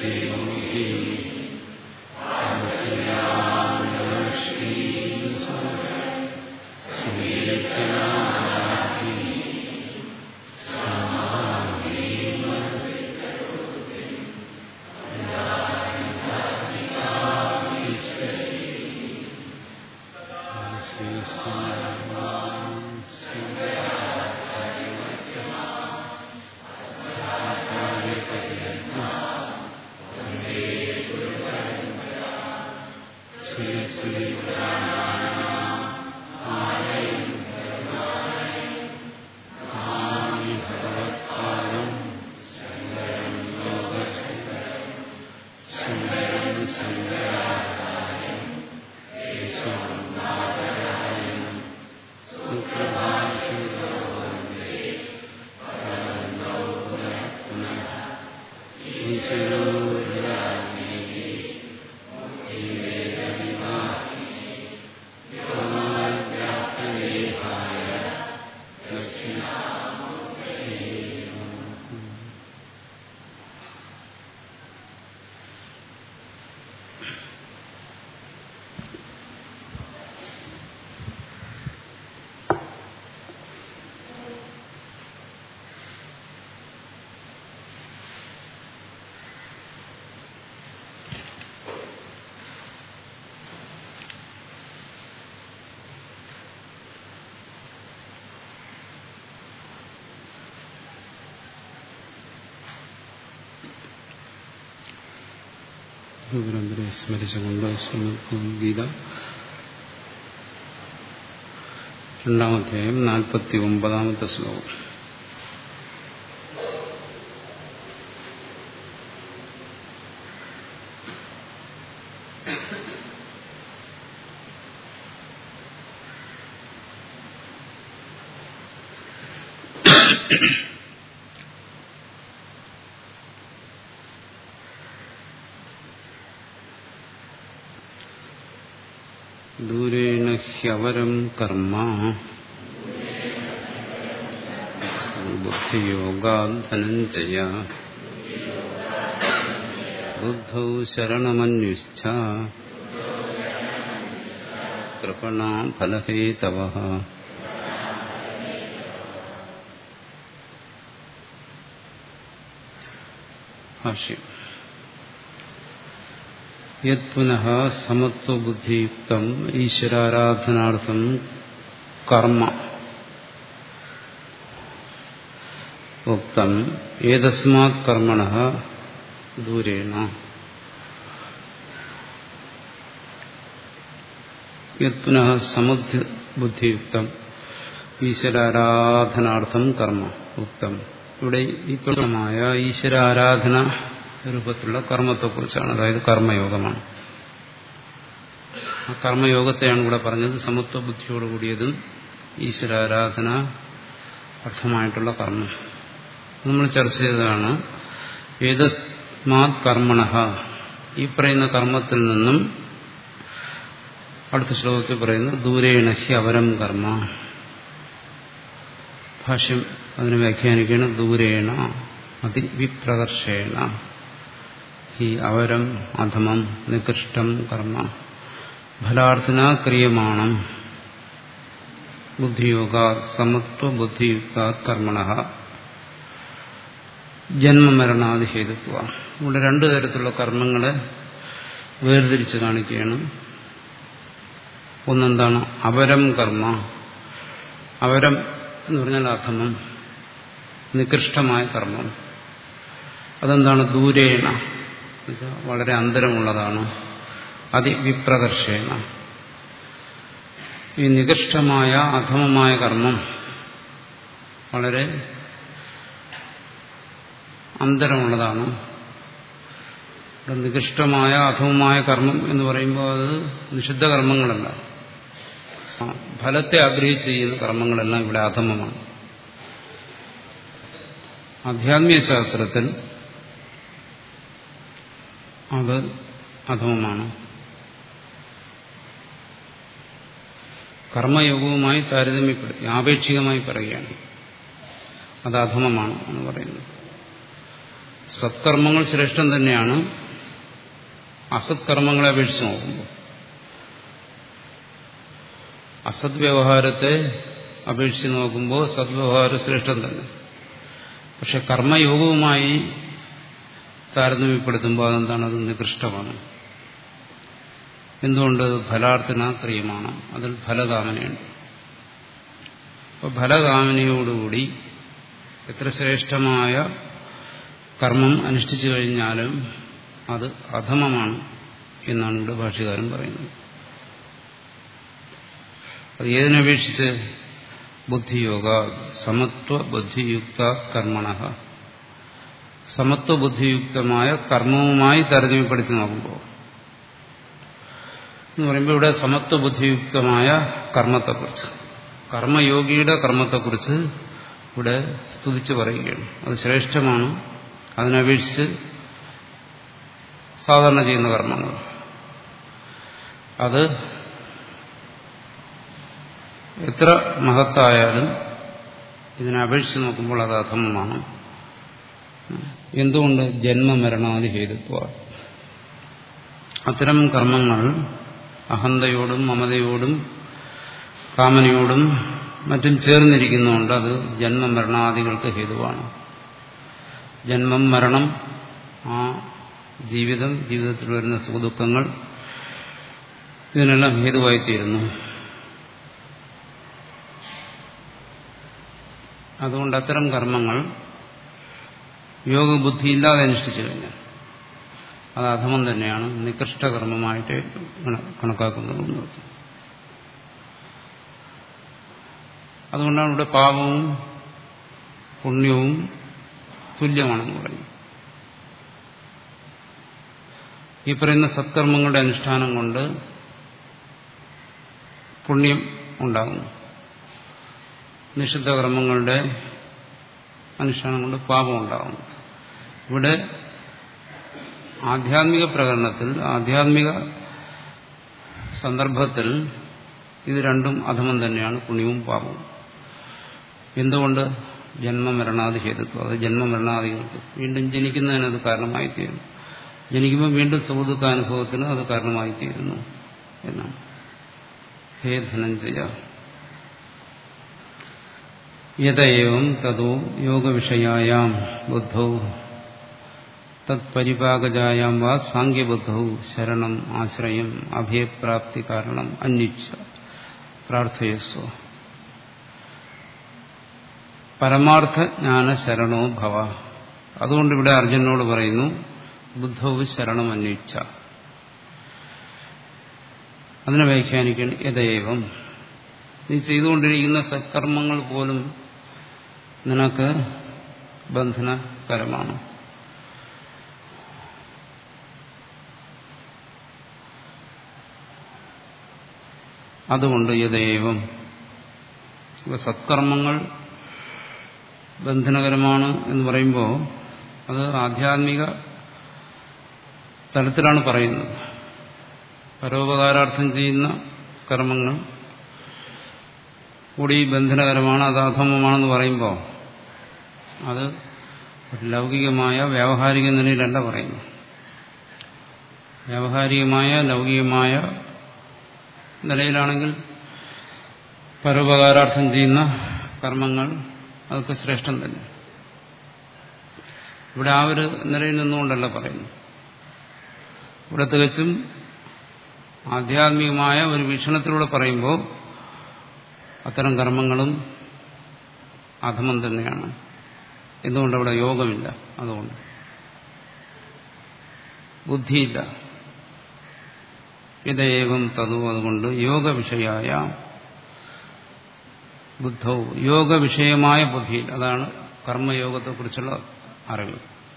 ഗുരുവരെ സ്മരിച്ചുകൊണ്ട് ശ്രമിക്കും ഗീത രണ്ടാമധ്യായം നാൽപ്പത്തി ഒമ്പതാമത്തെ ശ്ലോകം ദൂരേണ ഹ്യവരം കർമ്മ ബുദ്ധിയോഗാധനഞ്ജയ ബുദ്ധൗ ശരണമന്വിച്ഛ കൃപണ ഫലഹേതവ ഭാഷ്യം യത്പുനഃ സമത്വബുദ്ധിയുക്തം ഈശ്വരാരാധനാർത്ഥം കർമ്മ ഉക്തം ഏതസ്മാത് കർമ്മണ ദൂരേണ യത്പുനഃ സമുദ്ബുദ്ധിയുക്തം ഈശ്വരാരാധനാർത്ഥം കർമ്മ ഉക്തം ഇവിടെ ഈ തുല്യമായ ഈശ്വരാരാധന രൂപത്തിലുള്ള കർമ്മത്തെക്കുറിച്ചാണ് അതായത് കർമ്മയോഗമാണ് ആ കർമ്മയോഗത്തെയാണ് ഇവിടെ പറഞ്ഞത് സമത്വ ബുദ്ധിയോടുകൂടിയതും ഈശ്വരാരാധന അർത്ഥമായിട്ടുള്ള കർമ്മം നമ്മൾ ചർച്ച ചെയ്തതാണ് ഏതസ്മാത് കർമ്മണ ഈ പറയുന്ന കർമ്മത്തിൽ നിന്നും അടുത്ത ശ്ലോകത്തിൽ പറയുന്നു ദൂരേണഹി അവരം കർമ്മ ഭാഷ്യം അതിനെ വ്യാഖ്യാനിക്കുകയാണ് ദൂരേണ അതിവിപ്രകർഷേണ ഈ അവരം അധമം നികൃഷ്ടം കർമ്മ ഫലാർത്ഥന ക്രിയമാണം ബുദ്ധിയോഗ സമത്വ ബുദ്ധിയുക്ത കർമ്മണ ജന്മമരണാദി ഹേതുത്വ ഇവിടെ രണ്ടു തരത്തിലുള്ള കർമ്മങ്ങളെ വേർതിരിച്ച് കാണിക്കുകയാണ് ഒന്നെന്താണ് അവരം കർമ്മ അവരം എന്ന് പറഞ്ഞാൽ അധമം നികൃഷ്ടമായ കർമ്മം അതെന്താണ് ദൂരേണ വളരെ അന്തരമുള്ളതാണ് അതിവിപ്രകർഷേണ ഈ നികൃഷ്ടമായ അധമമായ കർമ്മം വളരെ അന്തരമുള്ളതാണ് നികൃഷ്ടമായ അധമമായ കർമ്മം എന്ന് പറയുമ്പോൾ അത് നിഷിദ്ധ കർമ്മങ്ങളല്ല ഫലത്തെ ആഗ്രഹിച്ച് ചെയ്യുന്ന കർമ്മങ്ങളെല്ലാം ഇവിടെ അധമമാണ് ആധ്യാത്മിക ശാസ്ത്രത്തിൽ അത് അധമമാണ് കർമ്മയോഗവുമായി താരതമ്യപ്പെടുത്തി ആപേക്ഷികമായി പറയുകയാണ് അത് അധമമാണ് എന്ന് പറയുന്നത് സത്കർമ്മങ്ങൾ ശ്രേഷ്ഠം തന്നെയാണ് അസത്കർമ്മങ്ങളെ അപേക്ഷിച്ച് നോക്കുമ്പോൾ അസത് വ്യവഹാരത്തെ അപേക്ഷിച്ച് നോക്കുമ്പോൾ സദ്വ്യവഹാരം ശ്രേഷ്ഠം തന്നെ പക്ഷെ കർമ്മയോഗവുമായി താരതമ്യപ്പെടുത്തുമ്പോൾ അതെന്താണ് അത് നികൃഷ്ടമാണ് എന്തുകൊണ്ട് ഫലാർത്ഥന ക്രിയമാണ് അതിൽ ഫലകാമനയുണ്ട് അപ്പോൾ ഫലകാമനയോടുകൂടി എത്ര ശ്രേഷ്ഠമായ കർമ്മം അനുഷ്ഠിച്ചു കഴിഞ്ഞാലും അത് അധമമാണ് എന്നാണ് ഇവിടെ ഭാഷ്യകാരൻ പറയുന്നത് അത് ഏതിനപേക്ഷിച്ച് ബുദ്ധിയോഗ സമത്വ ബുദ്ധിയുക്ത കർമ്മണ സമത്വ ബുദ്ധിയുക്തമായ കർമ്മവുമായി താരതമ്യപ്പെടുത്തി നോക്കുമ്പോൾ എന്ന് പറയുമ്പോൾ ഇവിടെ സമത്വ ബുദ്ധിയുക്തമായ കർമ്മത്തെക്കുറിച്ച് കർമ്മയോഗിയുടെ കർമ്മത്തെക്കുറിച്ച് ഇവിടെ സ്തുതിച്ചു പറയുകയാണ് അത് ശ്രേഷ്ഠമാണ് അതിനപേക്ഷിച്ച് സാധാരണ ചെയ്യുന്ന കർമ്മങ്ങൾ അത് എത്ര മഹത്തായാലും ഇതിനെ അപേക്ഷിച്ച് നോക്കുമ്പോൾ അത് അധമമാണ് എന്തുകൊണ്ട് ജന്മമരണാദി ഹേതുത്വ അത്തരം കർമ്മങ്ങൾ അഹന്തയോടും മമതയോടും കാമനയോടും മറ്റും ചേർന്നിരിക്കുന്നുണ്ട് അത് ജന്മമരണാദികൾക്ക് ഹേതുവാണ് ജന്മം മരണം ആ ജീവിതം ജീവിതത്തിൽ വരുന്ന സുഖദുഃഖങ്ങൾ ഇതിനെല്ലാം ഹേതുവായിത്തീരുന്നു അതുകൊണ്ട് അത്തരം കർമ്മങ്ങൾ യോഗബുദ്ധി ഇല്ലാതെ അനുഷ്ഠിച്ചു കഴിഞ്ഞാൽ അത് അധമം തന്നെയാണ് നികൃഷ്ടകർമ്മമായിട്ട് കണക്കാക്കുന്നത് അതുകൊണ്ടാണ് ഇവിടെ പാപവും പുണ്യവും തുല്യമാണെന്ന് പറയുന്നത് ഈ പറയുന്ന സത്കർമ്മങ്ങളുടെ അനുഷ്ഠാനം കൊണ്ട് പുണ്യം ഉണ്ടാകുന്നു നിഷിദ്ധ കർമ്മങ്ങളുടെ അനുഷ്ഠാനം കൊണ്ട് പാപം ഉണ്ടാകുന്നു ഇവിടെ ആധ്യാത്മിക പ്രകരണത്തിൽ ആധ്യാത്മിക സന്ദർഭത്തിൽ ഇത് രണ്ടും അധമം തന്നെയാണ് പുണ്യവും പാപവും എന്തുകൊണ്ട് ജന്മമരണാദി ഹേതുത്വം അത് ജന്മമരണാദികൾക്ക് വീണ്ടും ജനിക്കുന്നതിന് അത് കാരണമായി തീരുന്നു ജനിക്കുമ്പോൾ വീണ്ടും സുഹൃത്തുക്ക അനുഭവത്തിന് അത് കാരണമായി തീരുന്നു എന്നാണ് ഹേ ധനഞ്ജയ യഥയേവം തതോ യോഗവിഷയായാം ബുദ്ധൗ തത്പരിപാകജായാം വാ സാങ്ക്യബുദ്ധൗ ശരണം ആശ്രയം അഭയപ്രാപ്തി കാരണം അന്വിച്ച പ്രാർത്ഥയസ്വ പരമാർത്ഥ ജ്ഞാന ശരണോ ഭവ അതുകൊണ്ട് ഇവിടെ അർജുനോട് പറയുന്നു ബുദ്ധവ് ശരണം അന്വിച്ച അതിനെ വ്യാഖ്യാനിക്കണം യഥേവം നീ ചെയ്തുകൊണ്ടിരിക്കുന്ന സത്കർമ്മങ്ങൾ പോലും നിനക്ക് ബന്ധനകരമാണ് അതുകൊണ്ട് യഥേവം സത്കർമ്മങ്ങൾ ബന്ധനകരമാണ് എന്ന് പറയുമ്പോൾ അത് ആധ്യാത്മിക തലത്തിലാണ് പറയുന്നത് പരോപകാരാർത്ഥം ചെയ്യുന്ന കർമ്മങ്ങൾ കൂടി ബന്ധനകരമാണ് അത് അധമമാണെന്ന് പറയുമ്പോൾ അത് ലൗകികമായ വ്യാവഹാരിക നിലയിലല്ല പറയുന്നു വ്യാവഹാരികമായ ലൗകികമായ നിലയിലാണെങ്കിൽ പരോപകാരാർത്ഥം ചെയ്യുന്ന കർമ്മങ്ങൾ അതൊക്കെ ശ്രേഷ്ഠം തന്നെ ഇവിടെ ആ ഒരു നിലയിൽ നിന്നുകൊണ്ടല്ല പറയുന്നു ഇവിടെ തികച്ചും ആധ്യാത്മികമായ ഒരു വീക്ഷണത്തിലൂടെ പറയുമ്പോൾ അത്തരം കർമ്മങ്ങളും അധമം തന്നെയാണ് എന്തുകൊണ്ട് അവിടെ യോഗമില്ല അതുകൊണ്ട് ബുദ്ധിയില്ല ഇതേവം തതു അതുകൊണ്ട് യോഗവിഷയായ ബുദ്ധവും യോഗവിഷയമായ ബുദ്ധിയിൽ അതാണ് കർമ്മയോഗത്തെക്കുറിച്ചുള്ള അറിവ്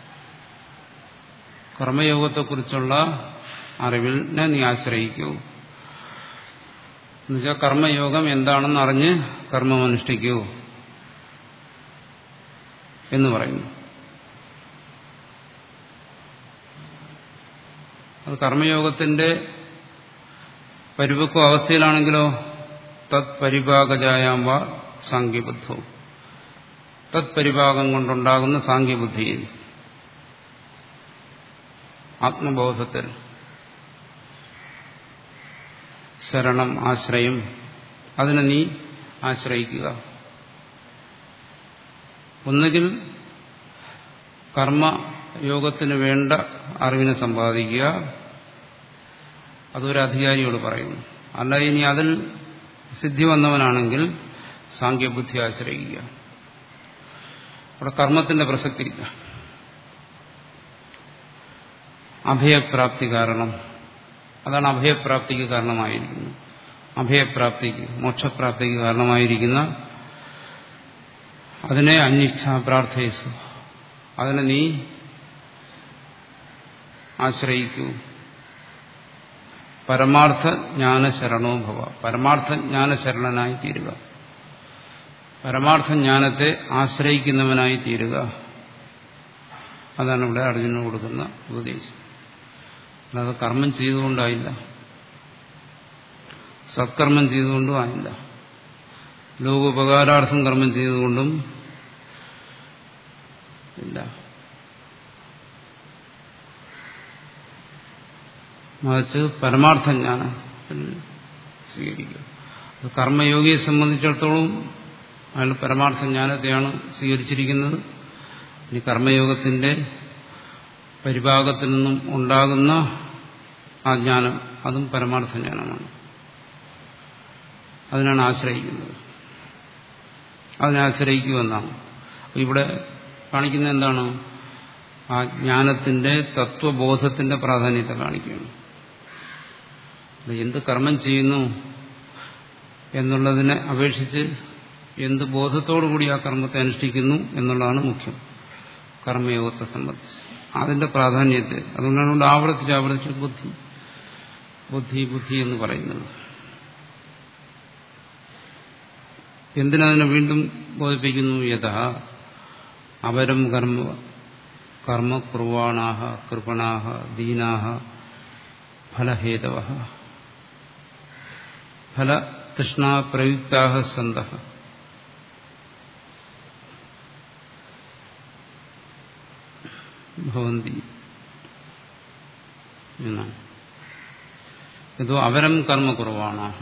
കർമ്മയോഗത്തെക്കുറിച്ചുള്ള അറിവിനെ നീ ആശ്രയിക്കൂ എന്നുവെച്ചാൽ കർമ്മയോഗം എന്താണെന്ന് അറിഞ്ഞ് കർമ്മം അനുഷ്ഠിക്കൂ എന്ന് പറയുന്നു അത് കർമ്മയോഗത്തിന്റെ പരിപക്വ അവസ്ഥയിലാണെങ്കിലോ തത് പരിഭാഗജായാം വാ സാങ്കേബുദ്ധവും തത് പരിഭാഗം കൊണ്ടുണ്ടാകുന്ന സാങ്കേബുദ്ധിയിൽ ആത്മബോധത്തിൽ ശരണം ആശ്രയം അതിനെ നീ ആശ്രയിക്കുക ഒന്നുകിൽ കർമ്മയോഗത്തിന് വേണ്ട അറിവിനെ സമ്പാദിക്കുക അതൊരു അധികാരിയോട് പറയുന്നു അല്ല ഇനി അതിൽ സിദ്ധി വന്നവനാണെങ്കിൽ സാങ്കേബുദ്ധി ആശ്രയിക്കുക അവിടെ കർമ്മത്തിന്റെ പ്രസക്തിയില്ല അഭയപ്രാപ്തി കാരണം അതാണ് അഭയപ്രാപ്തിക്ക് കാരണമായിരിക്കുന്നത് അഭയപ്രാപ്തിക്ക് മോക്ഷപ്രാപ്തിക്ക് കാരണമായിരിക്കുന്ന അതിനെ അന്വേഷ പ്രാർത്ഥയിച്ചു അതിനെ നീ ആശ്രയിക്കൂ പരമാർത്ഥ ജ്ഞാനശരണോഭവ പരമാർത്ഥ ജ്ഞാനശരണനായി തീരുക പരമാർത്ഥ ജ്ഞാനത്തെ ആശ്രയിക്കുന്നവനായി തീരുക അതാണ് ഇവിടെ അർജുനന് കൊടുക്കുന്ന ഉപദേശം അല്ലാതെ കർമ്മം ചെയ്തുകൊണ്ടായില്ല സത്കർമ്മം ചെയ്തുകൊണ്ടും ആയില്ല ലോകോപകാരാർത്ഥം കർമ്മം ചെയ്തുകൊണ്ടും ഇല്ല മറിച്ച് പരമാർത്ഥ ജ്ഞാനം സ്വീകരിക്കുക അത് കർമ്മയോഗിയെ സംബന്ധിച്ചിടത്തോളം അയാൾ പരമാർത്ഥ ജ്ഞാനത്തെയാണ് സ്വീകരിച്ചിരിക്കുന്നത് ഇനി കർമ്മയോഗത്തിന്റെ പരിഭാഗത്തിൽ നിന്നും ഉണ്ടാകുന്ന ആ ജ്ഞാനം അതും പരമാർത്ഥ ജ്ഞാനമാണ് അതിനാണ് ആശ്രയിക്കുന്നത് അതിനെ ആശ്രയിക്കുമെന്നാണ് ഇവിടെ കാണിക്കുന്ന എന്താണ് ആ ജ്ഞാനത്തിന്റെ തത്വബോധത്തിന്റെ പ്രാധാന്യത്തെ കാണിക്കുകയാണ് എന്ത് കർമ്മം ചെയ്യുന്നു എന്നുള്ളതിനെ അപേക്ഷിച്ച് എന്ത് ബോധത്തോടുകൂടി ആ കർമ്മത്തെ അനുഷ്ഠിക്കുന്നു എന്നുള്ളതാണ് മുഖ്യം കർമ്മയോഗത്തെ സംബന്ധിച്ച് അതിന്റെ പ്രാധാന്യത്തെ അതുകൊണ്ടാണ് ഇവിടെ ആവർത്തിച്ച് ആവർത്തിച്ച് ബുദ്ധി ബുദ്ധി ബുദ്ധി എന്ന് പറയുന്നത് എന്തിനതിനെ വീണ്ടും ബോധിപ്പിക്കുന്നു യഥാ അപരം കർമ്മ കർമ്മകുർവാണാഹ കൃപണാഹ ദീനാഹ ഫലഹേതവ ഫലതൃഷ്ണാപ്രയുക്താഹ സന്ത ഭവന്തി എന്നാണ് ഇതോ അവരം കർമ്മ കുറവാണാഹ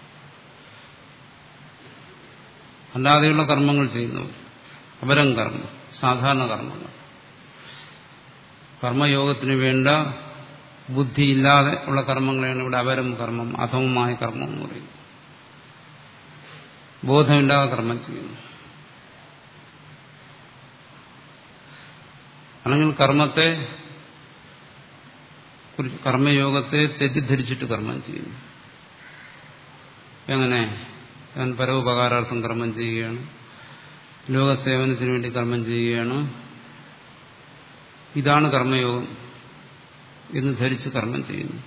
അല്ലാതെയുള്ള കർമ്മങ്ങൾ ചെയ്യുന്നവർ അപരം കർമ്മം സാധാരണ കർമ്മങ്ങൾ കർമ്മയോഗത്തിന് വേണ്ട ബുദ്ധിയില്ലാതെ ഉള്ള കർമ്മങ്ങളെയാണ് ഇവിടെ അപരം കർമ്മം അധമമായ കർമ്മം എന്ന് പറയുന്നത് ബോധമില്ലാതെ കർമ്മം ചെയ്യുന്നു അല്ലെങ്കിൽ കർമ്മത്തെ കർമ്മയോഗത്തെ തെറ്റിദ്ധരിച്ചിട്ട് കർമ്മം ചെയ്യുന്നു എങ്ങനെ ഞാൻ പരോപകാരാർത്ഥം കർമ്മം ചെയ്യുകയാണ് ലോകസേവനത്തിന് വേണ്ടി കർമ്മം ചെയ്യുകയാണ് ഇതാണ് കർമ്മയോഗം എന്ന് ധരിച്ച് കർമ്മം ചെയ്യുന്നു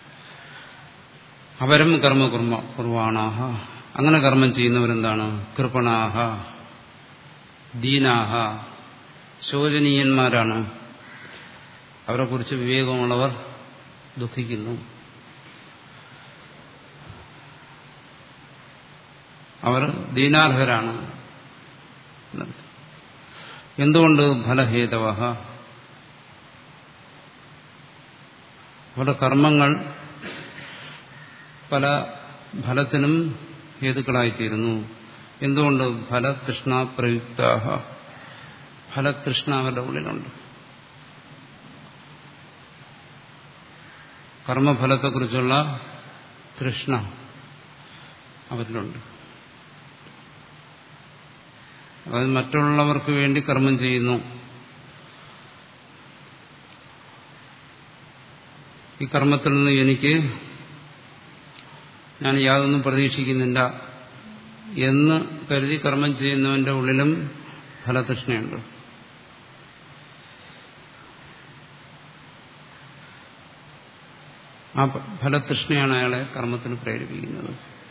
അവരും കർമ്മ കുർമ്മ കുർവാണാഹ അങ്ങനെ കർമ്മം ചെയ്യുന്നവരെന്താണ് കൃപണാഹ ദീനാഹ ശോചനീയന്മാരാണ് അവരെക്കുറിച്ച് വിവേകമുള്ളവർ ദുഃഖിക്കുന്നു അവർ ദീനാർഹരാണ് എന്തുകൊണ്ട് ഫലഹേതവ അവരുടെ കർമ്മങ്ങൾ പല ഫലത്തിനും ഹേതുക്കളായിത്തീരുന്നു എന്തുകൊണ്ട് ഫലതൃഷ്ണ പ്രയുക്താഹ ഫലതൃഷ്ണ അവരുടെ ഉള്ളിലുണ്ട് കർമ്മഫലത്തെക്കുറിച്ചുള്ള തൃഷ്ണ അവരിലുണ്ട് അതായത് മറ്റുള്ളവർക്ക് വേണ്ടി കർമ്മം ചെയ്യുന്നു ഈ കർമ്മത്തിൽ നിന്ന് എനിക്ക് ഞാൻ യാതൊന്നും പ്രതീക്ഷിക്കുന്നില്ല എന്ന് കരുതി കർമ്മം ചെയ്യുന്നവന്റെ ഉള്ളിലും ഫലതൃഷ്ണയുണ്ട് ആ ഫലതൃഷ്ണയാണ് അയാളെ കർമ്മത്തിന് പ്രേരിപ്പിക്കുന്നത്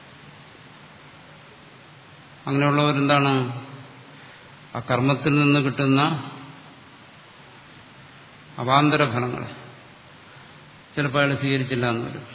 അങ്ങനെയുള്ളവരെന്താണ് ആ കർമ്മത്തിൽ നിന്ന് കിട്ടുന്ന അവാന്തര ഫലങ്ങളെ ചിലപ്പോൾ അയാൾ സ്വീകരിച്ചില്ല എന്ന് വരും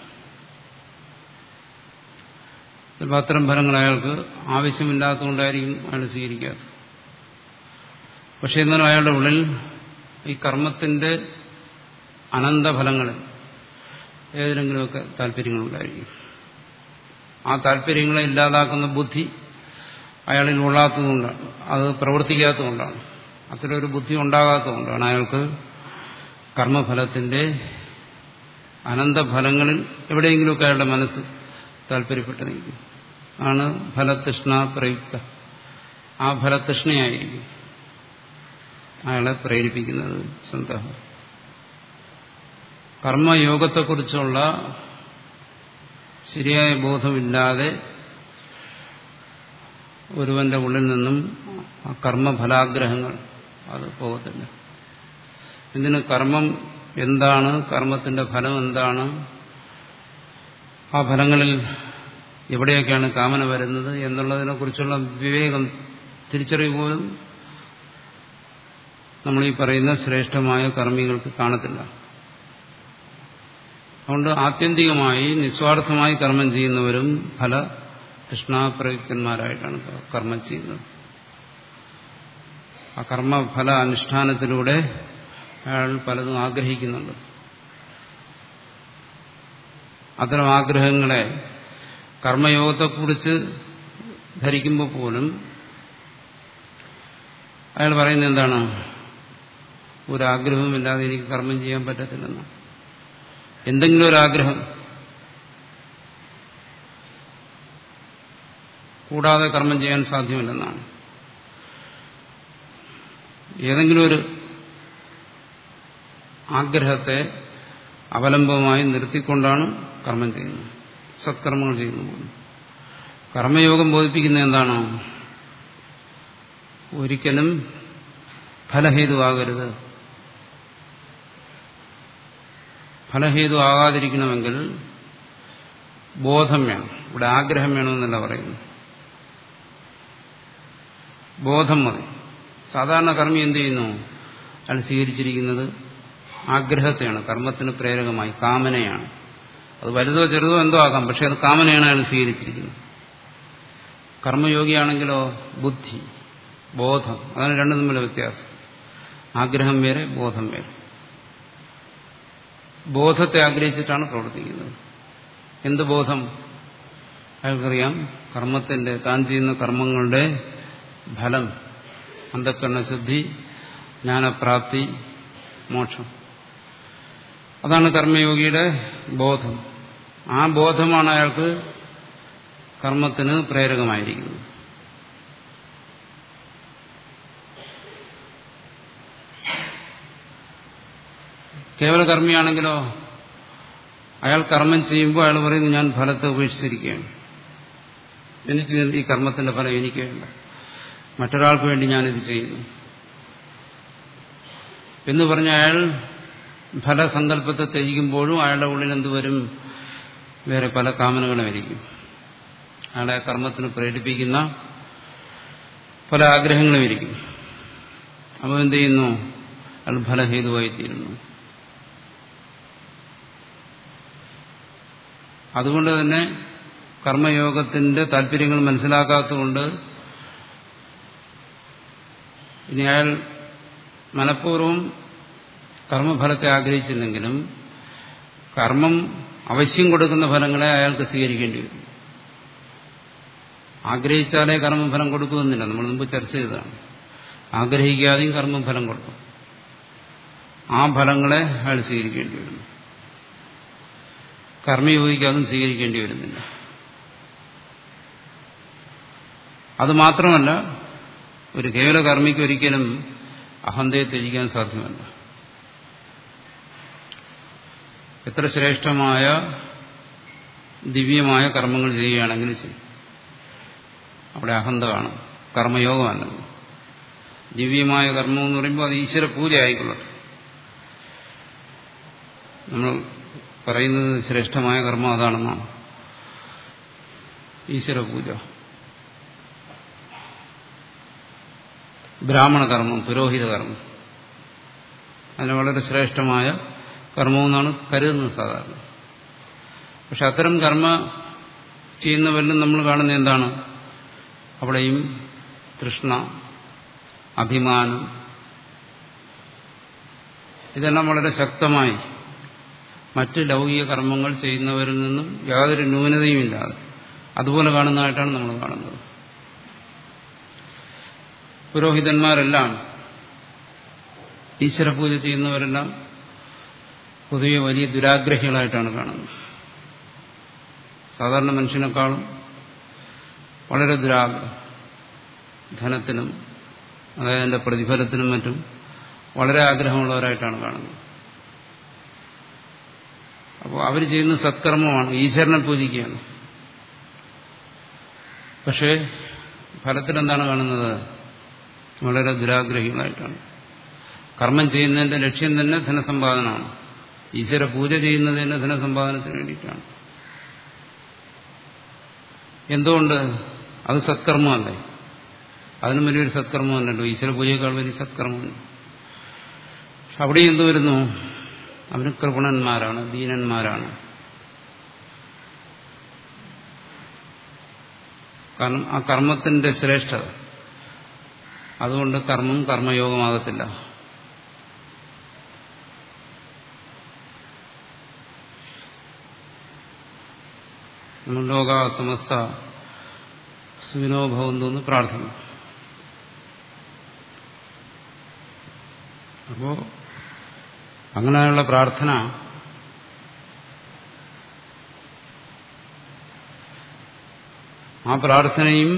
ചിലപ്പോൾ അത്തരം ഫലങ്ങൾ അയാൾക്ക് ആവശ്യമില്ലാത്തതുകൊണ്ടായിരിക്കും അയാൾ സ്വീകരിക്കാത്തത് പക്ഷെ എന്നാലും അയാളുടെ ഉള്ളിൽ ഈ കർമ്മത്തിന്റെ അനന്തഫലങ്ങളിൽ ഏതെങ്കിലുമൊക്കെ താല്പര്യങ്ങളുണ്ടായിരിക്കും ആ താല്പര്യങ്ങളെ ഇല്ലാതാക്കുന്ന ബുദ്ധി അയാളിൽ ഉള്ളാത്തതുകൊണ്ടാണ് അത് പ്രവർത്തിക്കാത്തതുകൊണ്ടാണ് അത്തരമൊരു ബുദ്ധി ഉണ്ടാകാത്തതുകൊണ്ടാണ് അയാൾക്ക് കർമ്മഫലത്തിന്റെ അനന്തഫലങ്ങളിൽ എവിടെയെങ്കിലുമൊക്കെ അയാളുടെ മനസ്സ് താല്പര്യപ്പെട്ട് നിൽക്കും ആണ് ഫലതൃഷ്ണ പ്രയുക്ത ആ ഫലതൃഷ്ണയായിരിക്കും അയാളെ പ്രേരിപ്പിക്കുന്നത് സ്വന്തം കർമ്മയോഗത്തെക്കുറിച്ചുള്ള ശരിയായ ബോധമില്ലാതെ ഒരുവന്റെ ഉള്ളിൽ നിന്നും ആ കർമ്മഫലാഗ്രഹങ്ങൾ അത് പോകത്തില്ല ഇതിന് കർമ്മം എന്താണ് കർമ്മത്തിന്റെ ഫലം എന്താണ് ആ ഫലങ്ങളിൽ എവിടെയൊക്കെയാണ് കാമന വരുന്നത് എന്നുള്ളതിനെ കുറിച്ചുള്ള വിവേകം തിരിച്ചറിവ് പോലും നമ്മൾ ഈ പറയുന്ന ശ്രേഷ്ഠമായ കർമ്മികൾക്ക് കാണത്തില്ല അതുകൊണ്ട് ആത്യന്തികമായി നിസ്വാർത്ഥമായി കർമ്മം ചെയ്യുന്നവരും ഫല തൃഷ്ണാപ്രയുക്തന്മാരായിട്ടാണ് കർമ്മം ചെയ്യുന്നത് ആ കർമ്മഫല അനുഷ്ഠാനത്തിലൂടെ അയാൾ പലതും ആഗ്രഹിക്കുന്നുണ്ട് അത്തരം ആഗ്രഹങ്ങളെ കർമ്മയോഗത്തെക്കുറിച്ച് ധരിക്കുമ്പോൾ പോലും അയാൾ പറയുന്നത് എന്താണ് ഒരാഗ്രഹവുമില്ലാതെ എനിക്ക് കർമ്മം ചെയ്യാൻ പറ്റത്തില്ലെന്ന് എന്തെങ്കിലും ഒരാഗ്രഹം കൂടാതെ കർമ്മം ചെയ്യാൻ സാധ്യമല്ലെന്നാണ് ഏതെങ്കിലും ഒരു ആഗ്രഹത്തെ അവലംബമായി നിർത്തിക്കൊണ്ടാണ് കർമ്മം ചെയ്യുന്നത് സത്കർമ്മങ്ങൾ ചെയ്യുന്നത് കർമ്മയോഗം ബോധിപ്പിക്കുന്ന എന്താണ് ഒരിക്കലും ഫലഹേതുവാകരുത് ഫലഹേതു ആകാതിരിക്കണമെങ്കിൽ ബോധം വേണം ഇവിടെ ആഗ്രഹം വേണമെന്നല്ല പറയുന്നു ബോധം മതി സാധാരണ കർമ്മി എന്ത് ചെയ്യുന്നു അയാൾ സ്വീകരിച്ചിരിക്കുന്നത് ആഗ്രഹത്തെയാണ് കർമ്മത്തിന് പ്രേരകമായി കാമനയാണ് അത് വലുതോ ചെറുതോ എന്തോ ആകാം പക്ഷെ അത് കാമനയാണ് അയാൾ സ്വീകരിച്ചിരിക്കുന്നത് കർമ്മയോഗിയാണെങ്കിലോ ബുദ്ധി ബോധം അതാണ് രണ്ടും തമ്മിലുള്ള വ്യത്യാസം ആഗ്രഹം വേറെ ബോധം വേറെ ബോധത്തെ ആഗ്രഹിച്ചിട്ടാണ് പ്രവർത്തിക്കുന്നത് എന്ത് ബോധം അയാൾക്കറിയാം കർമ്മത്തിന്റെ താൻ ചെയ്യുന്ന കർമ്മങ്ങളുടെ ഫലം അന്ധക്കരണ ശുദ്ധി ജ്ഞാനപ്രാപ്തി മോക്ഷം അതാണ് കർമ്മയോഗിയുടെ ബോധം ആ ബോധമാണ് അയാൾക്ക് കർമ്മത്തിന് പ്രേരകമായിരിക്കുന്നത് കേവല കർമ്മിയാണെങ്കിലോ അയാൾ കർമ്മം ചെയ്യുമ്പോൾ അയാൾ പറയുന്നു ഞാൻ ഫലത്തെ ഉപേക്ഷിച്ചിരിക്കുകയാണ് എനിക്ക് ഈ കർമ്മത്തിന്റെ ഫലം എനിക്ക് വേണ്ട മറ്റൊരാൾക്ക് വേണ്ടി ഞാനിത് ചെയ്യുന്നു എന്ന് പറഞ്ഞ അയാൾ ഫലസങ്കല്പത്തെ ത്യജിക്കുമ്പോഴും അയാളുടെ ഉള്ളിൽ എന്തുവരും വേറെ പല കാമനകളുമായിരിക്കും അയാളെ കർമ്മത്തിന് പ്രേരിപ്പിക്കുന്ന പല ആഗ്രഹങ്ങളും ഇരിക്കും അപ്പോൾ എന്ത് ചെയ്യുന്നു അയാൾ ഫലഹേതുവായി തീരുന്നു അതുകൊണ്ട് തന്നെ കർമ്മയോഗത്തിന്റെ താല്പര്യങ്ങൾ മനസ്സിലാക്കാത്തതുകൊണ്ട് ഇനി അയാൾ മനഃപൂർവ്വം കർമ്മഫലത്തെ ആഗ്രഹിച്ചില്ലെങ്കിലും കർമ്മം അവശ്യം കൊടുക്കുന്ന ഫലങ്ങളെ അയാൾക്ക് സ്വീകരിക്കേണ്ടി വരും ആഗ്രഹിച്ചാലേ കർമ്മഫലം കൊടുക്കുമെന്നില്ല നമ്മൾ മുമ്പ് ചർച്ച ചെയ്തതാണ് ആഗ്രഹിക്കാതെയും കർമ്മഫലം കൊടുക്കും ആ ഫലങ്ങളെ അയാൾ സ്വീകരിക്കേണ്ടി വരുന്നു കർമ്മയോഗിക്കാതും സ്വീകരിക്കേണ്ടി വരുന്നില്ല അത് മാത്രമല്ല ഒരു കേവല കർമ്മിക്ക് ഒരിക്കലും അഹന്തയെ ത്യജിക്കാൻ സാധ്യമല്ല എത്ര ശ്രേഷ്ഠമായ ദിവ്യമായ കർമ്മങ്ങൾ ചെയ്യുകയാണെങ്കിലും ശരി അവിടെ അഹന്ത കാണും കർമ്മയോഗമല്ല ദിവ്യമായ കർമ്മം എന്ന് പറയുമ്പോൾ അത് ഈശ്വര പൂജ ആയിക്കൊള്ളട്ടെ നമ്മൾ പറയുന്നത് ശ്രേഷ്ഠമായ കർമ്മം അതാണെന്നാണ് ഈശ്വര പൂജ ബ്രാഹ്മണ കർമ്മം പുരോഹിത കർമ്മം അതിന് വളരെ ശ്രേഷ്ഠമായ കർമ്മമെന്നാണ് കരുതുന്നത് സാധാരണ പക്ഷെ അത്തരം കർമ്മ ചെയ്യുന്നവരിലും നമ്മൾ കാണുന്ന എന്താണ് അവിടെയും തൃഷ്ണ അഭിമാനം ഇതെല്ലാം വളരെ ശക്തമായി മറ്റ് ലൗകിക കർമ്മങ്ങൾ ചെയ്യുന്നവരിൽ നിന്നും യാതൊരു ന്യൂനതയും ഇല്ലാതെ അതുപോലെ കാണുന്നതായിട്ടാണ് നമ്മൾ കാണുന്നത് പുരോഹിതന്മാരെല്ലാം ഈശ്വരപൂജ ചെയ്യുന്നവരെല്ലാം പൊതുവെ വലിയ ദുരാഗ്രഹികളായിട്ടാണ് കാണുന്നത് സാധാരണ മനുഷ്യനേക്കാളും വളരെ ദുരാഗ്രഹം ധനത്തിനും അതായത് എൻ്റെ പ്രതിഫലത്തിനും മറ്റും വളരെ ആഗ്രഹമുള്ളവരായിട്ടാണ് കാണുന്നത് അപ്പോൾ അവർ ചെയ്യുന്ന സത്കർമ്മമാണ് ഈശ്വരനെ പൂജിക്കുകയാണ് പക്ഷേ ഫലത്തിൽ എന്താണ് കാണുന്നത് വളരെ ദുരാഗ്രഹികളായിട്ടാണ് കർമ്മം ചെയ്യുന്നതിന്റെ ലക്ഷ്യം തന്നെ ധനസമ്പാദനമാണ് ഈശ്വര പൂജ ചെയ്യുന്നത് തന്നെ ധനസമ്പാദനത്തിന് വേണ്ടിയിട്ടാണ് എന്തുകൊണ്ട് അത് സത്കർമ്മമല്ലേ അതിനും വലിയൊരു സത്കർമ്മമല്ലല്ലോ ഈശ്വര പൂജയേക്കാൾ വലിയ സത്കർമ്മമല്ല അവിടെ എന്തു വരുന്നു അവന് കൃപണന്മാരാണ് ദീനന്മാരാണ് കാരണം ആ കർമ്മത്തിന്റെ ശ്രേഷ്ഠത അതുകൊണ്ട് കർമ്മം കർമ്മയോഗമാകത്തില്ല നമ്മൾ ലോക സമസ്ത സുവിനോഭവം തോന്ന് പ്രാർത്ഥിക്കും അപ്പോ അങ്ങനെയുള്ള പ്രാർത്ഥന ആ പ്രാർത്ഥനയും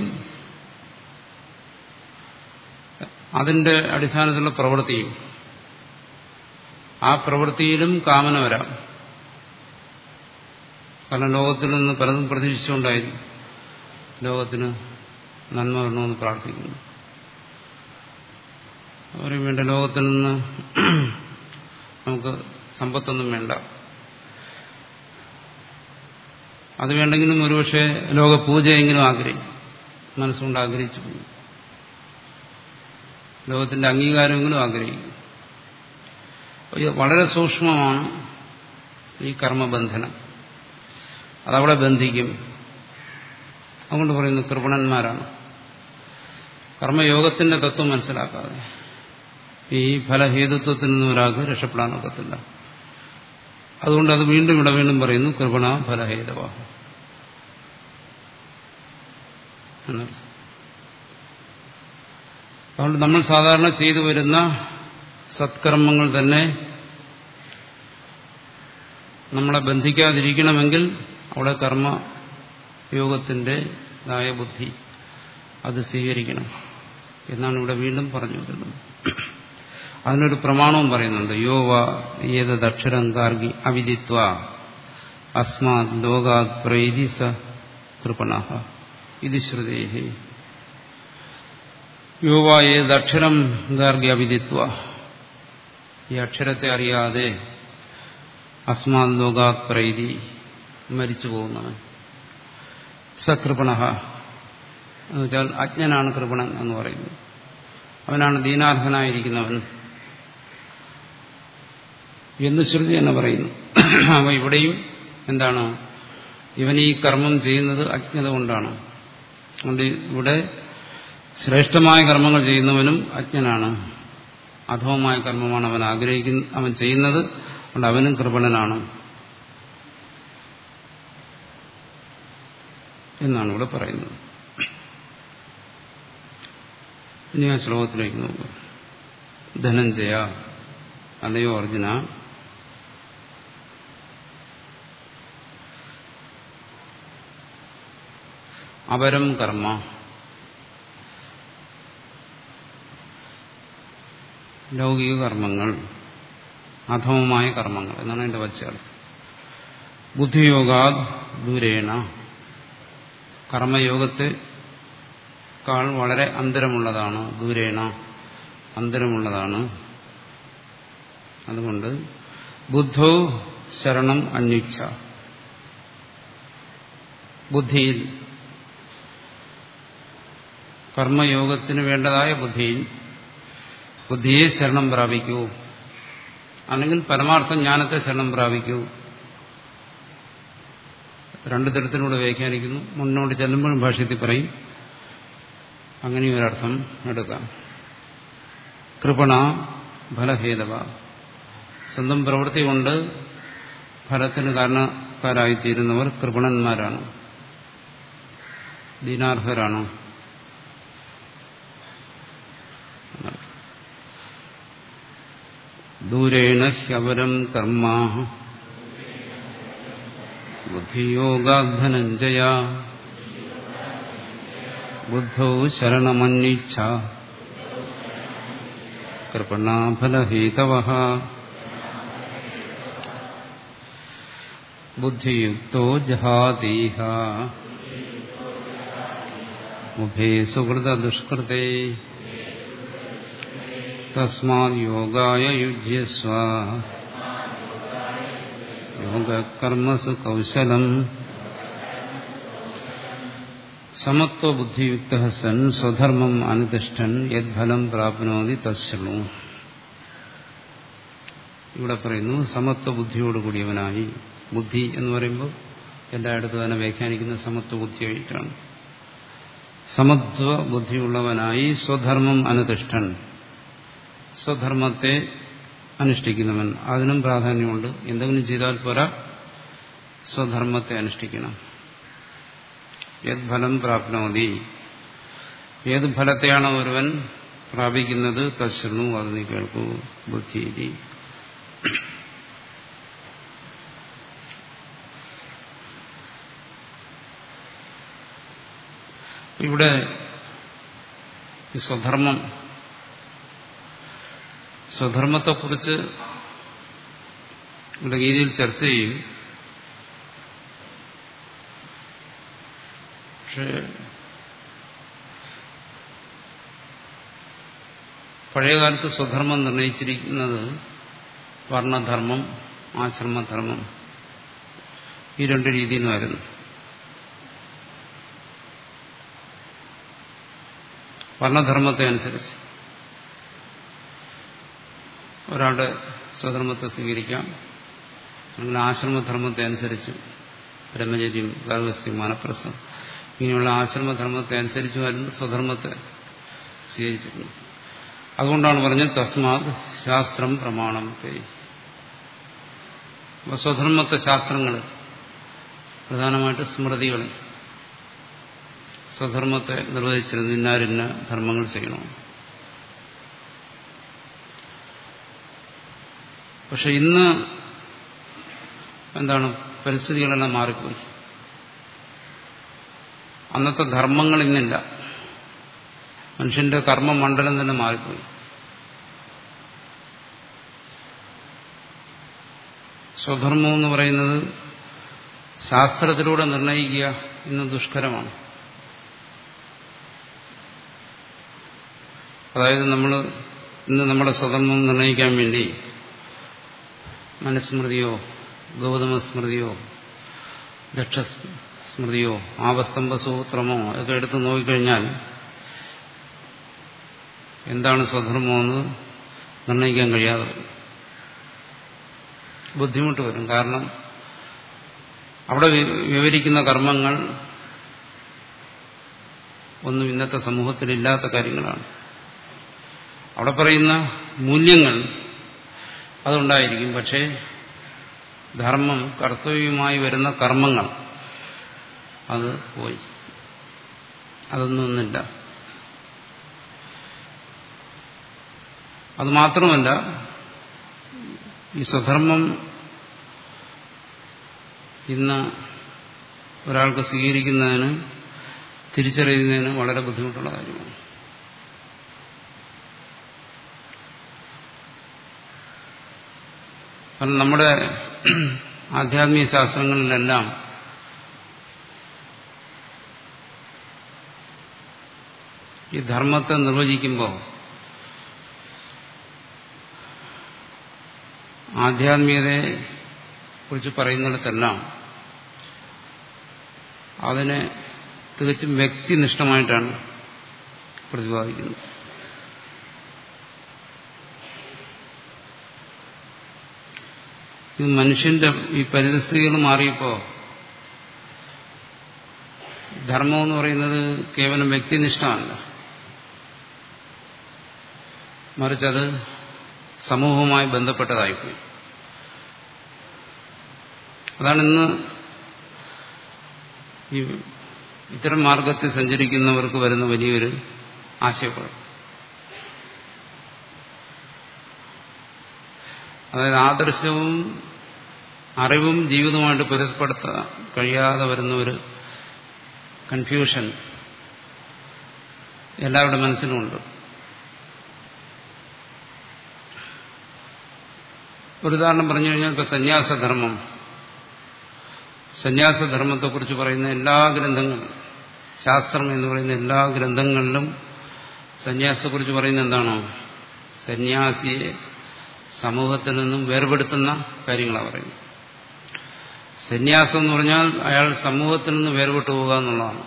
അതിന്റെ അടിസ്ഥാനത്തിലുള്ള പ്രവൃത്തിയും ആ പ്രവൃത്തിയിലും കാമന വരാം കാരണം ലോകത്തിൽ നിന്ന് പലതും പ്രതീക്ഷിച്ചുകൊണ്ടായിരിക്കും ലോകത്തിന് നന്മ വരണമെന്ന് പ്രാർത്ഥിക്കുന്നു അവരും വേണ്ട ലോകത്തിൽ നിന്ന് നമുക്ക് സമ്പത്തൊന്നും വേണ്ട അത് വേണ്ടെങ്കിലും ഒരുപക്ഷെ ലോക പൂജയെങ്കിലും ആഗ്രഹിക്കും മനസ്സുകൊണ്ട് ആഗ്രഹിച്ചു പോകും ലോകത്തിന്റെ അംഗീകാരമെങ്കിലും ആഗ്രഹിക്കും ഇത് വളരെ സൂക്ഷ്മമാണ് ഈ കർമ്മബന്ധനം അതവിടെ ബന്ധിക്കും അതുകൊണ്ട് പറയുന്നു കൃപണന്മാരാണ് കർമ്മയോഗത്തിന്റെ തത്വം മനസ്സിലാക്കാതെ ഈ ഫലഹേതുത്വത്തിൽ നിന്ന് ഒരാൾക്ക് രക്ഷപ്പെടാൻ ഒക്കത്തില്ല അതുകൊണ്ട് അത് വീണ്ടും ഇവിടെ വീണ്ടും പറയുന്നു കൃപണ ഫലഹേതവ അതുകൊണ്ട് നമ്മൾ സാധാരണ ചെയ്തു വരുന്ന സത്കർമ്മങ്ങൾ തന്നെ നമ്മളെ ബന്ധിക്കാതിരിക്കണമെങ്കിൽ അവിടെ കർമ്മയോഗത്തിൻ്റെതായ ബുദ്ധി അത് സ്വീകരിക്കണം എന്നാണ് ഇവിടെ വീണ്ടും പറഞ്ഞു വരുന്നത് അതിനൊരു പ്രമാണവും പറയുന്നുണ്ട് യോവ ഏതക്ഷരം ഗാർഗി അവിദിത്വ അസ്മാത് ലോകാത് പ്രൈതി സ കൃപണ ഇത് ശ്രുതേഹി യോവ ഏതക്ഷരം ഗാർഗി അവിദിത്വ ഈ അക്ഷരത്തെ അറിയാതെ അസ്മാത് ലോകാത് പ്രൈതി മരിച്ചു പോകുന്നവൻ സകൃപണ എന്നുവെച്ചാൽ അജ്ഞനാണ് കൃപണൻ എന്ന് പറയുന്നത് അവനാണ് ദീനാർഹനായിരിക്കുന്നവൻ എന്ന് ശ്രുതി എന്ന് പറയുന്നു അവ ഇവിടെയും എന്താണ് ഇവൻ ഈ കർമ്മം ചെയ്യുന്നത് അജ്ഞത കൊണ്ടാണ് അതുകൊണ്ട് ഇവിടെ ശ്രേഷ്ഠമായ കർമ്മങ്ങൾ ചെയ്യുന്നവനും അജ്ഞനാണ് അധമമായ കർമ്മമാണ് അവൻ ആഗ്രഹിക്കുന്ന അവൻ ചെയ്യുന്നത് അതുകൊണ്ട് അവനും കൃപണനാണ് എന്നാണ് ഇവിടെ പറയുന്നത് ഇനി ആ ശ്ലോകത്തിലേക്ക് നോക്കുക ധനഞ്ജയ അല്ലയോ അർജുന അപരം കർമ്മ ലൗകിക കർമ്മങ്ങൾ അധമമായ കർമ്മങ്ങൾ എന്നാണ് എന്റെ വച്ചാൽ ബുദ്ധിയോഗാ ദൂരേണ കർമ്മയോഗത്തെ കാൾ വളരെ അന്തരമുള്ളതാണ് ദൂരേണ അന്തരമുള്ളതാണ് അതുകൊണ്ട് ബുദ്ധോ ശരണം അന്വേഷ ബുദ്ധിയിൽ കർമ്മയോഗത്തിന് വേണ്ടതായ ബുദ്ധിയിൽ ബുദ്ധിയെ ശരണം പ്രാപിക്കൂ അല്ലെങ്കിൽ പരമാർത്ഥ ജ്ഞാനത്തെ ശരണം പ്രാപിക്കൂ രണ്ടു തരത്തിലൂടെ വ്യാഖ്യാനിക്കുന്നു മുന്നോട്ട് ചെല്ലുമ്പോഴും ഭാഷ്യത്തിൽ പറയും അങ്ങനെ ഒരർത്ഥം എടുക്കാം കൃപണ ഫലഹേതവ സ്വന്തം പ്രവൃത്തി കൊണ്ട് ഫലത്തിന് കാരണക്കാരായിത്തീരുന്നവർ കൃപണന്മാരാണ് ദീനാർഹരാണ് ദൂരേണ ഹ്യവരം കർമ്മ ബുദ്ധിയോഗാധനഞ്ജയ ബുദ്ധൗ ശരണമന്വിച്ഛ കൃപണാഫലഹേതവ ബുദ്ധിയുക്തോ ജഹാതീഹ ഉഭേ സുഹൃതദുഷ്കൃതേ തസ്മാത് യോഗായ യുജ്യസ്വ യോഗകർമ്മസു കൗശലം സമത്വബുദ്ധിയുക്ത സൻ സ്വധർമ്മം അനുതിഷ്ഠൻ യദ്ഫലം പ്രാപ്നോതി തശ്രണു ഇവിടെ പറയുന്നു സമത്വ ബുദ്ധിയോടുകൂടിയവനായി ബുദ്ധി എന്ന് പറയുമ്പോൾ എല്ലായിടത്തും തന്നെ വ്യാഖ്യാനിക്കുന്ന സമത്വ ബുദ്ധിയായിട്ടാണ് സമത്വ ബുദ്ധിയുള്ളവനായി സ്വധർമ്മം അനുതിഷ്ഠൻ സ്വധർമ്മത്തെ അനുഷ്ഠിക്കുന്നവൻ അതിനും പ്രാധാന്യമുണ്ട് എന്തെങ്കിലും ചെയ്താൽ പോരാ സ്വധർമ്മത്തെ അനുഷ്ഠിക്കണം യത് ഫലം പ്രാപ്നോതി ഏത് ഫലത്തെയാണ് ഒരുവൻ പ്രാപിക്കുന്നത് തശ്രണു അത് നീ കേൾക്കൂ ബുദ്ധി ഇവിടെ ഈ സ്വധർമ്മം സ്വധർമ്മത്തെക്കുറിച്ച് ഇവിടെ ഗീതയിൽ ചർച്ച ചെയ്യും പക്ഷേ പഴയകാലത്ത് സ്വധർമ്മം നിർണയിച്ചിരിക്കുന്നത് വർണ്ണധർമ്മം ആശ്രമധർമ്മം ഈ രണ്ട് രീതിയിലുമായിരുന്നു വർണ്ണധർമ്മത്തെ അനുസരിച്ച് ഒരാളുടെ സ്വധർമ്മത്തെ സ്വീകരിക്കാം അല്ലെങ്കിൽ ആശ്രമധർമ്മത്തെ അനുസരിച്ച് ബ്രഹ്മചര്യം ഗർഭസ്ഥി മാനപ്രസം ഇങ്ങനെയുള്ള ആശ്രമധർമ്മത്തെ അനുസരിച്ചുമായിരുന്നു സ്വധർമ്മത്തെ സ്വീകരിച്ചിരുന്നത് അതുകൊണ്ടാണ് പറഞ്ഞത് തസ്മാത് ശാസ്ത്രം പ്രമാണം അപ്പോൾ സ്വധർമ്മത്തെ ശാസ്ത്രങ്ങൾ പ്രധാനമായിട്ട് സ്മൃതികൾ സ്വധർമ്മത്തെ നിർവഹിച്ചിരുന്നു ഇന്നാരിന്ന ധർമ്മങ്ങൾ ചെയ്യണം പക്ഷെ ഇന്ന് എന്താണ് പരിസ്ഥിതികളെല്ലാം മാറിപ്പോയി അന്നത്തെ ധർമ്മങ്ങൾ ഇന്നില്ല മനുഷ്യന്റെ കർമ്മമണ്ഡലം തന്നെ മാറിപ്പോയി സ്വധർമ്മം എന്ന് പറയുന്നത് ശാസ്ത്രത്തിലൂടെ നിർണയിക്കുക ഇന്ന് ദുഷ്കരമാണ് അതായത് നമ്മൾ ഇന്ന് നമ്മുടെ സ്വധർമ്മം നിർണയിക്കാൻ വേണ്ടി മനുസ്മൃതിയോ ഗൗതമ സ്മൃതിയോ ദക്ഷസ്മൃതിയോ ആവസ്തംഭ സൂത്രമോ ഒക്കെ എടുത്ത് നോക്കിക്കഴിഞ്ഞാൽ എന്താണ് സ്വധർമ്മമെന്ന് നിർണ്ണയിക്കാൻ കഴിയാതെ വരും ബുദ്ധിമുട്ട് വരും കാരണം അവിടെ വിവരിക്കുന്ന കർമ്മങ്ങൾ ഒന്നും ഇന്നത്തെ സമൂഹത്തിലില്ലാത്ത കാര്യങ്ങളാണ് അവിടെ പറയുന്ന മൂല്യങ്ങൾ അതുണ്ടായിരിക്കും പക്ഷേ ധർമ്മം കർത്തവ്യമായി വരുന്ന കർമ്മങ്ങൾ അത് പോയി അതൊന്നും ഒന്നില്ല അത് മാത്രമല്ല ഈ സ്വധർമ്മം ഇന്ന് ഒരാൾക്ക് സ്വീകരിക്കുന്നതിന് തിരിച്ചറിയുന്നതിന് വളരെ ബുദ്ധിമുട്ടുള്ള കാര്യമാണ് കാരണം നമ്മുടെ ആധ്യാത്മിക ശാസ്ത്രങ്ങളിലെല്ലാം ഈ ധർമ്മത്തെ നിർവചിക്കുമ്പോൾ ആധ്യാത്മികതയെ കുറിച്ച് പറയുന്നിടത്തെല്ലാം അതിനെ തികച്ചും വ്യക്തിനിഷ്ഠമായിട്ടാണ് പ്രതിപാദിക്കുന്നത് ഇത് മനുഷ്യന്റെ ഈ പരിസ്ഥിതികൾ മാറിയപ്പോ ധർമ്മം എന്ന് പറയുന്നത് കേവലം വ്യക്തിനിഷ്ഠമല്ല മറിച്ചത് സമൂഹവുമായി ബന്ധപ്പെട്ടതായിപ്പോയി അതാണ് ഇന്ന് ഈ ഇത്തരം മാർഗത്തിൽ സഞ്ചരിക്കുന്നവർക്ക് വരുന്ന വലിയൊരു ആശയക്കുഴപ്പം അതായത് ആദർശവും അറിവും ജീവിതവുമായിട്ട് പൊരുത്തപ്പെടുത്താൻ കഴിയാതെ വരുന്ന ഒരു കൺഫ്യൂഷൻ എല്ലാവരുടെ മനസ്സിലുമുണ്ട് ഒരു ഉദാഹരണം പറഞ്ഞു കഴിഞ്ഞാൽ ഇപ്പൊ സന്യാസധർമ്മം സന്യാസധർമ്മത്തെക്കുറിച്ച് പറയുന്ന എല്ലാ ഗ്രന്ഥങ്ങളും ശാസ്ത്രം എന്ന് പറയുന്ന എല്ലാ ഗ്രന്ഥങ്ങളിലും സന്യാസത്തെക്കുറിച്ച് പറയുന്ന എന്താണോ സന്യാസിയെ സമൂഹത്തിൽ നിന്നും വേർപെടുത്തുന്ന കാര്യങ്ങളാണ് പറയുന്നത് സന്യാസം എന്ന് പറഞ്ഞാൽ അയാൾ സമൂഹത്തിൽ നിന്ന് വേർപെട്ടു പോകുക എന്നുള്ളതാണ്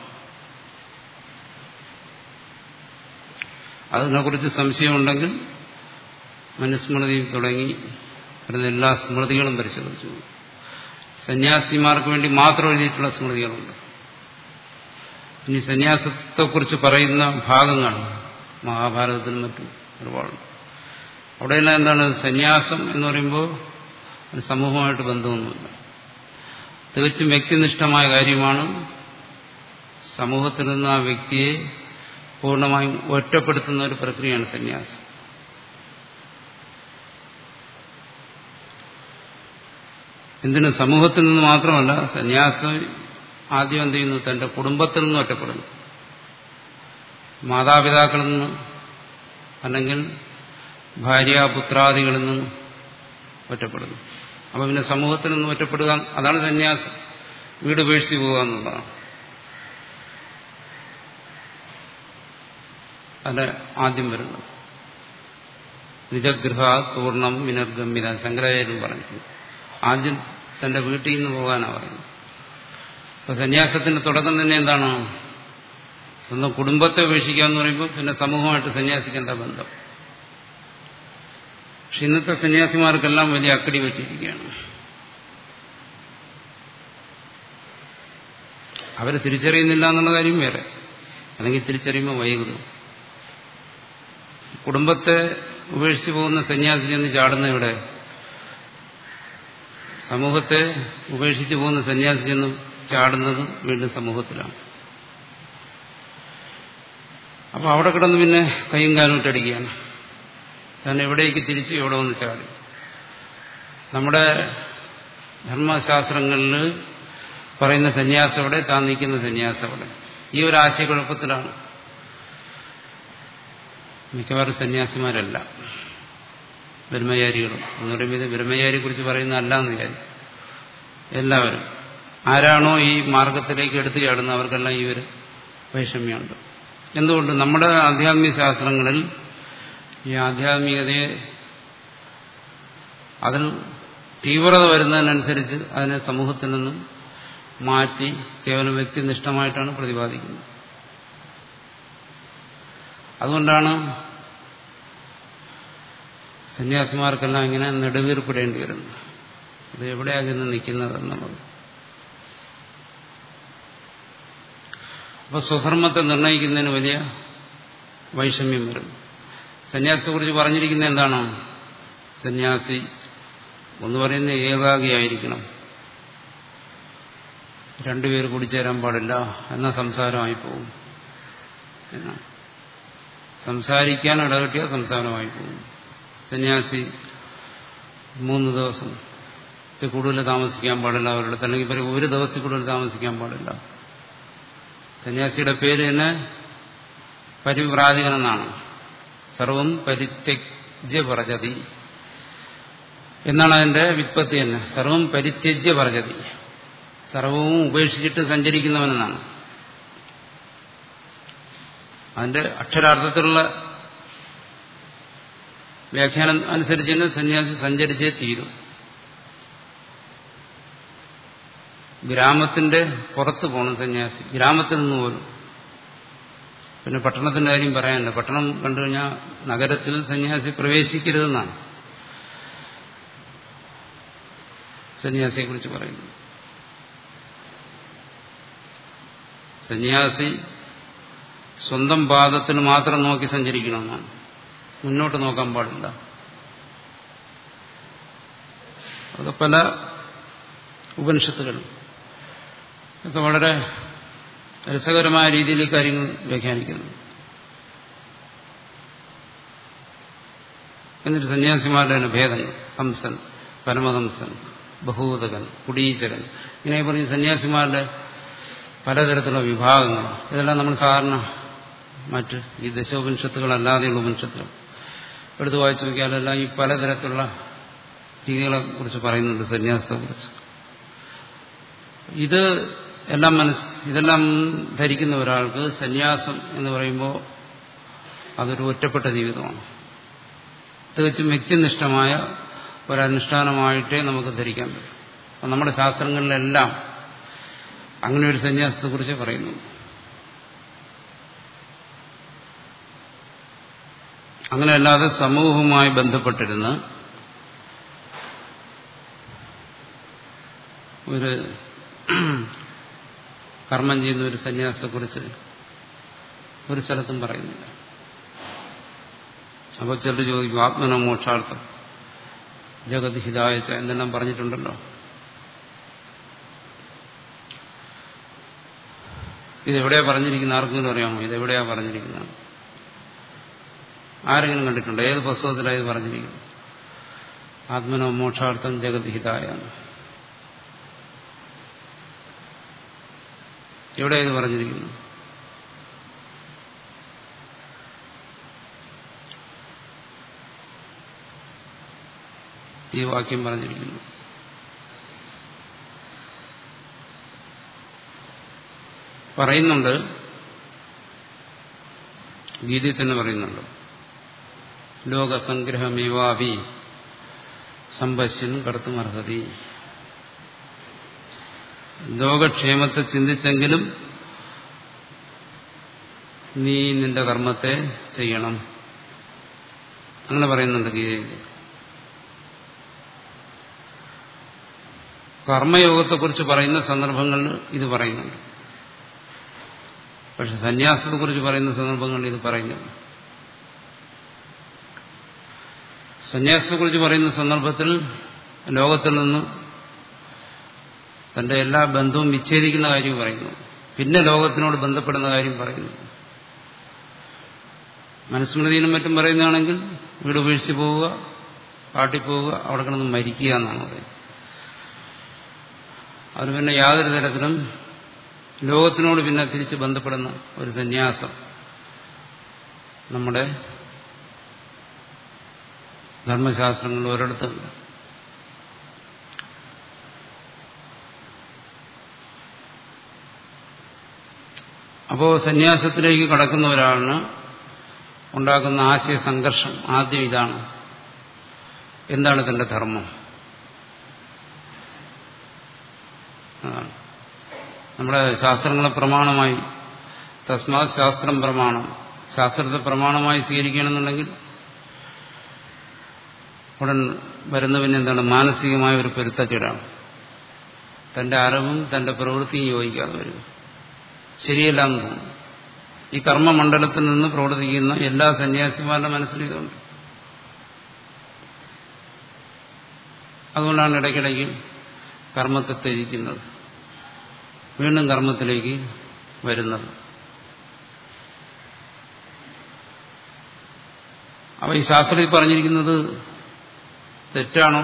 അതിനെക്കുറിച്ച് സംശയമുണ്ടെങ്കിൽ മനുസ്മൃതി തുടങ്ങി വരുന്ന എല്ലാ സ്മൃതികളും പരിശോധിച്ചു സന്യാസിമാർക്ക് വേണ്ടി മാത്രം എഴുതിയിട്ടുള്ള സ്മൃതികളുണ്ട് ഇനി സന്യാസത്തെക്കുറിച്ച് പറയുന്ന ഭാഗങ്ങൾ മഹാഭാരതത്തിനും മറ്റും ഒരുപാടുണ്ട് അവിടെയെല്ലാം എന്താണ് സന്യാസം എന്ന് പറയുമ്പോൾ ഒരു സമൂഹമായിട്ട് ബന്ധമൊന്നുമില്ല തികച്ചും വ്യക്തിനിഷ്ഠമായ കാര്യമാണ് സമൂഹത്തിൽ നിന്ന് ആ വ്യക്തിയെ പൂർണ്ണമായും ഒറ്റപ്പെടുത്തുന്ന ഒരു പ്രക്രിയയാണ് സന്യാസം എന്തിനു സമൂഹത്തിൽ നിന്ന് മാത്രമല്ല സന്യാസം ആദ്യം എന്ത് ചെയ്യുന്നു തന്റെ കുടുംബത്തിൽ നിന്ന് ഒറ്റപ്പെടുന്നു മാതാപിതാക്കളിൽ നിന്ന് അല്ലെങ്കിൽ ഭാര്യ പുത്രാദികളിൽ നിന്ന് ഒറ്റപ്പെടുന്നു അപ്പം പിന്നെ സമൂഹത്തിൽ നിന്ന് ഒറ്റപ്പെടുക അതാണ് സന്യാസം വീട് ഉപേക്ഷിച്ച് പോകുക എന്നുള്ളതാണ് അത് ആദ്യം വരുന്നത് നിജഗൃഹ പൂർണ്ണം വിനർഗമ്യത ശങ്കരാചാര്യം പറഞ്ഞു ആദ്യം തന്റെ വീട്ടിൽ നിന്ന് പോകാനാണ് പറയുന്നത് അപ്പൊ സന്യാസത്തിന്റെ തുടക്കം തന്നെ എന്താണ് സ്വന്തം കുടുംബത്തെ ഉപേക്ഷിക്കുക എന്ന് പറയുമ്പോൾ പിന്നെ സമൂഹമായിട്ട് സന്യാസിക്കേണ്ട ബന്ധം പക്ഷെ ഇന്നത്തെ സന്യാസിമാർക്കെല്ലാം വലിയ അക്കടി പറ്റിയിരിക്കുകയാണ് അവർ തിരിച്ചറിയുന്നില്ല എന്നുള്ള കാര്യം വേറെ അല്ലെങ്കിൽ തിരിച്ചറിയുമ്പോൾ വൈകുന്നു കുടുംബത്തെ ഉപേക്ഷിച്ച് പോകുന്ന സന്യാസി ചെന്ന് ചാടുന്ന ഇവിടെ സമൂഹത്തെ ഉപേക്ഷിച്ച് പോകുന്ന സന്യാസി ചെന്ന് ചാടുന്നത് വീണ്ടും സമൂഹത്തിലാണ് അപ്പൊ അവിടെ കിടന്ന് പിന്നെ കൈയും കാലും ഇട്ടടിക്കുകയാണ് താൻ എവിടേക്ക് തിരിച്ചു എവിടെ വന്ന് ചാടി നമ്മുടെ ധർമ്മശാസ്ത്രങ്ങളിൽ പറയുന്ന സന്യാസം എവിടെ താൻ നിൽക്കുന്ന സന്യാസം എവിടെ ഈ ഒരു ആശയക്കുഴപ്പത്തിലാണ് മിക്കവാറും സന്യാസിമാരല്ല ബ്രഹ്മചാരികളും എന്ന് പറയുമ്പോൾ ഇത് ബ്രഹ്മചാരിയെ കുറിച്ച് പറയുന്ന അല്ല എന്ന് വിചാരിക്കും എല്ലാവരും ആരാണോ ഈ മാർഗത്തിലേക്ക് എടുത്തു ചാടുന്ന അവർക്കെല്ലാം ഈ ഒരു വൈഷമ്യമുണ്ട് എന്തുകൊണ്ട് നമ്മുടെ ആധ്യാത്മിക ശാസ്ത്രങ്ങളിൽ ഈ ആധ്യാത്മികതയെ അതിൽ തീവ്രത വരുന്നതിനനുസരിച്ച് അതിനെ സമൂഹത്തിൽ നിന്നും മാറ്റി കേവലം വ്യക്തിനിഷ്ഠമായിട്ടാണ് പ്രതിപാദിക്കുന്നത് അതുകൊണ്ടാണ് സന്യാസിമാർക്കെല്ലാം ഇങ്ങനെ നെടുവീർപ്പിടേണ്ടി വരുന്നത് ഇത് എവിടെയാണ് ചെന്ന് നിൽക്കുന്നത് എന്നുള്ളത് അപ്പൊ സ്വധർമ്മത്തെ നിർണ്ണയിക്കുന്നതിന് വലിയ വൈഷമ്യം വരും സന്യാസത്തെക്കുറിച്ച് പറഞ്ഞിരിക്കുന്നത് എന്താണ് സന്യാസി ഒന്ന് പറയുന്നത് ഏകാഗിയായിരിക്കണം രണ്ടുപേർ കൂടിച്ചേരാൻ പാടില്ല എന്ന സംസാരമായി പോകും എന്നാണ് സംസാരിക്കാൻ ഇടകെട്ടിയ സംസാരമായി പോകും സന്യാസി മൂന്ന് ദിവസം കൂടുതൽ താമസിക്കാൻ പാടില്ല അവരുടെ അല്ലെങ്കിൽ പറയും ഒരു ദിവസത്തിൽ കൂടുതൽ താമസിക്കാൻ പാടില്ല സന്യാസിയുടെ പേര് തന്നെ പരിവ്രാജകൻ എന്നാണ് സർവം പരിത്യജ്യ പറജതി എന്നാണ് അതിന്റെ വിത്പത്തി തന്നെ സർവം പരിത്യജ്യ പറജതി സർവവും ഉപേക്ഷിച്ചിട്ട് സഞ്ചരിക്കുന്നവനെന്നാണ് അതിന്റെ അക്ഷരാർത്ഥത്തിലുള്ള വ്യാഖ്യാനം അനുസരിച്ച് തന്നെ സന്യാസി സഞ്ചരിച്ചേ തീരും ഗ്രാമത്തിന്റെ പുറത്ത് പോകണം സന്യാസി ഗ്രാമത്തിൽ നിന്ന് പോലും പിന്നെ പട്ടണത്തിന്റെ കാര്യം പറയാനില്ല പട്ടണം കണ്ടു കഴിഞ്ഞാൽ നഗരത്തിൽ സന്യാസി പ്രവേശിക്കരുതെന്നാണ് സന്യാസിയെ കുറിച്ച് പറയുന്നത് സന്യാസി സ്വന്തം പാദത്തിന് മാത്രം നോക്കി സഞ്ചരിക്കണമെന്നാണ് മുന്നോട്ട് നോക്കാൻ പാടില്ല അത് പല ഉപനിഷത്തുകൾ ഒക്കെ വളരെ രസകരമായ രീതിയിൽ കാര്യങ്ങൾ വ്യാഖ്യാനിക്കുന്നു എന്നിട്ട് സന്യാസിമാരുടെ തന്നെ ഭേദങ്ങൾ ഹംസൻ പരമഹംസൻ ബഹൂതകൻ കുടീചകൻ ഇങ്ങനെ പറഞ്ഞ് സന്യാസിമാരുടെ പലതരത്തിലുള്ള വിഭാഗങ്ങൾ ഇതെല്ലാം നമ്മൾ സാധാരണ മറ്റ് ഈ ദശോപനിഷത്തുകളല്ലാതെയുള്ള ഉപനിഷത്തുകൾ എടുത്ത് വായിച്ചു നോക്കിയാലെല്ലാം ഈ പലതരത്തിലുള്ള രീതികളെ കുറിച്ച് പറയുന്നുണ്ട് സന്യാസത്തെ കുറിച്ച് ഇത് എല്ലാം മനസ് ഇതെല്ലാം ധരിക്കുന്ന ഒരാൾക്ക് സന്യാസം എന്ന് പറയുമ്പോൾ അതൊരു ഒറ്റപ്പെട്ട ജീവിതമാണ് തികച്ചും വ്യക്തിനിഷ്ഠമായ ഒരനുഷ്ഠാനമായിട്ടേ നമുക്ക് ധരിക്കാൻ പറ്റും അപ്പം നമ്മുടെ ശാസ്ത്രങ്ങളിലെല്ലാം അങ്ങനെ ഒരു സന്യാസത്തെക്കുറിച്ച് പറയുന്നു അങ്ങനെയല്ലാതെ സമൂഹവുമായി ബന്ധപ്പെട്ടിരുന്ന് ഒരു കർമ്മം ചെയ്യുന്ന ഒരു സന്യാസത്തെക്കുറിച്ച് ഒരു സ്ഥലത്തും പറയുന്നില്ല അപ്പോൾ ചിലർ ചോദിക്കും ആത്മന മോക്ഷാർത്ഥം ജഗത് ഹിതായച്ച എന്നെല്ലാം പറഞ്ഞിട്ടുണ്ടല്ലോ ഇതെവിടെയാ പറഞ്ഞിരിക്കുന്നത് ആർക്കെങ്കിലും അറിയാമോ ഇതെവിടെയാ പറഞ്ഞിരിക്കുന്നത് ആരെങ്കിലും കണ്ടിട്ടുണ്ടോ ഏത് പുസ്തകത്തിലാണ് ഇത് പറഞ്ഞിരിക്കുന്നത് ആത്മനോ മോക്ഷാർത്ഥം ജഗത് ഹിതായ എവിടെ ഇത് പറഞ്ഞിരിക്കുന്നു ഈ വാക്യം പറഞ്ഞിരിക്കുന്നു പറയുന്നുണ്ട് ഗീതയിൽ തന്നെ പറയുന്നുണ്ട് ലോകസംഗ്രഹമേവാഭി സമ്പശ്യൻ കടത്തും അർഹതി ലോകക്ഷേമത്തെ ചിന്തിച്ചെങ്കിലും നീ നിന്റെ കർമ്മത്തെ ചെയ്യണം അങ്ങനെ പറയുന്നുണ്ട് ഗീതയിൽ കർമ്മയോഗത്തെക്കുറിച്ച് പറയുന്ന സന്ദർഭങ്ങളിൽ ഇത് പറയുന്നുണ്ട് പക്ഷെ സന്യാസത്തെക്കുറിച്ച് പറയുന്ന സന്ദർഭങ്ങളിൽ ഇത് പറയുന്നില്ല സന്യാസത്തെക്കുറിച്ച് പറയുന്ന സന്ദർഭത്തിൽ ലോകത്തിൽ നിന്ന് തന്റെ എല്ലാ ബന്ധവും വിച്ഛേദിക്കുന്ന കാര്യം പറയുന്നു പിന്നെ ലോകത്തിനോട് ബന്ധപ്പെടുന്ന കാര്യം പറയുന്നു മനുസ്മൃതിയിലും മറ്റും പറയുന്നതാണെങ്കിൽ വീട് വീഴ്ച പോവുക കാട്ടിൽ പോവുക അവിടെ കിടന്ന് മരിക്കുക എന്നാണ് പറയുന്നത് അതിന് പിന്നെ യാതൊരു തരത്തിലും ലോകത്തിനോട് പിന്നെ തിരിച്ച് ബന്ധപ്പെടുന്ന ഒരു സന്യാസം നമ്മുടെ ധർമ്മശാസ്ത്രങ്ങളിൽ ഒരിടത്തുമില്ല അപ്പോൾ സന്യാസത്തിലേക്ക് കടക്കുന്ന ഒരാളിന് ഉണ്ടാക്കുന്ന ആശയ സംഘർഷം ആദ്യം ഇതാണ് എന്താണ് തന്റെ ധർമ്മം അതാണ് നമ്മുടെ ശാസ്ത്രങ്ങളെ പ്രമാണമായി തസ്മാത് ശാസ്ത്രം പ്രമാണം ശാസ്ത്രത്തെ പ്രമാണമായി സ്വീകരിക്കണമെന്നുണ്ടെങ്കിൽ ഉടൻ വരുന്ന പിന്നെ എന്താണ് മാനസികമായ ഒരു പൊരുത്തക്കേടാണ് തന്റെ അറിവും തന്റെ പ്രവൃത്തിയും യോജിക്കാതെ വരും ശരിയല്ല എന്ന് തോന്നുന്നു ഈ കർമ്മമണ്ഡലത്തിൽ നിന്ന് പ്രവർത്തിക്കുന്ന എല്ലാ സന്യാസിമാരുടെ മനസ്സിൽ ഇതുണ്ട് അതുകൊണ്ടാണ് ഇടയ്ക്കിടയ്ക്ക് കർമ്മത്തെ ത്യജിക്കുന്നത് വീണ്ടും കർമ്മത്തിലേക്ക് വരുന്നത് അപ്പൊ ഈ ശാസ്ത്രത്തിൽ പറഞ്ഞിരിക്കുന്നത് തെറ്റാണോ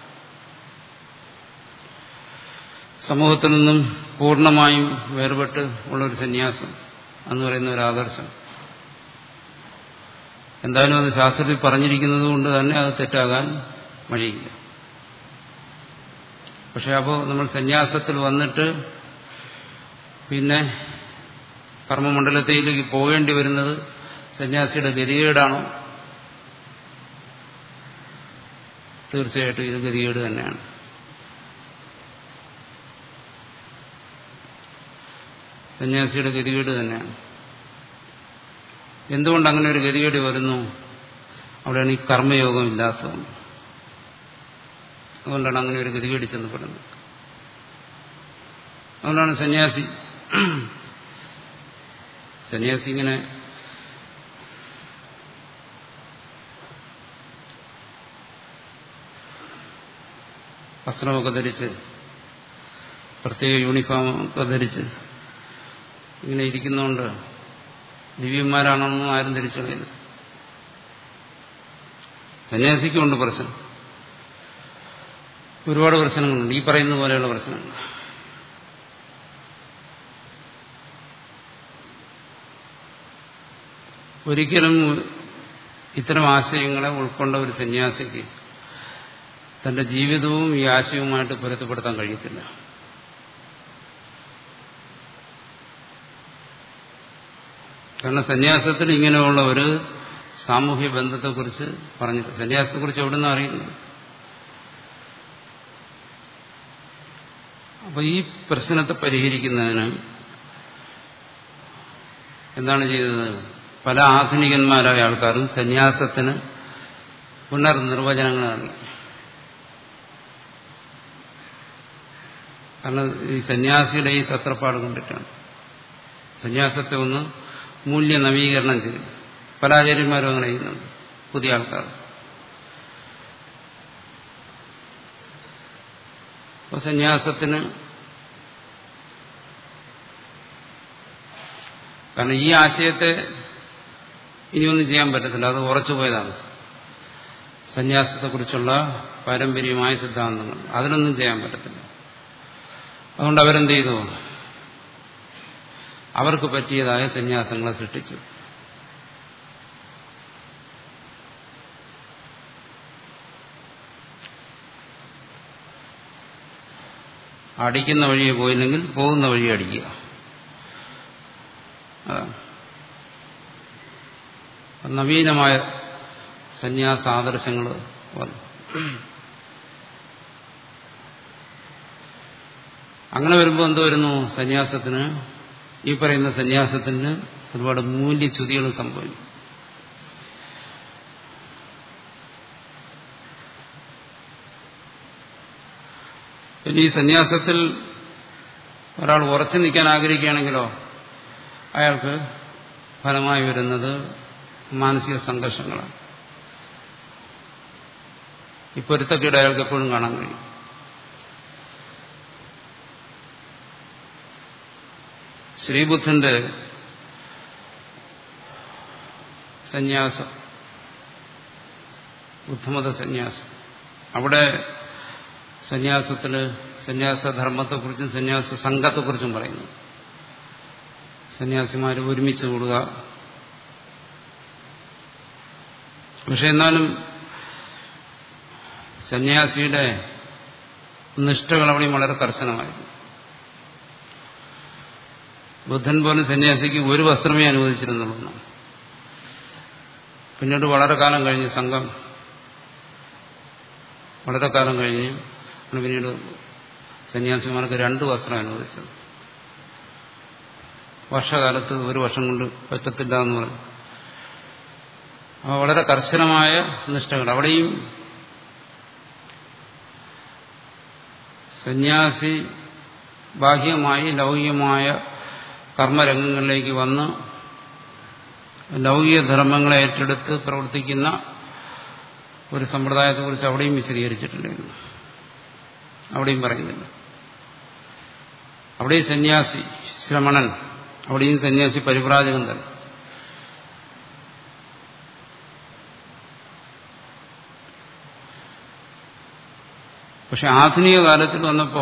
സമൂഹത്തിൽ നിന്നും പൂർണ്ണമായും വേർപെട്ട് ഉള്ളൊരു സന്യാസം എന്ന് പറയുന്ന ഒരു ആദർശം എന്തായാലും അത് ശാസ്ത്രത്തിൽ പറഞ്ഞിരിക്കുന്നത് കൊണ്ട് തന്നെ അത് തെറ്റാകാൻ വഴിയില്ല പക്ഷെ അപ്പോൾ നമ്മൾ സന്യാസത്തിൽ വന്നിട്ട് പിന്നെ കർമ്മമണ്ഡലത്തിലേക്ക് പോകേണ്ടി വരുന്നത് സന്യാസിയുടെ ഗതികേടാണോ തീർച്ചയായിട്ടും ഇത് ഗതികേട് തന്നെയാണ് സന്യാസിയുടെ ഗതികേട് തന്നെയാണ് എന്തുകൊണ്ട് അങ്ങനെ ഒരു ഗതികേട് വരുന്നു അവിടെയാണ് ഈ കർമ്മയോഗം ഇല്ലാത്തതുകൊണ്ട് അതുകൊണ്ടാണ് അങ്ങനെ ഒരു ഗതികേട് ചെന്നപ്പെടുന്നത് അതുകൊണ്ടാണ് സന്യാസി സന്യാസി ഇങ്ങനെ വസ്ത്രമൊക്കെ ധരിച്ച് പ്രത്യേക യൂണിഫോം ഒക്കെ ധരിച്ച് ഇങ്ങനെ ഇരിക്കുന്നതുകൊണ്ട് ദിവ്യന്മാരാണെന്നും ആരും ധരിച്ചു കളയുന്നു സന്യാസിക്കുണ്ട് പ്രശ്നം ഒരുപാട് പ്രശ്നങ്ങളുണ്ട് ഈ പറയുന്ന പോലെയുള്ള പ്രശ്നങ്ങൾ ഒരിക്കലും ഇത്തരം ആശയങ്ങളെ ഉൾക്കൊണ്ട ഒരു സന്യാസിക്ക് തന്റെ ജീവിതവും ഈ ആശയവുമായിട്ട് പൊരുത്തപ്പെടുത്താൻ കഴിയത്തില്ല കാരണം സന്യാസത്തിൽ ഇങ്ങനെയുള്ള ഒരു സാമൂഹ്യ ബന്ധത്തെക്കുറിച്ച് പറഞ്ഞിട്ട് സന്യാസത്തെക്കുറിച്ച് എവിടെ നിന്ന് അറിയുന്നത് അപ്പൊ ഈ പ്രശ്നത്തെ പരിഹരിക്കുന്നതിന് എന്താണ് ചെയ്തത് പല ആധുനികന്മാരായ ആൾക്കാരും സന്യാസത്തിന് പുനർനിർവചനങ്ങൾ നൽകി കാരണം ഈ സന്യാസിയുടെ ഈ തത്രപ്പാട് കൊണ്ടിട്ടാണ് സന്യാസത്തെ ഒന്ന് മൂല്യ നവീകരണം ചെയ്തു പല ആചാര്യന്മാരും അങ്ങനെ ചെയ്യുന്നുണ്ട് പുതിയ ആൾക്കാർ അപ്പോൾ സന്യാസത്തിന് കാരണം ഈ ആശയത്തെ ഇനിയൊന്നും ചെയ്യാൻ പറ്റത്തില്ല അത് ഉറച്ചു പോയതാണ് സന്യാസത്തെക്കുറിച്ചുള്ള പാരമ്പര്യമായ സിദ്ധാന്തങ്ങൾ അതിനൊന്നും ചെയ്യാൻ പറ്റത്തില്ല അതുകൊണ്ട് അവരെന്ത് ചെയ്തു അവർക്ക് പറ്റിയതായ സന്യാസങ്ങളെ സൃഷ്ടിച്ചു അടിക്കുന്ന വഴിയെ പോയില്ലെങ്കിൽ പോകുന്ന വഴി അടിക്കുക നവീനമായ സന്യാസ ആദർശങ്ങൾ വന്നു അങ്ങനെ വരുമ്പോൾ എന്ത് വരുന്നു സന്യാസത്തിന് ഈ പറയുന്ന സന്യാസത്തിന് ഒരുപാട് മൂല്യച്യുതികളും സംഭവിക്കും ഇനി ഈ സന്യാസത്തിൽ ഒരാൾ ഉറച്ചു നിൽക്കാൻ ആഗ്രഹിക്കുകയാണെങ്കിലോ അയാൾക്ക് ഫലമായി വരുന്നത് മാനസിക സംഘർഷങ്ങളാണ് ഈ പൊരുത്തക്കേട് അയാൾക്ക് എപ്പോഴും കാണാൻ കഴിയും ശ്രീബുദ്ധന്റെ സന്യാസം ബുദ്ധമത സന്യാസം അവിടെ സന്യാസത്തില് സന്യാസധർമ്മത്തെക്കുറിച്ചും സന്യാസ സംഘത്തെക്കുറിച്ചും പറയുന്നു സന്യാസിമാർ ഒരുമിച്ച് കൂടുക പക്ഷെ എന്നാലും സന്യാസിയുടെ നിഷ്ഠകൾ അവിടെയും വളരെ കർശനമായിരുന്നു ബുദ്ധൻ പോലും സന്യാസിക്ക് ഒരു വസ്ത്രമേ അനുവദിച്ചിരുന്നുള്ളൂ പിന്നീട് വളരെ കാലം കഴിഞ്ഞ് സംഘം വളരെ കാലം കഴിഞ്ഞ് പിന്നീട് സന്യാസിമാർക്ക് രണ്ട് വസ്ത്രം അനുവദിച്ചത് വർഷകാലത്ത് ഒരു വർഷം കൊണ്ട് പറ്റത്തില്ല എന്ന് പറഞ്ഞു അപ്പോൾ വളരെ കർശനമായ നിഷ്ഠകൾ അവിടെയും സന്യാസി ബാഹ്യമായി ലൗകികമായ കർമ്മരംഗങ്ങളിലേക്ക് വന്ന് ലൗകിക ധർമ്മങ്ങളെ ഏറ്റെടുത്ത് പ്രവർത്തിക്കുന്ന ഒരു സമ്പ്രദായത്തെക്കുറിച്ച് അവിടെയും വിശദീകരിച്ചിട്ടുണ്ടായിരുന്നു അവിടെയും പറയുന്നില്ല അവിടെയും സന്യാസി ശ്രമണൻ അവിടെയും സന്യാസി പരിപ്രാജകൻ തന്നെ പക്ഷെ ആധുനിക കാലത്തിൽ വന്നപ്പോ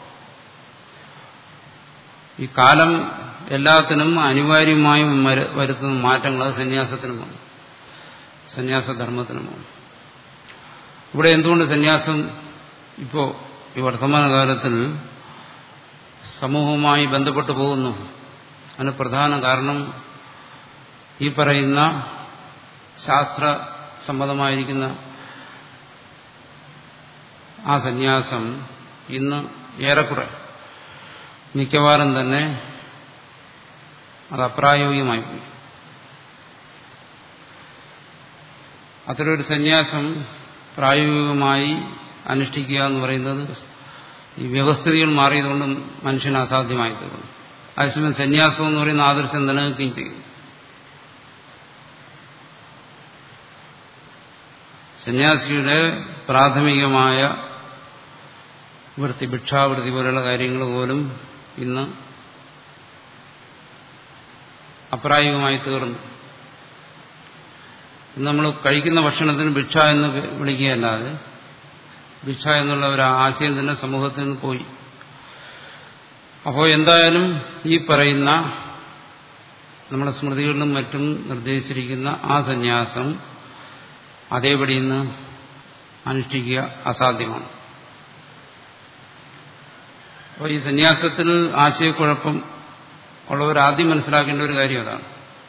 ഈ കാലം എല്ലാത്തിനും അനിവാര്യമായും വരുത്തുന്ന മാറ്റങ്ങൾ അത് സന്യാസത്തിനും വന്നു സന്യാസധർമ്മത്തിനും വന്നു ഇവിടെ എന്തുകൊണ്ട് സന്യാസം ഇപ്പോ ഈ വർത്തമാനകാലത്തിൽ സമൂഹവുമായി ബന്ധപ്പെട്ടു പോകുന്നു അതിന് പ്രധാന കാരണം ഈ പറയുന്ന ശാസ്ത്ര സമ്മതമായിരിക്കുന്ന ആ സന്യാസം ഇന്ന് ഏറെക്കുറെ മിക്കവാറും തന്നെ അത് അപ്രായോഗികമായി പോയി അത്തരൊരു സന്യാസം പ്രായോഗികമായി അനുഷ്ഠിക്കുക എന്ന് പറയുന്നത് ഈ വ്യവസ്ഥിതികൾ മാറിയതുകൊണ്ട് മനുഷ്യന് അസാധ്യമായി തീർന്നു അതേസമയം സന്യാസം എന്ന് പറയുന്ന ആദർശം നിലനിൽക്കുകയും ചെയ്യും സന്യാസിയുടെ പ്രാഥമികമായ വൃത്തി ഭിക്ഷാവൃത്തി പോലെയുള്ള കാര്യങ്ങൾ പോലും ഇന്ന് അപ്രായോഗികമായി തീർന്നു ഇന്ന് നമ്മൾ കഴിക്കുന്ന ഭക്ഷണത്തിന് ഭിക്ഷ എന്ന് വിളിക്കുകയല്ലാതെ ഭിക്ഷ എന്നുള്ള ഒരു ആശയം തന്നെ സമൂഹത്തിൽ നിന്ന് പോയി അപ്പോൾ എന്തായാലും ഈ പറയുന്ന നമ്മുടെ സ്മൃതികളിലും മറ്റും നിർദ്ദേശിച്ചിരിക്കുന്ന ആ സന്യാസം അതേപടി ഇന്ന് അനുഷ്ഠിക്കുക അസാധ്യമാണ് അപ്പോൾ ഈ സന്യാസത്തിൽ ആശയക്കുഴപ്പം ഉള്ളവർ ആദ്യം മനസ്സിലാക്കേണ്ട ഒരു കാര്യം അതാണ്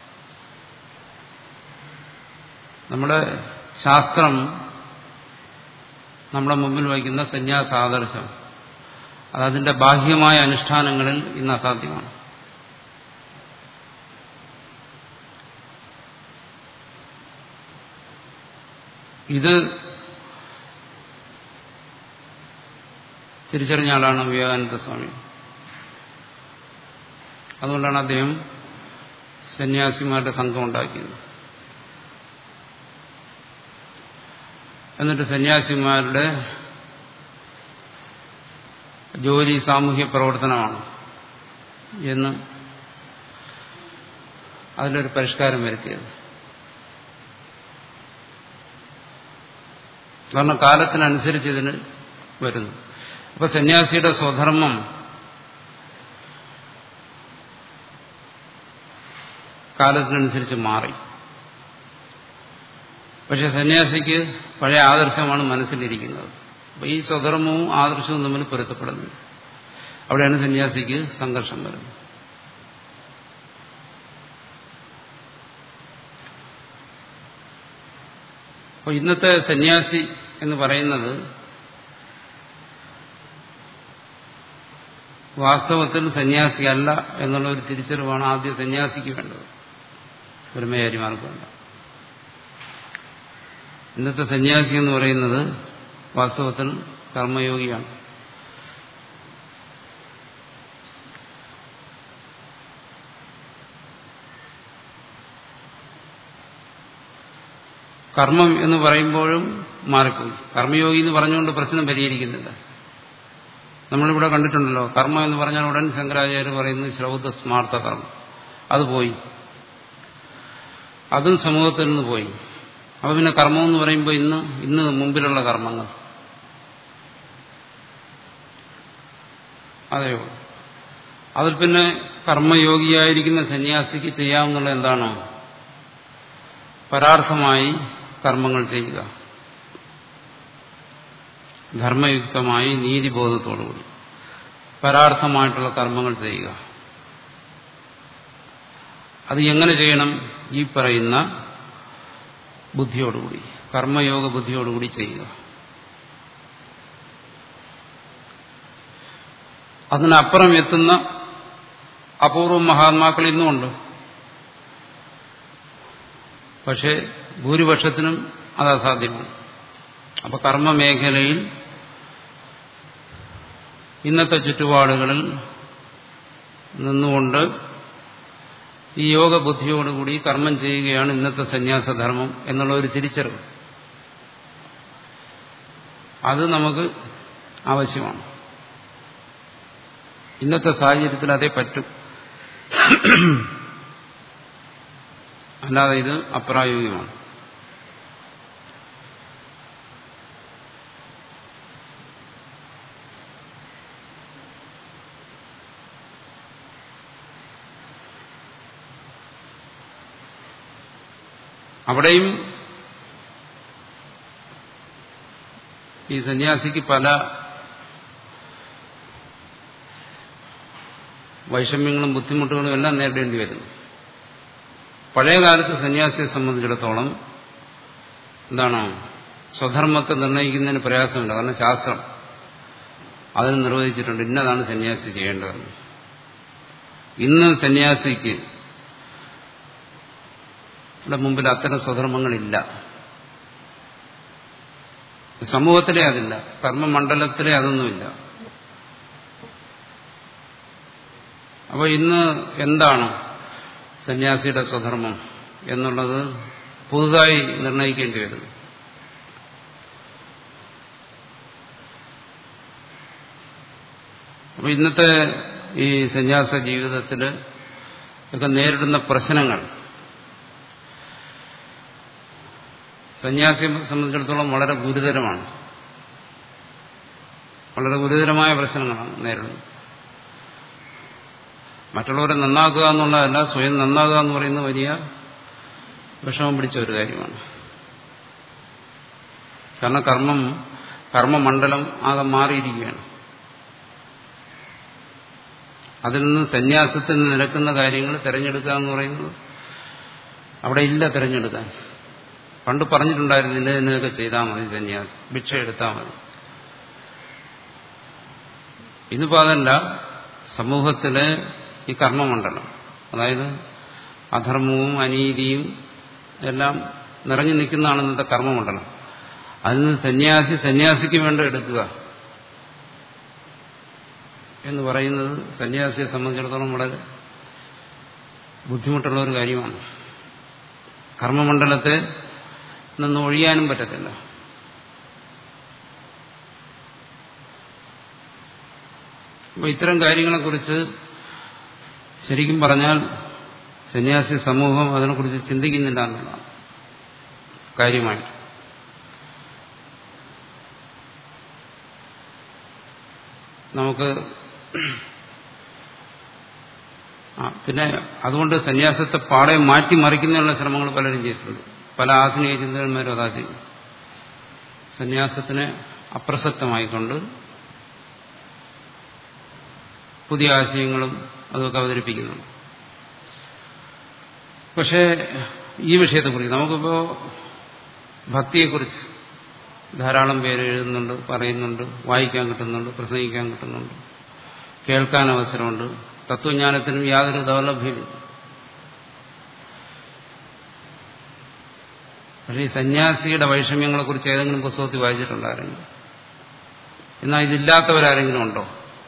നമ്മുടെ ശാസ്ത്രം നമ്മുടെ മുമ്പിൽ വയ്ക്കുന്ന സന്യാസാദർശം അതതിന്റെ ബാഹ്യമായ അനുഷ്ഠാനങ്ങളിൽ ഇന്ന് അസാധ്യമാണ് ഇത് തിരിച്ചറിഞ്ഞ ആളാണ് വിവേകാനന്ദ സ്വാമി അതുകൊണ്ടാണ് അദ്ദേഹം സന്യാസിമാരുടെ സംഘം ഉണ്ടാക്കിയത് എന്നിട്ട് സന്യാസിമാരുടെ ജോലി സാമൂഹ്യ പ്രവർത്തനമാണ് എന്ന് അതിലൊരു പരിഷ്കാരം വരുത്തിയത് കാരണം കാലത്തിനനുസരിച്ച് ഇതിന് വരുന്നു അപ്പൊ സന്യാസിയുടെ സ്വധർമ്മം കാലത്തിനനുസരിച്ച് മാറി പക്ഷെ സന്യാസിക്ക് പഴയ ആദർശമാണ് മനസ്സിലിരിക്കുന്നത് അപ്പൊ ഈ സ്വധർമ്മവും ആദർശവും തമ്മിൽ പൊരുത്തപ്പെടുന്നു അവിടെയാണ് സന്യാസിക്ക് സംഘർഷം വരുന്നത് അപ്പോൾ ഇന്നത്തെ സന്യാസി എന്ന് പറയുന്നത് വാസ്തവത്തിൽ സന്യാസിയല്ല എന്നുള്ള ഒരു തിരിച്ചറിവാണ് ആദ്യം സന്യാസിക്ക് വേണ്ടത് ബ്രഹ്മചാരിമാർക്ക് വേണ്ട ഇന്നത്തെ സന്യാസി എന്ന് പറയുന്നത് വാസ്തവത്തിൽ കർമ്മയോഗിയാണ് കർമ്മം എന്ന് പറയുമ്പോഴും മാറിപ്പോയി കർമ്മയോഗി എന്ന് പറഞ്ഞുകൊണ്ട് പ്രശ്നം പരിഹരിക്കുന്നില്ല നമ്മളിവിടെ കണ്ടിട്ടുണ്ടല്ലോ കർമ്മം എന്ന് പറഞ്ഞാൽ ഉടൻ ശങ്കരാചാര്യ പറയുന്നത് ശ്രൗത സ്മാർത്ഥ കർമ്മം അത് പോയി അതും സമൂഹത്തിൽ നിന്ന് പോയി അപ്പൊ പിന്നെ കർമ്മം എന്ന് പറയുമ്പോൾ ഇന്ന് ഇന്ന് മുമ്പിലുള്ള കർമ്മങ്ങൾ അതെയോ അതിൽ പിന്നെ കർമ്മയോഗിയായിരിക്കുന്ന സന്യാസിക്ക് ചെയ്യാവുന്നുള്ള എന്താണ് പരാർത്ഥമായി കർമ്മങ്ങൾ ചെയ്യുക ധർമ്മയുക്തമായി നീതിബോധത്തോടുകൂടി പരാർത്ഥമായിട്ടുള്ള കർമ്മങ്ങൾ ചെയ്യുക അത് എങ്ങനെ ചെയ്യണം ഈ പറയുന്ന ബുദ്ധിയോടുകൂടി കർമ്മയോഗ ബുദ്ധിയോടുകൂടി ചെയ്യുക അതിനപ്പുറം എത്തുന്ന അപൂർവ മഹാത്മാക്കൾ ഇന്നുമുണ്ട് പക്ഷേ ഭൂരിപക്ഷത്തിനും അത് അസാധ്യമാണ് അപ്പൊ കർമ്മമേഖലയിൽ ഇന്നത്തെ ചുറ്റുപാടുകളിൽ നിന്നുകൊണ്ട് ഈ യോഗ ബുദ്ധിയോടുകൂടി കർമ്മം ചെയ്യുകയാണ് ഇന്നത്തെ സന്യാസധർമ്മം എന്നുള്ള ഒരു തിരിച്ചറിവ് അത് നമുക്ക് ആവശ്യമാണ് ഇന്നത്തെ സാഹചര്യത്തിൽ അതേ പറ്റും അല്ലാതെ ഇത് അപ്രായോഗികമാണ് അവിടെയും ഈ സന്യാസിക്ക് പല വൈഷമ്യങ്ങളും ബുദ്ധിമുട്ടുകളും എല്ലാം നേരിടേണ്ടി വരുന്നു പഴയ കാലത്ത് സന്യാസിയെ സംബന്ധിച്ചിടത്തോളം എന്താണ് സ്വധർമ്മത്തെ നിർണ്ണയിക്കുന്നതിന് പ്രയാസമുണ്ട് കാരണം ശാസ്ത്രം അതിന് നിർവഹിച്ചിട്ടുണ്ട് ഇന്നതാണ് സന്യാസി ചെയ്യേണ്ടതെന്ന് ഇന്ന് സന്യാസിക്ക് ഇവിടെ മുമ്പിൽ അത്തരം സ്വധർമ്മങ്ങളില്ല സമൂഹത്തിലെ അതില്ല കർമ്മമണ്ഡലത്തിലെ അതൊന്നുമില്ല അപ്പോൾ ഇന്ന് എന്താണ് സന്യാസിയുടെ സ്വധർമ്മം എന്നുള്ളത് പുതുതായി നിർണയിക്കേണ്ടി വരുന്നു അപ്പോൾ ഇന്നത്തെ ഈ സന്യാസ ജീവിതത്തിൽ ഒക്കെ നേരിടുന്ന പ്രശ്നങ്ങൾ സന്യാസിയെ സംബന്ധിച്ചിടത്തോളം വളരെ ഗുരുതരമാണ് വളരെ ഗുരുതരമായ പ്രശ്നങ്ങളാണ് നേരിടുന്നത് മറ്റുള്ളവരെ നന്നാക്കുക എന്നുള്ളതല്ല സ്വയം നന്നാകുക എന്ന് പറയുന്നത് വലിയ വിഷമം പിടിച്ച ഒരു കാര്യമാണ് കാരണം കർമ്മം കർമ്മമണ്ഡലം ആകെ മാറിയിരിക്കുകയാണ് അതിൽ നിന്ന് സന്യാസത്തിൽ നിന്ന് നിരക്കുന്ന കാര്യങ്ങൾ തിരഞ്ഞെടുക്കുക എന്ന് പറയുന്നത് അവിടെ ഇല്ല തിരഞ്ഞെടുക്കാൻ പണ്ട് പറഞ്ഞിട്ടുണ്ടായിരുന്നു ഇന്ന ഇന്നതൊക്കെ ചെയ്താൽ മതി സന്യാസം ഭിക്ഷ എടുത്താൽ മതി ഇന്നിപ്പോൾ അതല്ല സമൂഹത്തിലെ ഈ കർമ്മമണ്ഡലം അതായത് അധർമ്മവും അനീതിയും എല്ലാം നിറഞ്ഞു നിൽക്കുന്നതാണ് ഇന്നത്തെ കർമ്മമണ്ഡലം അതിൽ നിന്ന് സന്യാസി സന്യാസിക്ക് വേണ്ട എടുക്കുക എന്ന് പറയുന്നത് സന്യാസിയെ സംബന്ധിച്ചിടത്തോളം വളരെ ബുദ്ധിമുട്ടുള്ള ഒരു കാര്യമാണ് കർമ്മമണ്ഡലത്തെ നിന്ന് ഒഴിയാനും പറ്റത്തില്ല അപ്പോൾ ഇത്തരം കാര്യങ്ങളെക്കുറിച്ച് ശരിക്കും പറഞ്ഞാൽ സന്യാസി സമൂഹം അതിനെക്കുറിച്ച് ചിന്തിക്കുന്നില്ല എന്നുള്ളതാണ് കാര്യമായിട്ട് നമുക്ക് ആ പിന്നെ അതുകൊണ്ട് സന്യാസത്തെ പാടെ മാറ്റിമറിക്കുന്നതിനുള്ള ശ്രമങ്ങൾ പലരും ചെയ്തിട്ടുണ്ട് പല ആധുനിക ചിന്തകന്മാരും അതാ ചെയ്യും സന്യാസത്തിനെ അപ്രസക്തമായിക്കൊണ്ട് പുതിയ ആശയങ്ങളും അതൊക്കെ അവതരിപ്പിക്കുന്നുണ്ട് പക്ഷേ ഈ വിഷയത്തെക്കുറിച്ച് നമുക്കിപ്പോൾ ഭക്തിയെക്കുറിച്ച് ധാരാളം പേര് എഴുതുന്നുണ്ട് പറയുന്നുണ്ട് വായിക്കാൻ കിട്ടുന്നുണ്ട് പ്രസംഗിക്കാൻ കിട്ടുന്നുണ്ട് കേൾക്കാൻ അവസരമുണ്ട് തത്വജ്ഞാനത്തിനും യാതൊരു ദൗർലഭ്യമില്ല പക്ഷേ ഈ സന്യാസിയുടെ വൈഷമ്യങ്ങളെക്കുറിച്ച് ഏതെങ്കിലും പുസ്തകത്തിൽ വായിച്ചിട്ടുണ്ടായിരുന്നു എന്നാൽ ഇതില്ലാത്തവരാരെങ്കിലും ഉണ്ടോ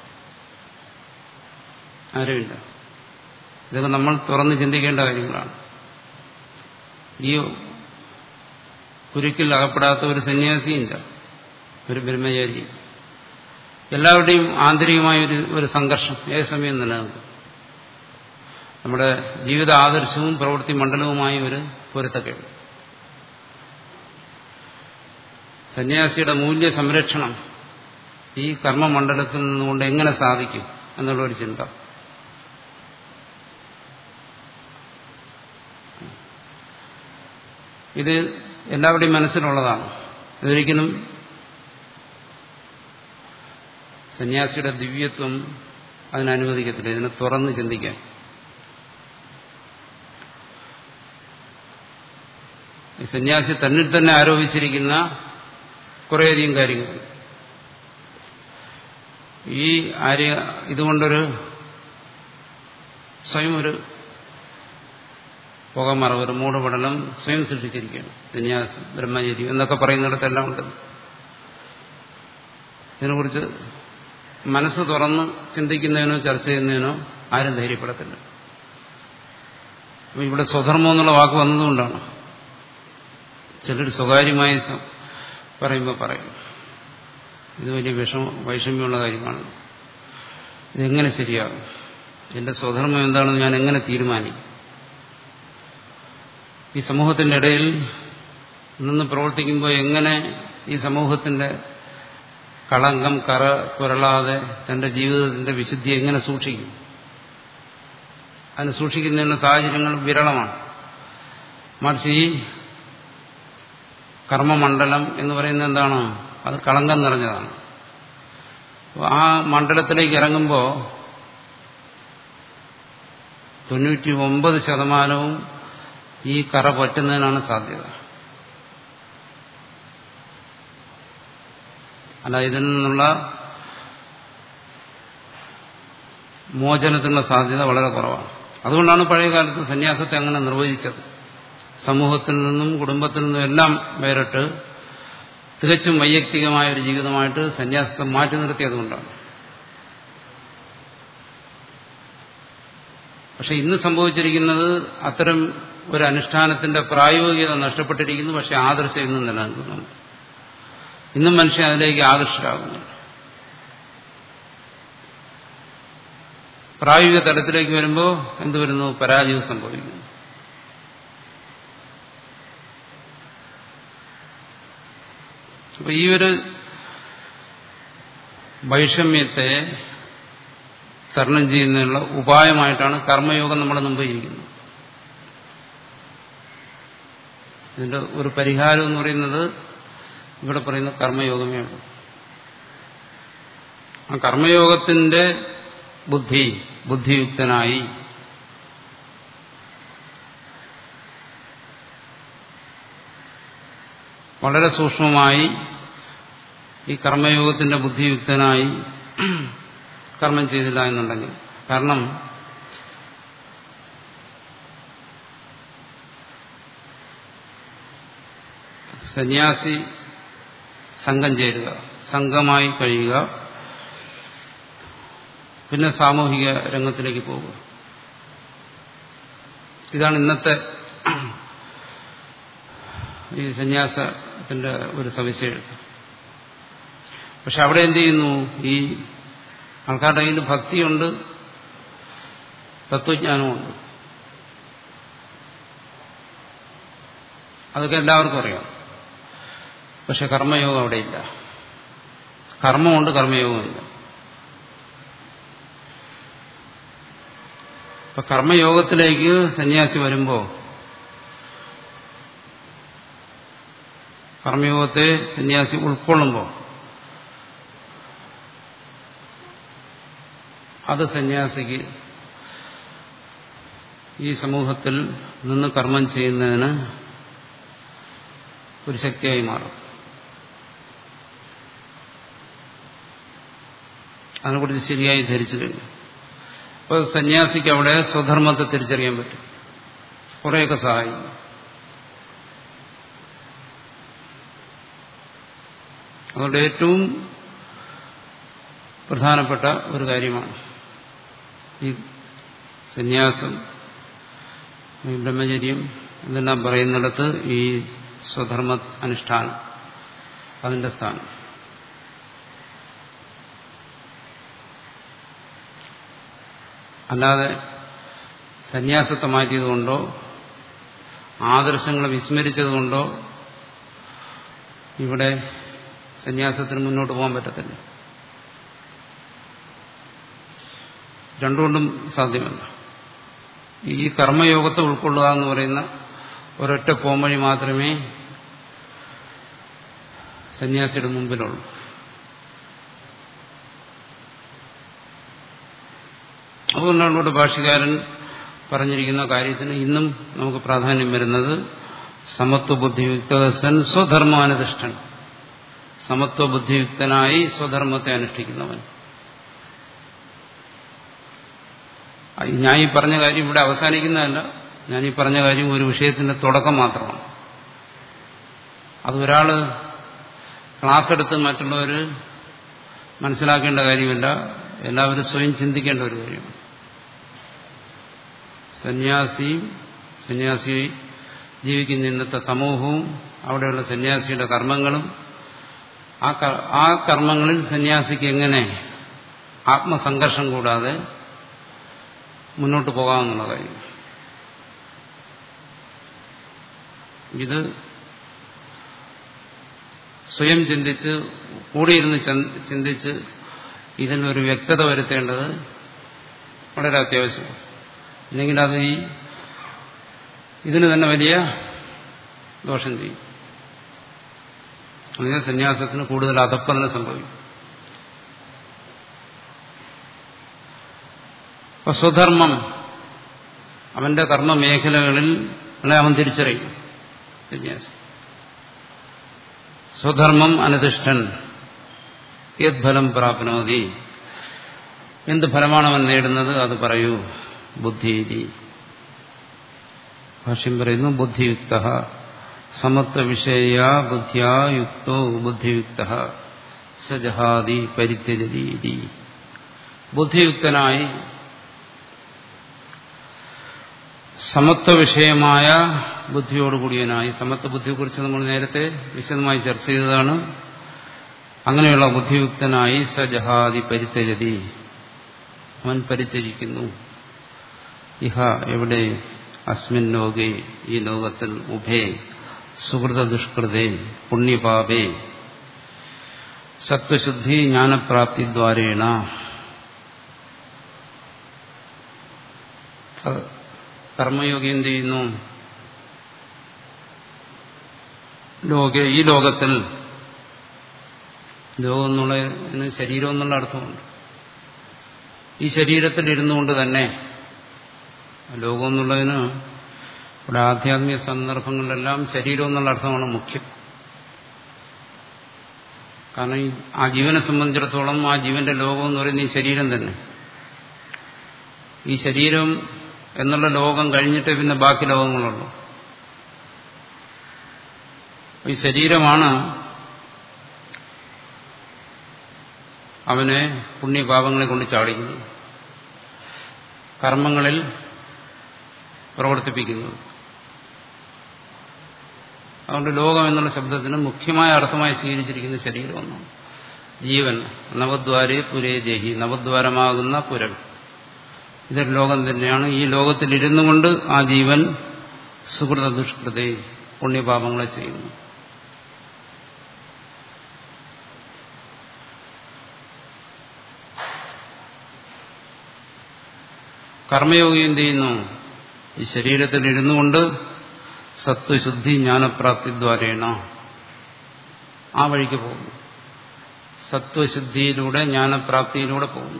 ആരുമില്ല ഇതൊക്കെ നമ്മൾ തുറന്ന് ചിന്തിക്കേണ്ട കാര്യങ്ങളാണ് ഈ കുരുക്കിൽ അകപ്പെടാത്ത ഒരു സന്യാസിയില്ല ഒരു ബ്രഹ്മചാരി എല്ലാവരുടെയും ആന്തരികമായ ഒരു ഒരു സംഘർഷം ഏത് സമയം നിലനിൽക്കും നമ്മുടെ ജീവിത ആദർശവും പ്രവൃത്തി മണ്ഡലവുമായ ഒരു പൊരുത്തക്കേട് സന്യാസിയുടെ മൂല്യ സംരക്ഷണം ഈ കർമ്മമണ്ഡലത്തിൽ നിന്നുകൊണ്ട് എങ്ങനെ സാധിക്കും എന്നുള്ള ഒരു ചിന്ത ഇത് എല്ലാവരുടെയും മനസ്സിലുള്ളതാണ് ഇതൊരിക്കലും സന്യാസിയുടെ ദിവ്യത്വം അതിനനുവദിക്കത്തില്ല ഇതിനെ തുറന്ന് ചിന്തിക്കാൻ ഈ സന്യാസി തന്നിൽ തന്നെ ആരോപിച്ചിരിക്കുന്ന കുറേയധികം കാര്യങ്ങൾ ഈ ആര്യ ഇതുകൊണ്ടൊരു സ്വയം ഒരു പുകമറ ഒരു മൂടുപടലം സ്വയം സൃഷ്ടിച്ചിരിക്കുകയാണ് സന്യാസം ബ്രഹ്മചര്യം എന്നൊക്കെ പറയുന്നിടത്തെല്ലാം ഉണ്ട് ഇതിനെക്കുറിച്ച് മനസ്സ് തുറന്ന് ചിന്തിക്കുന്നതിനോ ചർച്ച ചെയ്യുന്നതിനോ ആരും ധൈര്യപ്പെടത്തില്ല അപ്പൊ ഇവിടെ സ്വധർമ്മം എന്നുള്ള വാക്ക് വന്നതുകൊണ്ടാണ് ചിലർ സ്വകാര്യമായി പറയുമ്പോൾ പറയും ഇത് വലിയ വിഷമ വൈഷമ്യമുള്ള കാര്യമാണ് ഇതെങ്ങനെ ശരിയാകും എന്റെ സ്വധർമ്മം എന്താണെന്ന് ഞാൻ എങ്ങനെ തീരുമാനിക്കും ഈ സമൂഹത്തിന്റെ ഇടയിൽ നിന്ന് പ്രവർത്തിക്കുമ്പോൾ എങ്ങനെ ഈ സമൂഹത്തിന്റെ കളങ്കം കറ പുരളാതെ തന്റെ ജീവിതത്തിന്റെ വിശുദ്ധി എങ്ങനെ സൂക്ഷിക്കും അതിന് സൂക്ഷിക്കുന്നതിനുള്ള സാഹചര്യങ്ങൾ വിരളമാണ് മറിച്ച് ഈ കർമ്മമണ്ഡലം എന്ന് പറയുന്നത് എന്താണ് അത് കളങ്കം നിറഞ്ഞതാണ് ആ മണ്ഡലത്തിലേക്ക് ഇറങ്ങുമ്പോൾ തൊണ്ണൂറ്റി ഒമ്പത് ശതമാനവും ഈ കറ പറ്റുന്നതിനാണ് സാധ്യത അല്ല ഇതിൽ നിന്നുള്ള മോചനത്തിനുള്ള സാധ്യത വളരെ കുറവാണ് അതുകൊണ്ടാണ് പഴയ കാലത്ത് സന്യാസത്തെ അങ്ങനെ നിർവചിച്ചത് സമൂഹത്തിൽ നിന്നും കുടുംബത്തിൽ നിന്നും എല്ലാം വേറിട്ട് തികച്ചും വൈയക്തികമായ ഒരു ജീവിതമായിട്ട് സന്യാസത്തെ മാറ്റി നിർത്തിയതുകൊണ്ടാണ് പക്ഷെ ഇന്ന് സംഭവിച്ചിരിക്കുന്നത് അത്തരം ഒരു അനുഷ്ഠാനത്തിന്റെ പ്രായോഗികത നഷ്ടപ്പെട്ടിരിക്കുന്നു പക്ഷെ ആദർശം ഇന്നും നിലനിൽക്കുന്നുണ്ട് ഇന്നും മനുഷ്യൻ അതിലേക്ക് ആകർഷരാകുന്നുണ്ട് പ്രായോഗിക തലത്തിലേക്ക് വരുമ്പോൾ എന്ത് വരുന്നു പരാജയം സംഭവിക്കുന്നു അപ്പൊ ഈ ഒരു വൈഷമ്യത്തെ തരണം ചെയ്യുന്നതിനുള്ള ഉപായമായിട്ടാണ് കർമ്മയോഗം നമ്മുടെ മുമ്പ് ഇരിക്കുന്നത് ഇതിന്റെ ഒരു പരിഹാരം എന്ന് പറയുന്നത് ഇവിടെ പറയുന്ന കർമ്മയോഗമേ ഉള്ളൂ ആ കർമ്മയോഗത്തിന്റെ ബുദ്ധി ബുദ്ധിയുക്തനായി വളരെ സൂക്ഷ്മമായി ഈ കർമ്മയോഗത്തിന്റെ ബുദ്ധിയുക്തനായി കർമ്മം ചെയ്തില്ല എന്നുണ്ടെങ്കിൽ കാരണം സന്യാസി സംഘം ചേരുക സംഘമായി കഴിയുക പിന്നെ സാമൂഹിക രംഗത്തിലേക്ക് പോവുക ഇതാണ് ഇന്നത്തെ ഈ സന്യാസത്തിന്റെ ഒരു സവിശേഷത പക്ഷെ അവിടെ എന്ത് ചെയ്യുന്നു ഈ ആൾക്കാരുടെ കയ്യിൽ ഭക്തിയുണ്ട് തത്വജ്ഞാനമുണ്ട് അതൊക്കെ എല്ലാവർക്കും അറിയാം പക്ഷെ കർമ്മയോഗം അവിടെയില്ല കർമ്മമുണ്ട് കർമ്മയോഗമില്ല അപ്പൊ കർമ്മയോഗത്തിലേക്ക് സന്യാസി വരുമ്പോൾ കർമ്മയോഗത്തെ സന്യാസി ഉൾക്കൊള്ളുമ്പോൾ അത് സന്യാസിക്ക് ഈ സമൂഹത്തിൽ നിന്ന് കർമ്മം ചെയ്യുന്നതിന് ഒരു ശക്തിയായി മാറും അതിനെക്കുറിച്ച് ശരിയായി ധരിച്ചു കഴിഞ്ഞു അപ്പോൾ സന്യാസിക്ക് അവിടെ സ്വധർമ്മത്തെ തിരിച്ചറിയാൻ പറ്റും കുറേയൊക്കെ സഹായിക്കും അതുകൊണ്ട് ഏറ്റവും പ്രധാനപ്പെട്ട ഒരു കാര്യമാണ് ഈ സന്യാസം ഈ ബ്രഹ്മചര്യം എന്നെല്ലാം പറയുന്നിടത്ത് ഈ സ്വധർമ്മ അനുഷ്ഠാനം അതിന്റെ സ്ഥാനം അല്ലാതെ സന്യാസത്തെ മാറ്റിയതുകൊണ്ടോ ആദർശങ്ങളെ വിസ്മരിച്ചതുകൊണ്ടോ ഇവിടെ സന്യാസത്തിന് മുന്നോട്ട് പോകാൻ പറ്റത്തില്ല രണ്ടുകൊണ്ടും സാധ്യമല്ല ഈ കർമ്മയോഗത്തെ ഉൾക്കൊള്ളുക എന്ന് പറയുന്ന ഒരൊറ്റ പോംവഴി മാത്രമേ സന്യാസിയുടെ മുമ്പിലുള്ളൂ അതുകൊണ്ടാണ് ഇവിടെ ഭാഷകാരൻ പറഞ്ഞിരിക്കുന്ന കാര്യത്തിന് ഇന്നും നമുക്ക് പ്രാധാന്യം വരുന്നത് സമത്വ ബുദ്ധിയുക്തസൻ സ്വധർമാനുഷ്ഠൻ സമത്വ ബുദ്ധിയുക്തനായി സ്വധർമ്മത്തെ അനുഷ്ഠിക്കുന്നവൻ ഞാൻ ഈ പറഞ്ഞ കാര്യം ഇവിടെ അവസാനിക്കുന്നതല്ല ഞാൻ ഈ പറഞ്ഞ കാര്യം ഒരു വിഷയത്തിന്റെ തുടക്കം മാത്രമാണ് അത് ഒരാൾ ക്ലാസ് എടുത്ത് മറ്റുള്ളവർ മനസ്സിലാക്കേണ്ട കാര്യമില്ല എല്ലാവരും സ്വയം ചിന്തിക്കേണ്ട ഒരു കാര്യമാണ് സന്യാസിയും സന്യാസി ജീവിക്കുന്ന ഇന്നത്തെ സമൂഹവും അവിടെയുള്ള സന്യാസിയുടെ കർമ്മങ്ങളും ആ ആ കർമ്മങ്ങളിൽ സന്യാസിക്ക് എങ്ങനെ ആത്മസംഘർഷം കൂടാതെ മുന്നോട്ട് പോകാമെന്നുള്ള കാര്യം ഇത് സ്വയം ചിന്തിച്ച് കൂടിയിരുന്ന് ചിന്തിച്ച് ഇതിനൊരു വ്യക്തത വരുത്തേണ്ടത് വളരെ അത്യാവശ്യമാണ് ഇല്ലെങ്കിൽ അത് ഈ ഇതിന് തന്നെ വലിയ ദോഷം ചെയ്യും അല്ലെങ്കിൽ സന്യാസത്തിന് കൂടുതൽ അധപ്പതനം സംഭവിക്കും അപ്പൊ സ്വധർമ്മം അവന്റെ കർമ്മ മേഖലകളിൽ അവൻ തിരിച്ചറിയും സന്യാസി സ്വധർമ്മം അനധിഷ്ഠൻ യദ്ഫലം പ്രാപ്നോതി എന്ത് ഫലമാണ് അവൻ നേടുന്നത് അത് പറയൂ ബുദ്ധി ഭാഷ്യം പറയുന്നു ബുദ്ധിയുക്ത സമത്വ വിഷയ ബുദ്ധ്യാ യുക്തോ ബുദ്ധിയുക്ത സജഹാദി പരിത്യജതി ബുദ്ധിയുക്തനായി സമത്വ വിഷയമായ ബുദ്ധിയോടുകൂടിയനായി സമത്വ ബുദ്ധിയെക്കുറിച്ച് നമ്മൾ നേരത്തെ വിശദമായി ചർച്ച ചെയ്തതാണ് അങ്ങനെയുള്ള ബുദ്ധിയുക്തനായി സജഹാദി പരിത്യജതി അവൻ പരിത്യജിക്കുന്നു ഇഹ എവിടെ അസ്മിൻ ലോകെ ഈ ലോകത്തിൽ ഉഭേ സുഹൃത ദുഷ്കൃതേ പുണ്യപാപേ സത്വശുദ്ധി ജ്ഞാനപ്രാപ്തി ദ്വാരേണ കർമ്മയോഗി എന്ത് ചെയ്യുന്നു ലോക ഈ ലോകത്തിൽ ലോകം എന്നുള്ളതിന് ശരീരം എന്നുള്ള അർത്ഥമുണ്ട് ഈ ശരീരത്തിൽ ഇരുന്നുകൊണ്ട് തന്നെ ലോകം എന്നുള്ളതിന് ഇവിടെ ആധ്യാത്മിക സന്ദർഭങ്ങളിലെല്ലാം ശരീരം എന്നുള്ള അർത്ഥമാണ് മുഖ്യം കാരണം ആ ജീവനെ സംബന്ധിച്ചിടത്തോളം ആ ജീവന്റെ ലോകം എന്ന് പറയുന്നത് ഈ ശരീരം തന്നെ ഈ ശരീരം എന്നുള്ള ലോകം കഴിഞ്ഞിട്ടേ പിന്നെ ബാക്കി ലോകങ്ങളുള്ളൂ ഈ ശരീരമാണ് അവനെ പുണ്യപാപങ്ങളെ കൊണ്ട് ചാടിക്കുന്നത് കർമ്മങ്ങളിൽ പ്രവർത്തിപ്പിക്കുന്നത് അതുകൊണ്ട് ലോകം എന്നുള്ള ശബ്ദത്തിന് മുഖ്യമായ അർത്ഥമായി സ്വീകരിച്ചിരിക്കുന്ന ശരീരമൊന്നാണ് ജീവൻ നവദ്വാരേ പുരേ ദേഹി നവദ്വാരമാകുന്ന പുരൻ ഇതൊരു ലോകം തന്നെയാണ് ഈ ലോകത്തിൽ ഇരുന്നു കൊണ്ട് ആ ജീവൻ സുഹൃത ദുഷ്കൃതേ പുണ്യപാപങ്ങളെ ചെയ്യുന്നു കർമ്മയോഗി എന്ത് ചെയ്യുന്നു ഈ ശരീരത്തിൽ ഇരുന്നു കൊണ്ട് സത്വശുദ്ധി ജ്ഞാനപ്രാപ്തി ദ്വാരേണ ആ വഴിക്ക് പോകുന്നു സത്വശുദ്ധിയിലൂടെ ജ്ഞാനപ്രാപ്തിയിലൂടെ പോകുന്നു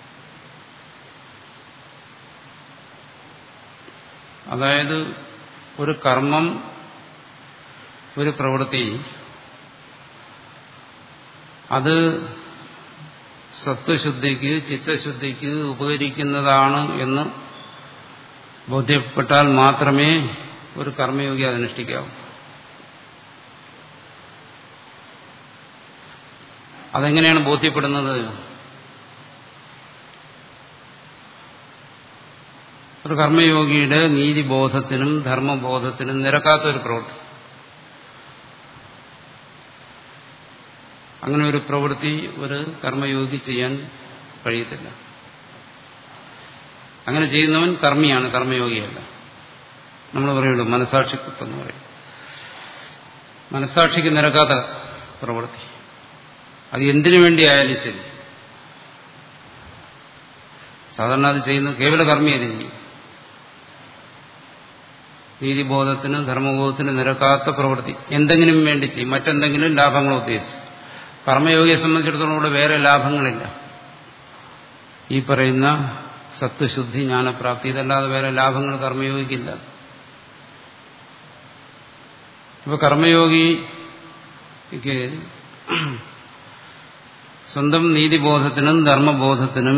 അതായത് ഒരു കർമ്മം ഒരു പ്രവൃത്തി അത് സത്വശുദ്ധിക്ക് ചിത്തശുദ്ധിക്ക് ഉപകരിക്കുന്നതാണ് എന്ന് ബോധ്യപ്പെട്ടാൽ മാത്രമേ ഒരു കർമ്മയോഗി അതനുഷ്ഠിക്കാവൂ അതെങ്ങനെയാണ് ബോധ്യപ്പെടുന്നത് ഒരു കർമ്മയോഗിയുടെ നീതിബോധത്തിനും ധർമ്മബോധത്തിനും നിരക്കാത്ത ഒരു പ്രവൃത്തി അങ്ങനെ ഒരു പ്രവൃത്തി ഒരു കർമ്മയോഗി ചെയ്യാൻ കഴിയത്തില്ല അങ്ങനെ ചെയ്യുന്നവൻ കർമ്മിയാണ് കർമ്മയോഗിയല്ല നമ്മൾ പറയുള്ളൂ മനസാക്ഷി കുത്തെന്ന് പറയും മനസാക്ഷിക്ക് നിരക്കാത്ത പ്രവൃത്തി അത് എന്തിനു വേണ്ടിയായാലും ശരി സാധാരണ അത് ചെയ്യുന്നത് കേവല കർമ്മിയല്ല ചെയ്യും നീതിബോധത്തിന് ധർമ്മബോധത്തിന് നിരക്കാത്ത പ്രവൃത്തി എന്തെങ്കിലും വേണ്ടി ചെയ്യും മറ്റെന്തെങ്കിലും ലാഭങ്ങൾ ഉദ്ദേശിച്ച് കർമ്മയോഗിയെ സംബന്ധിച്ചിടത്തോളം ഇവിടെ വേറെ ലാഭങ്ങളില്ല ഈ പറയുന്ന സത്വശുദ്ധി ജ്ഞാനപ്രാപ്തി ഇതല്ലാതെ വേറെ ലാഭങ്ങൾ കർമ്മയോഗിക്കില്ല ഇപ്പൊ കർമ്മയോഗിക്ക് സ്വന്തം നീതിബോധത്തിനും ധർമ്മബോധത്തിനും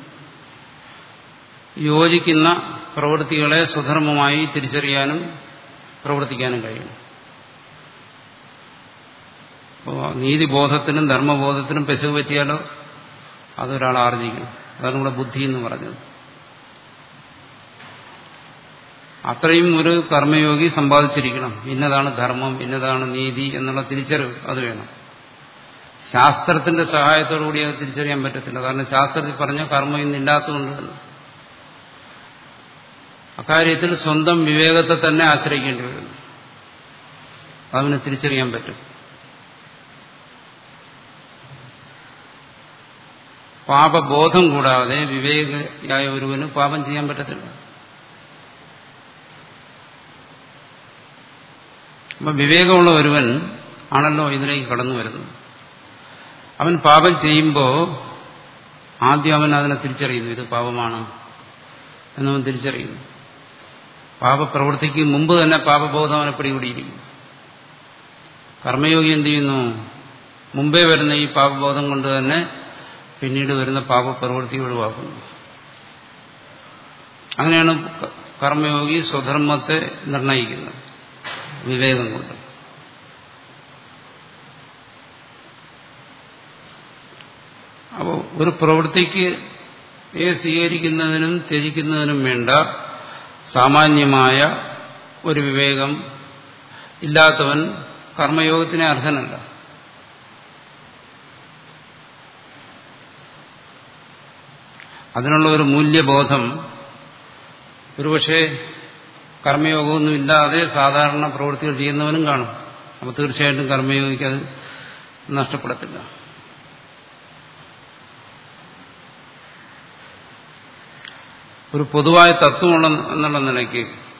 യോജിക്കുന്ന പ്രവൃത്തികളെ സുധർമ്മമായി തിരിച്ചറിയാനും പ്രവർത്തിക്കാനും കഴിയും അപ്പോൾ നീതിബോധത്തിനും ധർമ്മബോധത്തിനും പെശക് പറ്റിയാലോ അതൊരാൾ ആർജിക്കും അതാണ് നമ്മുടെ ബുദ്ധി എന്ന് പറഞ്ഞത് അത്രയും ഒരു കർമ്മയോഗി സമ്പാദിച്ചിരിക്കണം ഇന്നതാണ് ധർമ്മം ഇന്നതാണ് നീതി എന്നുള്ള തിരിച്ചറിവ് അത് വേണം ശാസ്ത്രത്തിന്റെ സഹായത്തോടുകൂടി അത് തിരിച്ചറിയാൻ പറ്റത്തില്ല കാരണം ശാസ്ത്രത്തിൽ പറഞ്ഞ കർമ്മം ഇന്നില്ലാത്തതുകൊണ്ട് തന്നെ അക്കാര്യത്തിൽ സ്വന്തം വിവേകത്തെ തന്നെ ആശ്രയിക്കേണ്ടി വരുന്നു അതിനെ തിരിച്ചറിയാൻ പറ്റും പാപബോധം കൂടാതെ വിവേകയായ ഒരുവന് പാപം ചെയ്യാൻ പറ്റത്തില്ല അപ്പൊ വിവേകമുള്ള ഒരുവൻ ആണല്ലോ ഇതിലേക്ക് കടന്നു വരുന്നത് അവൻ പാപം ചെയ്യുമ്പോൾ ആദ്യം അവൻ അതിനെ തിരിച്ചറിയുന്നു ഇത് പാപമാണ് എന്നവൻ തിരിച്ചറിയുന്നു പാപപ്രവൃത്തിക്ക് മുമ്പ് തന്നെ പാപബോധം അവനെ പിടികൂടിയിരിക്കുന്നു കർമ്മയോഗി എന്ത് ചെയ്യുന്നു മുമ്പേ വരുന്ന ഈ പാപബോധം കൊണ്ട് തന്നെ പിന്നീട് വരുന്ന പാപപ്രവൃത്തി ഒഴിവാക്കുന്നു അങ്ങനെയാണ് കർമ്മയോഗി സ്വധർമ്മത്തെ നിർണയിക്കുന്നത് വിവേകം കൊണ്ട് അപ്പോൾ ഒരു പ്രവൃത്തിക്ക് സ്വീകരിക്കുന്നതിനും ത്യജിക്കുന്നതിനും വേണ്ട സാമാന്യമായ ഒരു വിവേകം ഇല്ലാത്തവൻ കർമ്മയോഗത്തിന് അർഹനല്ല അതിനുള്ള ഒരു മൂല്യബോധം ഒരുപക്ഷെ കർമ്മയോഗമൊന്നും ഇല്ലാതെ സാധാരണ പ്രവൃത്തികൾ ചെയ്യുന്നവനും കാണും അപ്പോൾ തീർച്ചയായിട്ടും കർമ്മയോഗിക്ക് അത് നഷ്ടപ്പെടത്തില്ല ഒരു പൊതുവായ തത്വമുള്ള എന്നുള്ള നിലയ്ക്ക്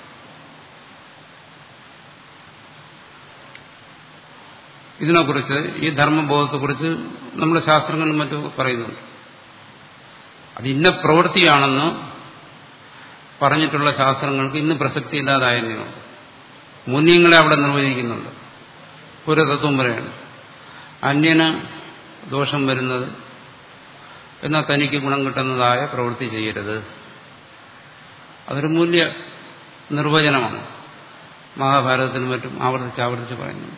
ഇതിനെക്കുറിച്ച് ഈ ധർമ്മബോധത്തെക്കുറിച്ച് നമ്മുടെ ശാസ്ത്രങ്ങളും മറ്റും പറയുന്നുണ്ട് അത് ഇന്ന പ്രവൃത്തിയാണെന്ന് പറഞ്ഞിട്ടുള്ള ശാസ്ത്രങ്ങൾക്ക് ഇന്ന് പ്രസക്തി ഇല്ലാതായിരുന്നു മൂല്യങ്ങളെ അവിടെ നിർവചിക്കുന്നുണ്ട് ഒരു തത്വം പറയാണ് അന്യന് ദോഷം വരുന്നത് എന്നാൽ തനിക്ക് ഗുണം കിട്ടുന്നതായ പ്രവൃത്തി ചെയ്യരുത് അതൊരു മൂല്യ നിർവചനമാണ് മഹാഭാരതത്തിനും മറ്റും ആവർത്തിച്ച് ആവർത്തിച്ച് പറയുന്നുണ്ട്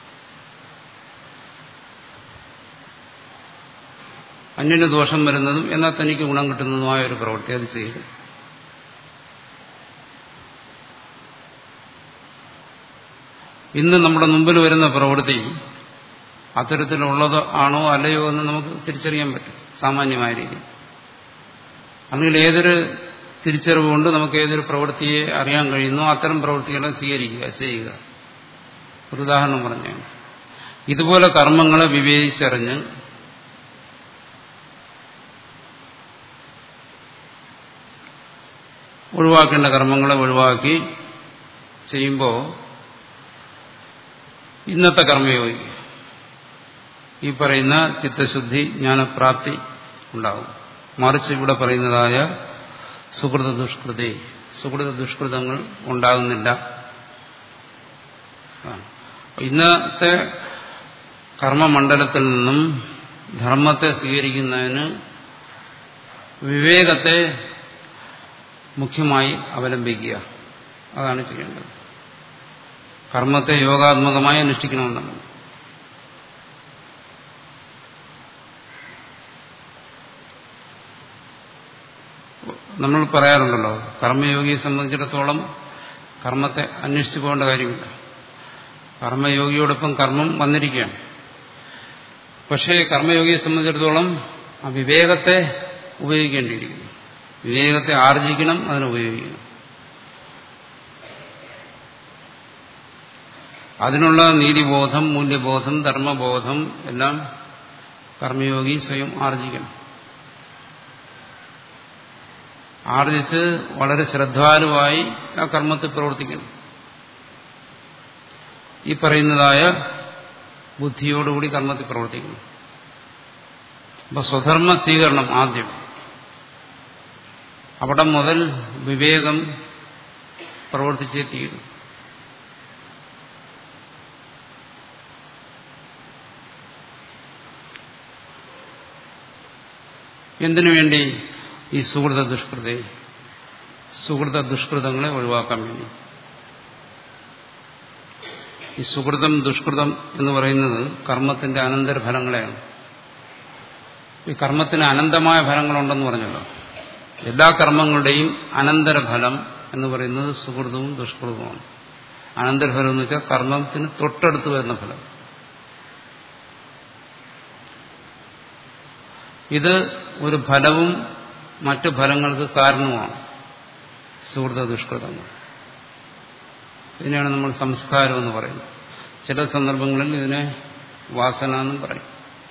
അന്യന് ദോഷം വരുന്നതും എന്നാൽ തനിക്ക് ഗുണം കിട്ടുന്നതുമായ ഒരു പ്രവൃത്തി അത് ചെയ്യും ഇന്ന് നമ്മുടെ മുമ്പിൽ വരുന്ന പ്രവൃത്തി അത്തരത്തിലുള്ളത് ആണോ അല്ലയോ എന്ന് നമുക്ക് തിരിച്ചറിയാൻ പറ്റും സാമാന്യമായ രീതിയിൽ അല്ലെങ്കിൽ ഏതൊരു തിരിച്ചറിവ് കൊണ്ട് നമുക്ക് ഏതൊരു പ്രവൃത്തിയെ അറിയാൻ കഴിയുന്നു അത്തരം പ്രവൃത്തികളെ സ്വീകരിക്കുക ചെയ്യുക ഒരു ഉദാഹരണം പറഞ്ഞു ഇതുപോലെ കർമ്മങ്ങളെ വിവേചിച്ചറിഞ്ഞ് ഒഴിവാക്കേണ്ട കർമ്മങ്ങളെ ഒഴിവാക്കി ചെയ്യുമ്പോൾ ഇന്നത്തെ കർമ്മയോഗി ഈ പറയുന്ന ചിത്തശുദ്ധി ജ്ഞാനപ്രാപ്തി ഉണ്ടാകും മറിച്ച് ഇവിടെ പറയുന്നതായ സുഹൃത ദുഷ്കൃതി സുഹൃത ദുഷ്കൃതങ്ങൾ ഉണ്ടാകുന്നില്ല ഇന്നത്തെ കർമ്മമണ്ഡലത്തിൽ നിന്നും ധർമ്മത്തെ സ്വീകരിക്കുന്നതിന് വിവേകത്തെ മുഖ്യമായി അവലംബിക്കുക അതാണ് ചെയ്യേണ്ടത് കർമ്മത്തെ യോഗാത്മകമായി അനുഷ്ഠിക്കണമെന്നാണ് നമ്മൾ പറയാറുണ്ടല്ലോ കർമ്മയോഗിയെ സംബന്ധിച്ചിടത്തോളം കർമ്മത്തെ അന്വേഷിച്ചു പോകേണ്ട കാര്യമില്ല കർമ്മയോഗിയോടൊപ്പം കർമ്മം വന്നിരിക്കുകയാണ് പക്ഷേ കർമ്മയോഗിയെ സംബന്ധിച്ചിടത്തോളം ആ വിവേകത്തെ ഉപയോഗിക്കേണ്ടിയിരിക്കുന്നു വിവേകത്തെ ആർജിക്കണം അതിനെ ഉപയോഗിക്കണം അതിനുള്ള നീതിബോധം മൂല്യബോധം ധർമ്മബോധം എല്ലാം കർമ്മയോഗി സ്വയം ആർജിക്കണം ആർജിച്ച് വളരെ ശ്രദ്ധാലുവായി ആ കർമ്മത്തിൽ പ്രവർത്തിക്കണം ഈ പറയുന്നതായ ബുദ്ധിയോടുകൂടി കർമ്മത്തിൽ പ്രവർത്തിക്കണം അപ്പൊ സ്വധർമ്മ സ്വീകരണം ആദ്യം അവിടെ മുതൽ വിവേകം പ്രവർത്തിച്ചേ തീരും എന്തിനു വേണ്ടി ഈ സുഹൃത ദുഷ്കൃത സുഹൃത ദുഷ്കൃതങ്ങളെ ഒഴിവാക്കാൻ വേണ്ടി ഈ സുഹൃതം ദുഷ്കൃതം എന്ന് പറയുന്നത് കർമ്മത്തിന്റെ അനന്തരഫലങ്ങളെയാണ് ഈ കർമ്മത്തിന് അനന്തമായ ഫലങ്ങളുണ്ടെന്ന് പറഞ്ഞല്ലോ എല്ലാ കർമ്മങ്ങളുടെയും അനന്തരഫലം എന്ന് പറയുന്നത് സുഹൃതവും ദുഷ്കൃതവുമാണ് അനന്തരഫലം എന്ന് വെച്ചാൽ കർമ്മത്തിന് തൊട്ടടുത്ത് വരുന്ന ഫലം ഇത് ഒരു ഫലവും മറ്റു ഫലങ്ങൾക്ക് കാരണവുമാണ് സുഹൃത ദുഷ്കൃതങ്ങൾ ഇതിനെയാണ് നമ്മൾ സംസ്കാരം എന്ന് പറയുന്നത് ചില സന്ദർഭങ്ങളിൽ ഇതിനെ വാസന എന്നും പറയും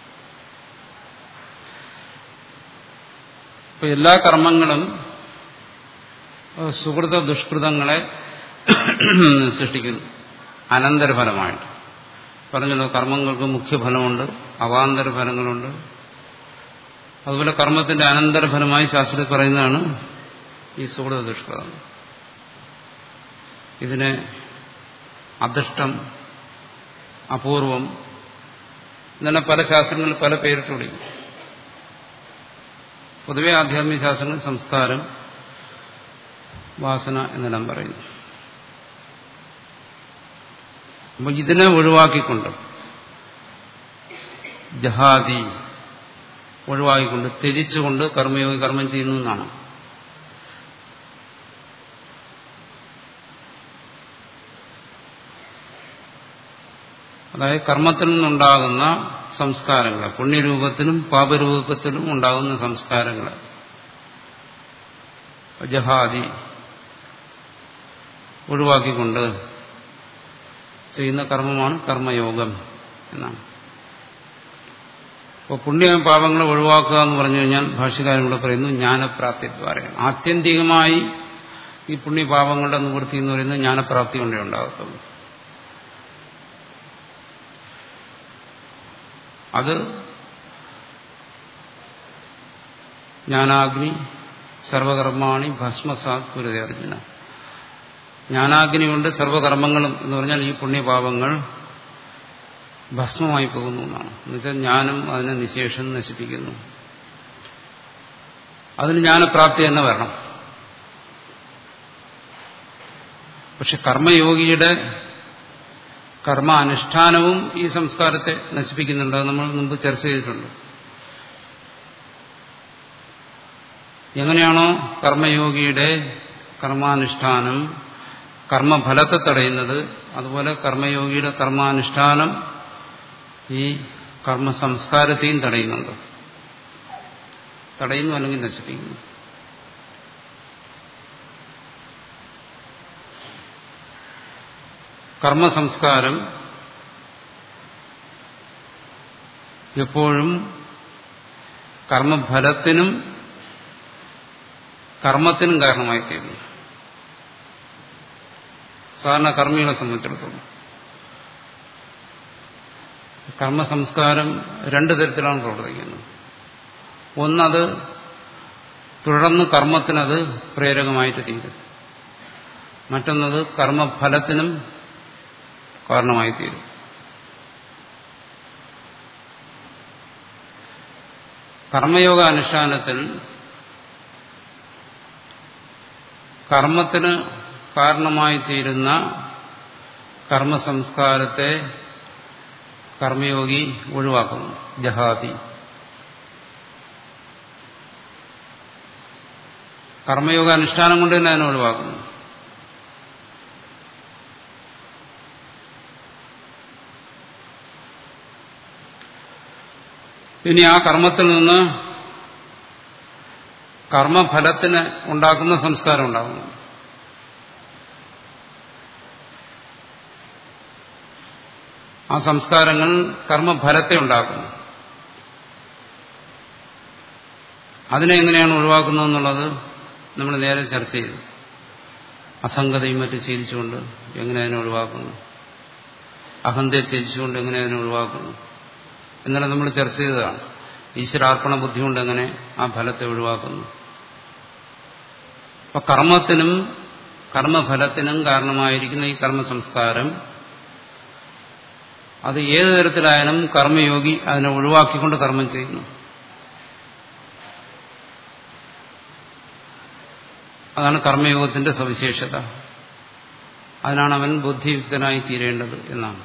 ഇപ്പൊ എല്ലാ കർമ്മങ്ങളും സുഹൃത ദുഷ്കൃതങ്ങളെ സൃഷ്ടിക്കുന്നു അനന്തരഫലമായിട്ട് പറഞ്ഞല്ലോ കർമ്മങ്ങൾക്ക് മുഖ്യഫലമുണ്ട് അവാന്തര ഫലങ്ങളുണ്ട് അതുപോലെ കർമ്മത്തിന്റെ അനന്തരഫലമായി ശാസ്ത്രത്തിൽ പറയുന്നതാണ് ഈ സുഹൃത ദുഷ്കൃതം ഇതിനെ അദൃഷ്ടം അപൂർവം ഇങ്ങനെ പല ശാസ്ത്രങ്ങളിൽ പല പേരിട്ട് വിളിക്കും പൊതുവെ ആധ്യാത്മിക ശാസ്ത്രങ്ങൾ സംസ്കാരം വാസന എന്നെല്ലാം പറയുന്നു അപ്പൊ ഇതിനെ ഒഴിവാക്കിക്കൊണ്ട് ജഹാദി ഒഴിവാക്കിക്കൊണ്ട് ത്യജിച്ചുകൊണ്ട് കർമ്മയോഗി കർമ്മം ചെയ്യുന്നു എന്നാണ് അതായത് കർമ്മത്തിൽ നിന്നുണ്ടാകുന്ന സംസ്കാരങ്ങൾ പുണ്യരൂപത്തിലും പാപരൂപത്തിലും ഉണ്ടാകുന്ന സംസ്കാരങ്ങൾ ജഹാദി ഒഴിവാക്കിക്കൊണ്ട് ചെയ്യുന്ന കർമ്മമാണ് കർമ്മയോഗം എന്നാണ് അപ്പോൾ പുണ്യ പാപങ്ങളെ ഒഴിവാക്കുക എന്ന് പറഞ്ഞു കഴിഞ്ഞാൽ ഭാഷ്യകാരൻ കൂടെ പറയുന്നു ജ്ഞാനപ്രാപ്തിദ്വാരയാണ് ആത്യന്തികമായി ഈ പുണ്യപാപങ്ങളുടെ നിവൃത്തി എന്ന് പറയുന്നത് ജ്ഞാനപ്രാപ്തി കൊണ്ടേ ഉണ്ടാകത്തുള്ളൂ അത് ജ്ഞാനാഗ്നി സർവകർമാണി ഭസ്മസാത് കുരുതേ അർജുന ജ്ഞാനാഗ്നി കൊണ്ട് സർവകർമ്മങ്ങളും എന്ന് പറഞ്ഞാൽ ഈ പുണ്യപാപങ്ങൾ ഭസ്മമായി പോകുന്നു എന്നാണ് എന്നുവെച്ചാൽ ജ്ഞാനം അതിനെ നിശേഷം നശിപ്പിക്കുന്നു അതിന് ജ്ഞാനപ്രാപ്തി തന്നെ വരണം പക്ഷെ കർമ്മയോഗിയുടെ കർമ്മ അനുഷ്ഠാനവും ഈ സംസ്കാരത്തെ നശിപ്പിക്കുന്നുണ്ട് അത് നമ്മൾ മുമ്പ് ചർച്ച ചെയ്തിട്ടുണ്ട് എങ്ങനെയാണോ കർമ്മയോഗിയുടെ കർമാനുഷ്ഠാനം കർമ്മഫലത്തെ തടയുന്നത് അതുപോലെ കർമ്മയോഗിയുടെ കർമാനുഷ്ഠാനം ഈ കർമ്മ സംസ്കാരത്തെയും തടയുന്നുണ്ട് തടയുന്നു അല്ലെങ്കിൽ നശിപ്പിക്കുന്നു കർമ്മസംസ്കാരം എപ്പോഴും കർമ്മഫലത്തിനും കർമ്മത്തിനും കാരണമായി തീരുന്നു സാധാരണ കർമ്മികളെ സംബന്ധിച്ചിടത്തോളം കർമ്മസംസ്കാരം രണ്ടു തരത്തിലാണ് പ്രവർത്തിക്കുന്നത് ഒന്നത് തുടർന്ന് കർമ്മത്തിനത് പ്രേരകമായിട്ട് തീരും മറ്റൊന്നത് കർമ്മഫലത്തിനും കാരണമായി തീരും കർമ്മയോഗ അനുഷ്ഠാനത്തിൽ കർമ്മത്തിന് കാരണമായി തീരുന്ന കർമ്മസംസ്കാരത്തെ കർമ്മയോഗി ഒഴിവാക്കുന്നു ജഹാതി കർമ്മയോഗ അനുഷ്ഠാനം കൊണ്ട് തന്നെ അതിനെ ഒഴിവാക്കുന്നു ഇനി ആ കർമ്മത്തിൽ നിന്ന് കർമ്മഫലത്തിന് ഉണ്ടാക്കുന്ന സംസ്കാരം ഉണ്ടാകുന്നു ആ സംസ്കാരങ്ങൾ കർമ്മഫലത്തെ ഉണ്ടാക്കുന്നു അതിനെ എങ്ങനെയാണ് ഒഴിവാക്കുന്നതെന്നുള്ളത് നമ്മൾ നേരെ ചർച്ച ചെയ്തു അസംഗതയും മറ്റും ശീലിച്ചുകൊണ്ട് എങ്ങനെ അതിനെ ഒഴിവാക്കുന്നു അഹന്തയെ ത്യജിച്ചുകൊണ്ട് എങ്ങനെ അതിനെ ഒഴിവാക്കുന്നു എന്നാലും നമ്മൾ ചർച്ച ചെയ്തതാണ് ഈശ്വരാർപ്പണ ബുദ്ധി കൊണ്ട് എങ്ങനെ ആ ഫലത്തെ ഒഴിവാക്കുന്നു അപ്പൊ കർമ്മത്തിനും കർമ്മഫലത്തിനും കാരണമായിരിക്കുന്ന ഈ കർമ്മ സംസ്കാരം അത് ഏത് തരത്തിലായാലും കർമ്മയോഗി അതിനെ ഒഴിവാക്കിക്കൊണ്ട് കർമ്മം ചെയ്യുന്നു അതാണ് കർമ്മയോഗത്തിന്റെ സവിശേഷത അതിനാണ് അവൻ ബുദ്ധിയുക്തനായി തീരേണ്ടത് എന്നാണ്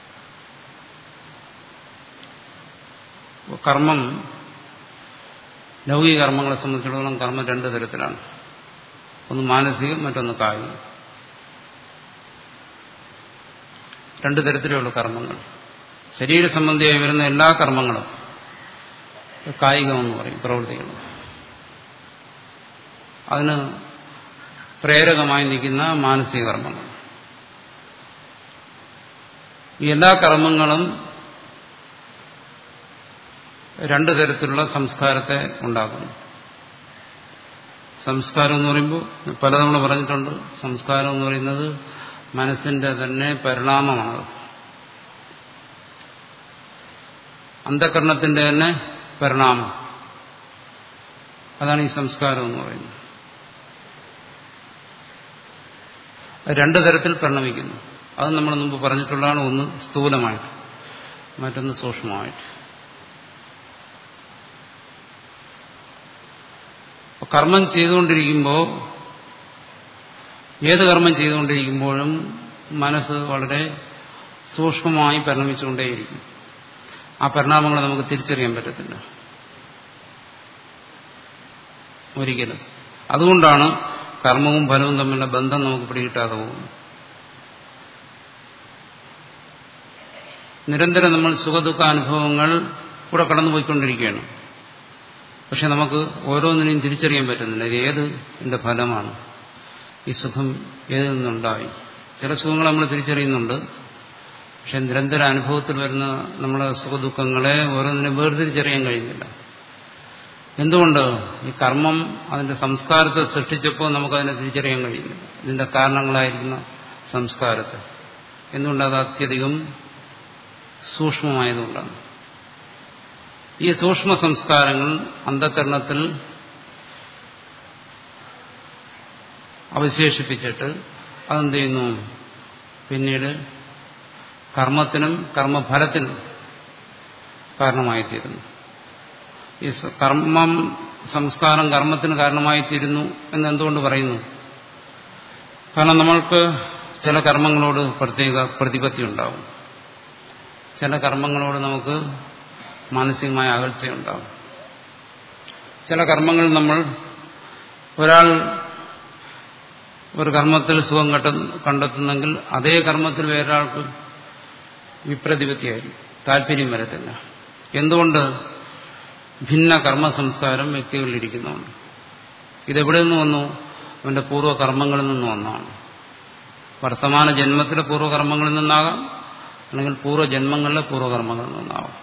കർമ്മം ലൗകിക കർമ്മങ്ങളെ സംബന്ധിച്ചിടത്തോളം കർമ്മം രണ്ട് തരത്തിലാണ് ഒന്ന് മാനസികം മറ്റൊന്ന് കായികം രണ്ട് തരത്തിലുള്ള കർമ്മങ്ങൾ ശരീര സംബന്ധിയായി വരുന്ന എല്ലാ കർമ്മങ്ങളും കായികമെന്ന് പറയും പ്രവൃത്തികൾ അതിന് പ്രേരകമായി നിൽക്കുന്ന മാനസിക കർമ്മങ്ങൾ ഈ എല്ലാ കർമ്മങ്ങളും രണ്ടു തരത്തിലുള്ള സംസ്കാരത്തെ ഉണ്ടാക്കുന്നു സംസ്കാരം എന്ന് പറയുമ്പോൾ പലതവണ പറഞ്ഞിട്ടുണ്ട് സംസ്കാരം എന്ന് പറയുന്നത് മനസ്സിന്റെ തന്നെ പരിണാമമാണ് അന്ധകരണത്തിന്റെ തന്നെ പരിണാമം അതാണ് ഈ സംസ്കാരം എന്ന് പറയുന്നത് രണ്ടു തരത്തിൽ പരിണമിക്കുന്നു അത് നമ്മൾ മുമ്പ് പറഞ്ഞിട്ടുള്ളതാണ് ഒന്ന് സ്ഥൂലമായിട്ട് മറ്റൊന്ന് സൂക്ഷ്മമായിട്ട് കർമ്മം ചെയ്തുകൊണ്ടിരിക്കുമ്പോൾ ഏത് കർമ്മം ചെയ്തുകൊണ്ടിരിക്കുമ്പോഴും മനസ്സ് വളരെ സൂക്ഷ്മമായി പരിണമിച്ചുകൊണ്ടേയിരിക്കും ആ പരിണാമങ്ങളെ നമുക്ക് തിരിച്ചറിയാൻ പറ്റത്തില്ല ഒരിക്കലും അതുകൊണ്ടാണ് കർമ്മവും ഫലവും തമ്മിലുള്ള ബന്ധം നമുക്ക് പിടികിട്ടാതെ പോകുന്നു നിരന്തരം നമ്മൾ സുഖദുഃഖ അനുഭവങ്ങൾ കൂടെ കടന്നുപോയിക്കൊണ്ടിരിക്കുകയാണ് പക്ഷെ നമുക്ക് ഓരോന്നിനെയും തിരിച്ചറിയാൻ പറ്റുന്നില്ല ഇത് ഏത് എന്റെ ഫലമാണ് ഈ സുഖം ഏതിൽ നിന്നുണ്ടായി ചില സുഖങ്ങൾ നമ്മൾ തിരിച്ചറിയുന്നുണ്ട് പക്ഷെ നിരന്തര അനുഭവത്തിൽ വരുന്ന നമ്മുടെ സുഖദുഃഖങ്ങളെ ഓരോന്നിനെ വേർതിരിച്ചറിയാൻ കഴിയുന്നില്ല എന്തുകൊണ്ട് ഈ കർമ്മം അതിന്റെ സംസ്കാരത്തെ സൃഷ്ടിച്ചപ്പോൾ നമുക്കതിനെ തിരിച്ചറിയാൻ കഴിയുന്നില്ല ഇതിന്റെ കാരണങ്ങളായിരിക്കുന്ന സംസ്കാരത്തെ എന്തുകൊണ്ട് അത് അത്യധികം സൂക്ഷ്മമായതുകൊണ്ടാണ് ഈ സൂക്ഷ്മ സംസ്കാരങ്ങൾ അന്ധകരണത്തിൽ അവശേഷിപ്പിച്ചിട്ട് അതെന്ത് ചെയ്യുന്നു പിന്നീട് കർമ്മത്തിനും കർമ്മഫലത്തിനും കാരണമായിത്തീരുന്നു ഈ കർമ്മം സംസ്കാരം കർമ്മത്തിന് കാരണമായിത്തീരുന്നു എന്ന് എന്തുകൊണ്ട് പറയുന്നു കാരണം നമ്മൾക്ക് ചില കർമ്മങ്ങളോട് പ്രത്യേക പ്രതിപത്തി ഉണ്ടാവും ചില കർമ്മങ്ങളോട് നമുക്ക് മാനസികമായ അകൽച്ചയുണ്ടാവും ചില കർമ്മങ്ങൾ നമ്മൾ ഒരാൾ ഒരു കർമ്മത്തിൽ സുഖം കണ്ടെത്തുന്നെങ്കിൽ അതേ കർമ്മത്തിൽ വേറൊരാൾക്ക് വിപ്രതിപത്തിയായിരിക്കും താല്പര്യം വരത്തില്ല എന്തുകൊണ്ട് ഭിന്ന കർമ്മ സംസ്കാരം വ്യക്തികളിലിരിക്കുന്നുണ്ട് ഇതെവിടെ നിന്ന് വന്നു അവന്റെ പൂർവ്വകർമ്മങ്ങളിൽ നിന്ന് വന്നതാണ് വർത്തമാന ജന്മത്തിലെ പൂർവ്വകർമ്മങ്ങളിൽ നിന്നാകാം അല്ലെങ്കിൽ പൂർവ്വജന്മങ്ങളിലെ പൂർവ്വകർമ്മങ്ങളിൽ നിന്നാവാം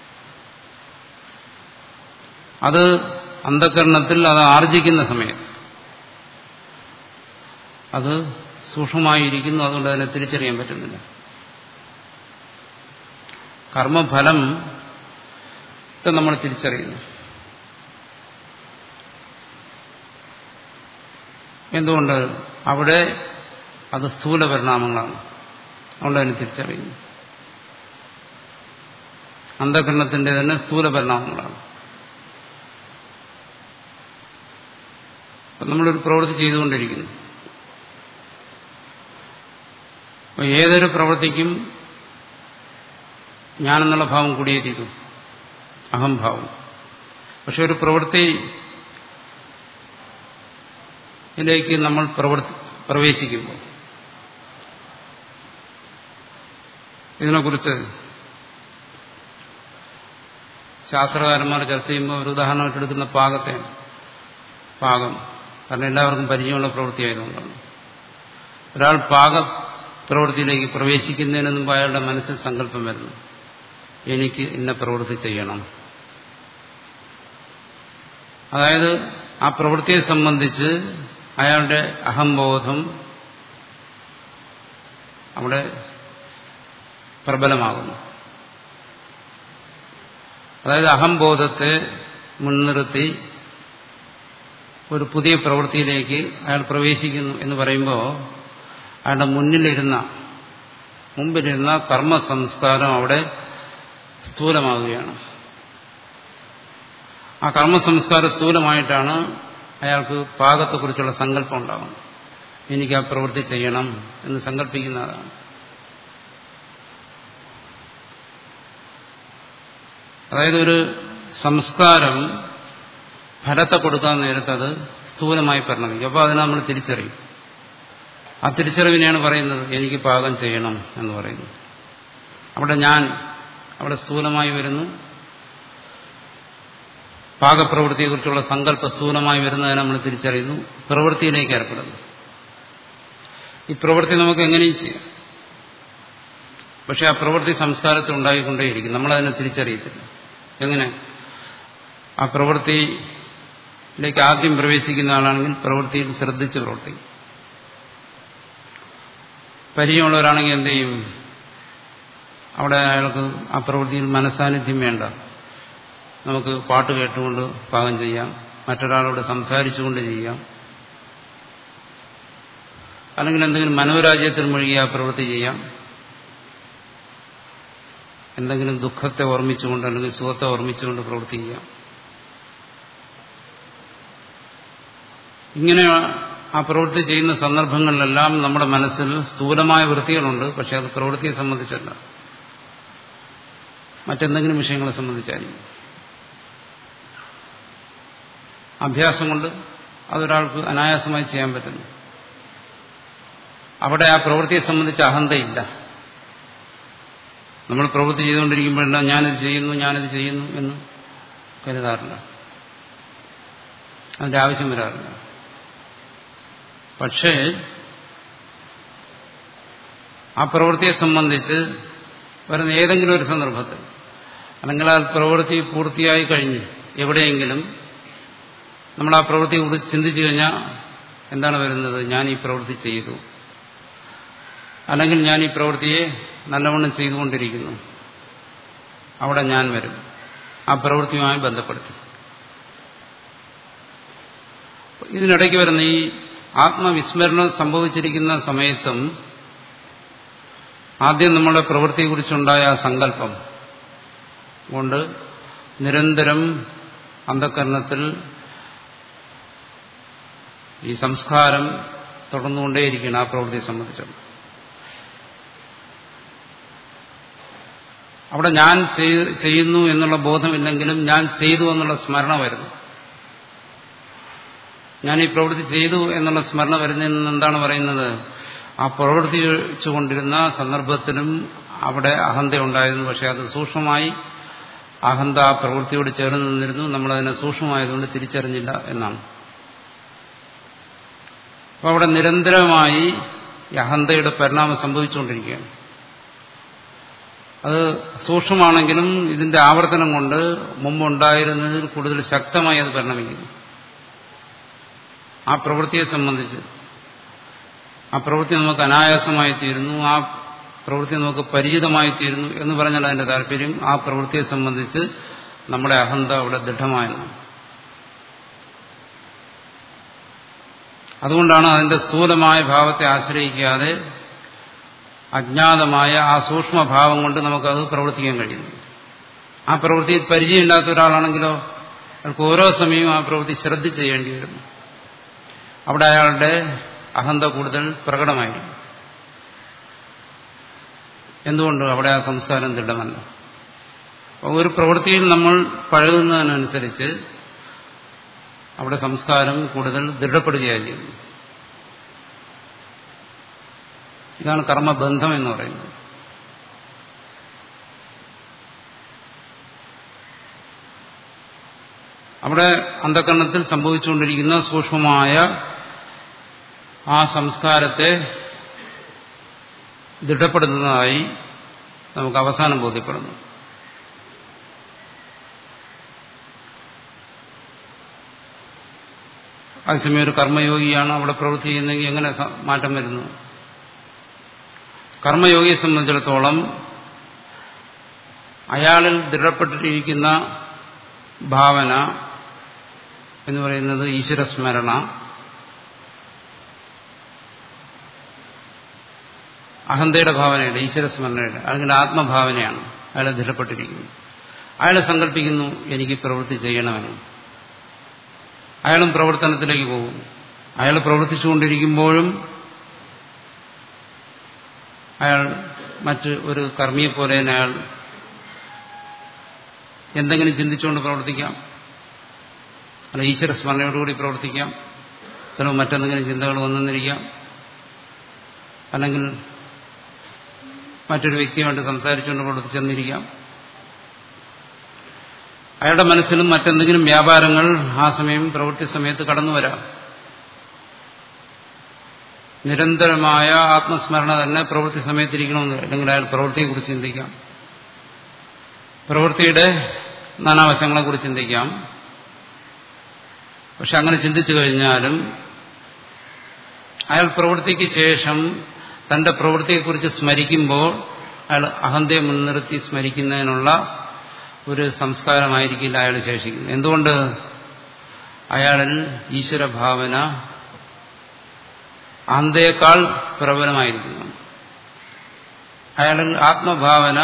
അത് അന്ധകരണത്തിൽ അത് ആർജിക്കുന്ന സമയത്ത് അത് സൂക്ഷ്മമായിരിക്കുന്നു അതുകൊണ്ട് അതിനെ തിരിച്ചറിയാൻ പറ്റുന്നില്ല കർമ്മഫലം നമ്മൾ തിരിച്ചറിയുന്നു എന്തുകൊണ്ട് അവിടെ അത് സ്ഥൂല പരിണാമങ്ങളാണ് അതുകൊണ്ട് അതിനെ തിരിച്ചറിയുന്നു അന്ധകരണത്തിന്റെ തന്നെ സ്ഥൂല പരിണാമങ്ങളാണ് നമ്മളൊരു പ്രവൃത്തി ചെയ്തുകൊണ്ടിരിക്കുന്നു അപ്പോൾ ഏതൊരു പ്രവൃത്തിക്കും ഞാനെന്നുള്ള ഭാവം കൂടിയേ തീരൂ അഹംഭാവം പക്ഷെ ഒരു പ്രവൃത്തി ഇതിലേക്ക് നമ്മൾ പ്രവർത്തി പ്രവേശിക്കുമ്പോൾ ഇതിനെക്കുറിച്ച് ശാസ്ത്രകാരന്മാർ ചർച്ച ചെയ്യുമ്പോൾ ഒരു ഉദാഹരണമായിട്ട് എടുക്കുന്ന പാകത്തെയാണ് പാകം കാരണം എല്ലാവർക്കും പരിചയമുള്ള പ്രവൃത്തിയായതുകൊണ്ടാണ് ഒരാൾ പാക പ്രവൃത്തിയിലേക്ക് പ്രവേശിക്കുന്നതിന് മുമ്പ് അയാളുടെ മനസ്സിൽ സങ്കല്പം വരുന്നു എനിക്ക് ഇന്ന പ്രവൃത്തി ചെയ്യണം അതായത് ആ പ്രവൃത്തിയെ സംബന്ധിച്ച് അയാളുടെ അഹംബോധം അവിടെ പ്രബലമാകുന്നു അതായത് അഹംബോധത്തെ മുൻനിർത്തി ഒരു പുതിയ പ്രവൃത്തിയിലേക്ക് അയാൾ പ്രവേശിക്കുന്നു എന്ന് പറയുമ്പോൾ അയാളുടെ മുന്നിലിരുന്ന മുമ്പിലിരുന്ന കർമ്മ സംസ്കാരം അവിടെ സ്ഥൂലമാകുകയാണ് ആ കർമ്മ സംസ്കാരം സ്ഥൂലമായിട്ടാണ് അയാൾക്ക് പാകത്തെക്കുറിച്ചുള്ള സങ്കല്പം ഉണ്ടാകുന്നത് എനിക്ക് ആ പ്രവൃത്തി ചെയ്യണം എന്ന് സങ്കല്പിക്കുന്നതാണ് അതായത് ഒരു സംസ്കാരം ഫലത്തെ കൊടുക്കാൻ നേരത്തെ അത് സ്ഥൂലമായി പരിണമിക്കും അപ്പോൾ അതിനെ നമ്മൾ തിരിച്ചറിയും ആ തിരിച്ചറിവിനെയാണ് പറയുന്നത് എനിക്ക് പാകം ചെയ്യണം എന്ന് പറയുന്നു അവിടെ ഞാൻ അവിടെ സ്ഥൂലമായി വരുന്നു പാകപ്രവൃത്തിയെക്കുറിച്ചുള്ള സങ്കല്പ സ്ഥൂലമായി വരുന്നതിനെ നമ്മൾ തിരിച്ചറിയുന്നു പ്രവൃത്തിയിലേക്ക് ഏർപ്പെടുന്നു ഈ പ്രവൃത്തി നമുക്ക് എങ്ങനെയും ചെയ്യാം പക്ഷെ ആ പ്രവൃത്തി സംസ്കാരത്തിൽ ഉണ്ടായിക്കൊണ്ടേയിരിക്കും നമ്മളതിനെ തിരിച്ചറിയത്തില്ല എങ്ങനെ ആ പ്രവൃത്തിയിലേക്ക് ആദ്യം പ്രവേശിക്കുന്ന ആളാണെങ്കിൽ പ്രവൃത്തിയിൽ ശ്രദ്ധിച്ച് പ്രവർത്തിക്കും പരിചയമുള്ളവരാണെങ്കിൽ എന്ത് ചെയ്യും അവിടെ അയാൾക്ക് ആ പ്രവൃത്തിയിൽ മനസാന്നിധ്യം വേണ്ട നമുക്ക് പാട്ട് കേട്ടുകൊണ്ട് പാകം ചെയ്യാം മറ്റൊരാളോട് സംസാരിച്ചുകൊണ്ട് ചെയ്യാം അല്ലെങ്കിൽ എന്തെങ്കിലും മനോരാജ്യത്തിൽ മുഴുകി ആ പ്രവൃത്തി ചെയ്യാം എന്തെങ്കിലും ദുഃഖത്തെ ഓർമ്മിച്ചുകൊണ്ട് അല്ലെങ്കിൽ സുഖത്തെ ഓർമ്മിച്ചുകൊണ്ട് പ്രവർത്തിക്കാം ഇങ്ങനെ ആ പ്രവൃത്തി ചെയ്യുന്ന സന്ദർഭങ്ങളിലെല്ലാം നമ്മുടെ മനസ്സിൽ സ്ഥൂലമായ വൃത്തികളുണ്ട് പക്ഷെ അത് പ്രവൃത്തിയെ സംബന്ധിച്ചല്ല മറ്റെന്തെങ്കിലും വിഷയങ്ങളെ സംബന്ധിച്ചായിരിക്കും അഭ്യാസം കൊണ്ട് അതൊരാൾക്ക് അനായാസമായി ചെയ്യാൻ പറ്റുന്നു അവിടെ ആ പ്രവൃത്തിയെ സംബന്ധിച്ച് അഹന്തയില്ല നമ്മൾ പ്രവൃത്തി ചെയ്തുകൊണ്ടിരിക്കുമ്പോഴെല്ലാം ഞാനിത് ചെയ്യുന്നു ഞാനിത് ചെയ്യുന്നു എന്ന് കരുതാറില്ല അതിന്റെ ആവശ്യം വരാറില്ല പക്ഷേ ആ പ്രവൃത്തിയെ സംബന്ധിച്ച് വരുന്ന ഏതെങ്കിലും ഒരു സന്ദർഭത്തിൽ അല്ലെങ്കിൽ ആ പ്രവൃത്തി പൂർത്തിയായി കഴിഞ്ഞ് എവിടെയെങ്കിലും നമ്മൾ ആ പ്രവൃത്തിയെ കുറിച്ച് ചിന്തിച്ചു കഴിഞ്ഞാൽ എന്താണ് വരുന്നത് ഞാൻ ഈ പ്രവൃത്തി ചെയ്തു അല്ലെങ്കിൽ ഞാൻ ഈ പ്രവൃത്തിയെ നല്ലവണ്ണം ചെയ്തുകൊണ്ടിരിക്കുന്നു അവിടെ ഞാൻ വരും ആ പ്രവൃത്തിയുമായി ബന്ധപ്പെടുത്തി ഇതിനിടയ്ക്ക് വരുന്ന ഈ ആത്മവിസ്മരണം സംഭവിച്ചിരിക്കുന്ന സമയത്തും ആദ്യം നമ്മുടെ പ്രവൃത്തിയെക്കുറിച്ചുണ്ടായ ആ സങ്കല്പം കൊണ്ട് നിരന്തരം അന്ധകരണത്തിൽ ഈ സംസ്കാരം തുടർന്നുകൊണ്ടേയിരിക്കണം ആ പ്രവൃത്തിയെ സംബന്ധിച്ചുള്ള അവിടെ ഞാൻ ചെയ്യുന്നു എന്നുള്ള ബോധമില്ലെങ്കിലും ഞാൻ ചെയ്തു എന്നുള്ള സ്മരണ വരുന്നു ഞാൻ ഈ പ്രവൃത്തി ചെയ്തു എന്നുള്ള സ്മരണ വരുന്നതിൽ നിന്ന് എന്താണ് പറയുന്നത് ആ പ്രവർത്തിച്ചുകൊണ്ടിരുന്ന സന്ദർഭത്തിലും അവിടെ അഹന്ത ഉണ്ടായിരുന്നു പക്ഷെ അത് സൂക്ഷ്മമായി അഹന്ത ആ പ്രവൃത്തിയോട് ചേർന്ന് നിന്നിരുന്നു നമ്മളതിനെ സൂക്ഷ്മമായതുകൊണ്ട് തിരിച്ചറിഞ്ഞില്ല എന്നാണ് അപ്പോൾ അവിടെ നിരന്തരമായി ഈ അഹന്തയുടെ പരിണാമം സംഭവിച്ചുകൊണ്ടിരിക്കുകയാണ് അത് സൂക്ഷ്മമാണെങ്കിലും ഇതിന്റെ ആവർത്തനം കൊണ്ട് മുമ്പുണ്ടായിരുന്നതിൽ കൂടുതൽ ശക്തമായി അത് പരിണമിക്കുന്നു ആ പ്രവൃത്തിയെ സംബന്ധിച്ച് ആ പ്രവൃത്തി നമുക്ക് അനായാസമായി തീരുന്നു ആ പ്രവൃത്തി നമുക്ക് പരിചിതമായി തീരുന്നു എന്ന് പറഞ്ഞാൽ അതിന്റെ താല്പര്യം ആ പ്രവൃത്തിയെ സംബന്ധിച്ച് നമ്മുടെ അഹന്ത അവിടെ ദൃഢമായെന്ന് അതുകൊണ്ടാണ് അതിന്റെ സ്ഥൂലമായ ഭാവത്തെ ആശ്രയിക്കാതെ അജ്ഞാതമായ ആ സൂക്ഷ്മഭാവം കൊണ്ട് നമുക്കത് പ്രവർത്തിക്കാൻ കഴിയുന്നു ആ പ്രവൃത്തിയിൽ പരിചയമില്ലാത്ത ഒരാളാണെങ്കിലോ അയാൾക്ക് ഓരോ സമയവും ആ പ്രവൃത്തി ശ്രദ്ധിച്ച് ചെയ്യേണ്ടി വരുന്നു അവിടെ അയാളുടെ അഹന്ത കൂടുതൽ പ്രകടമായിരിക്കും എന്തുകൊണ്ട് അവിടെ ആ സംസ്കാരം ദൃഢമല്ല ഒരു പ്രവൃത്തിയിൽ നമ്മൾ പഴകുന്നതിനനുസരിച്ച് അവിടെ സംസ്കാരം കൂടുതൽ ദൃഢപ്പെടുകയാണ് ചെയ്യുന്നത് ഇതാണ് കർമ്മബന്ധം എന്ന് പറയുന്നത് അവിടെ അന്ധകരണത്തിൽ സംഭവിച്ചുകൊണ്ടിരിക്കുന്ന സൂക്ഷ്മമായ ആ സംസ്കാരത്തെ ദൃഢപ്പെടുത്തുന്നതായി നമുക്ക് അവസാനം ബോധ്യപ്പെടുന്നു അതേസമയം ഒരു കർമ്മയോഗിയാണ് അവിടെ പ്രവൃത്തി ചെയ്യുന്നെങ്കിൽ എങ്ങനെ മാറ്റം വരുന്നു കർമ്മയോഗിയെ സംബന്ധിച്ചിടത്തോളം അയാളിൽ ദൃഢപ്പെട്ടിരിക്കുന്ന ഭാവന എന്ന് പറയുന്നത് ഈശ്വരസ്മരണ അഹന്തയുടെ ഭാവനയുടെ ഈശ്വരസ്മരണയുടെ അല്ലെങ്കിൽ ആത്മഭാവനയാണ് അയാളെ ദൃഢപ്പെട്ടിരിക്കുന്നത് അയാളെ സങ്കല്പിക്കുന്നു എനിക്ക് പ്രവൃത്തി ചെയ്യണമെന്ന് അയാളും പ്രവർത്തനത്തിലേക്ക് പോകും അയാൾ പ്രവർത്തിച്ചുകൊണ്ടിരിക്കുമ്പോഴും അയാൾ മറ്റ് ഒരു കർമ്മിയെപ്പോലെ തന്നെ അയാൾ എന്തെങ്കിലും ചിന്തിച്ചുകൊണ്ട് പ്രവർത്തിക്കാം അല്ല ഈശ്വര സ്മരണയോടുകൂടി പ്രവർത്തിക്കാം ചിലപ്പോൾ മറ്റെന്തെങ്കിലും ചിന്തകൾ വന്നെന്നിരിക്കാം അല്ലെങ്കിൽ മറ്റൊരു വ്യക്തിയുമായിട്ട് സംസാരിച്ചുകൊണ്ട് പ്രവർത്തിച്ചെന്നിരിക്കാം അയാളുടെ മനസ്സിലും മറ്റെന്തെങ്കിലും വ്യാപാരങ്ങൾ ആ സമയം പ്രവൃത്തി സമയത്ത് കടന്നു വരാം നിരന്തരമായ ആത്മസ്മരണ തന്നെ പ്രവൃത്തി സമയത്തിരിക്കണമെന്ന് അല്ലെങ്കിൽ അയാൾ പ്രവൃത്തിയെക്കുറിച്ച് ചിന്തിക്കാം പ്രവൃത്തിയുടെ നാനാവശങ്ങളെക്കുറിച്ച് ചിന്തിക്കാം പക്ഷെ അങ്ങനെ ചിന്തിച്ചു കഴിഞ്ഞാലും അയാൾ പ്രവൃത്തിക്ക് ശേഷം തന്റെ പ്രവൃത്തിയെക്കുറിച്ച് സ്മരിക്കുമ്പോൾ അയാൾ അഹന്തയെ മുൻനിർത്തി സ്മരിക്കുന്നതിനുള്ള ഒരു സംസ്കാരമായിരിക്കില്ല അയാൾ ശേഷിക്കുന്നത് എന്തുകൊണ്ട് അയാളിൽ ഈശ്വരഭാവന അഹന്തയേക്കാൾ പ്രബലമായിരിക്കുന്നു അയാളിൽ ആത്മഭാവന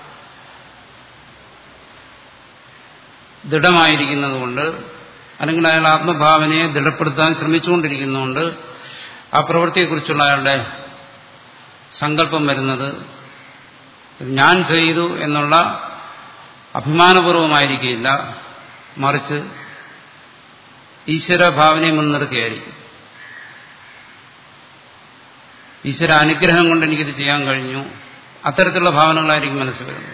ദൃഢമായിരിക്കുന്നതുകൊണ്ട് അല്ലെങ്കിൽ അയാൾ ആത്മഭാവനയെ ദൃഢപ്പെടുത്താൻ ശ്രമിച്ചുകൊണ്ടിരിക്കുന്നതുകൊണ്ട് ആ പ്രവൃത്തിയെക്കുറിച്ചുള്ള അയാളുടെ സങ്കല്പം വരുന്നത് ഞാൻ ചെയ്തു എന്നുള്ള അഭിമാനപൂർവമായിരിക്കില്ല മറിച്ച് ഈശ്വരഭാവനയെ മുൻനിർത്തിയായിരിക്കും ഈശ്വര അനുഗ്രഹം കൊണ്ട് എനിക്കിത് ചെയ്യാൻ കഴിഞ്ഞു അത്തരത്തിലുള്ള ഭാവനകളായിരിക്കും മനസ്സിൽ വരുന്നത്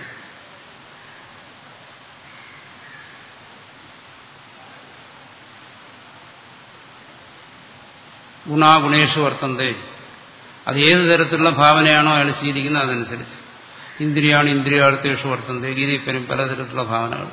ഗുണാഗുണേഷു വർത്തന്തേ അത് ഏത് തരത്തിലുള്ള ഭാവനയാണോ അയാൾ ശീലിക്കുന്നത് അതനുസരിച്ച് ഇന്ദ്രിയാണ് ഇന്ദ്രിയാർത്ഥേഷു വർത്തന്തേ ഗീതയിൽ പരും പലതരത്തിലുള്ള ഭാവനകൾ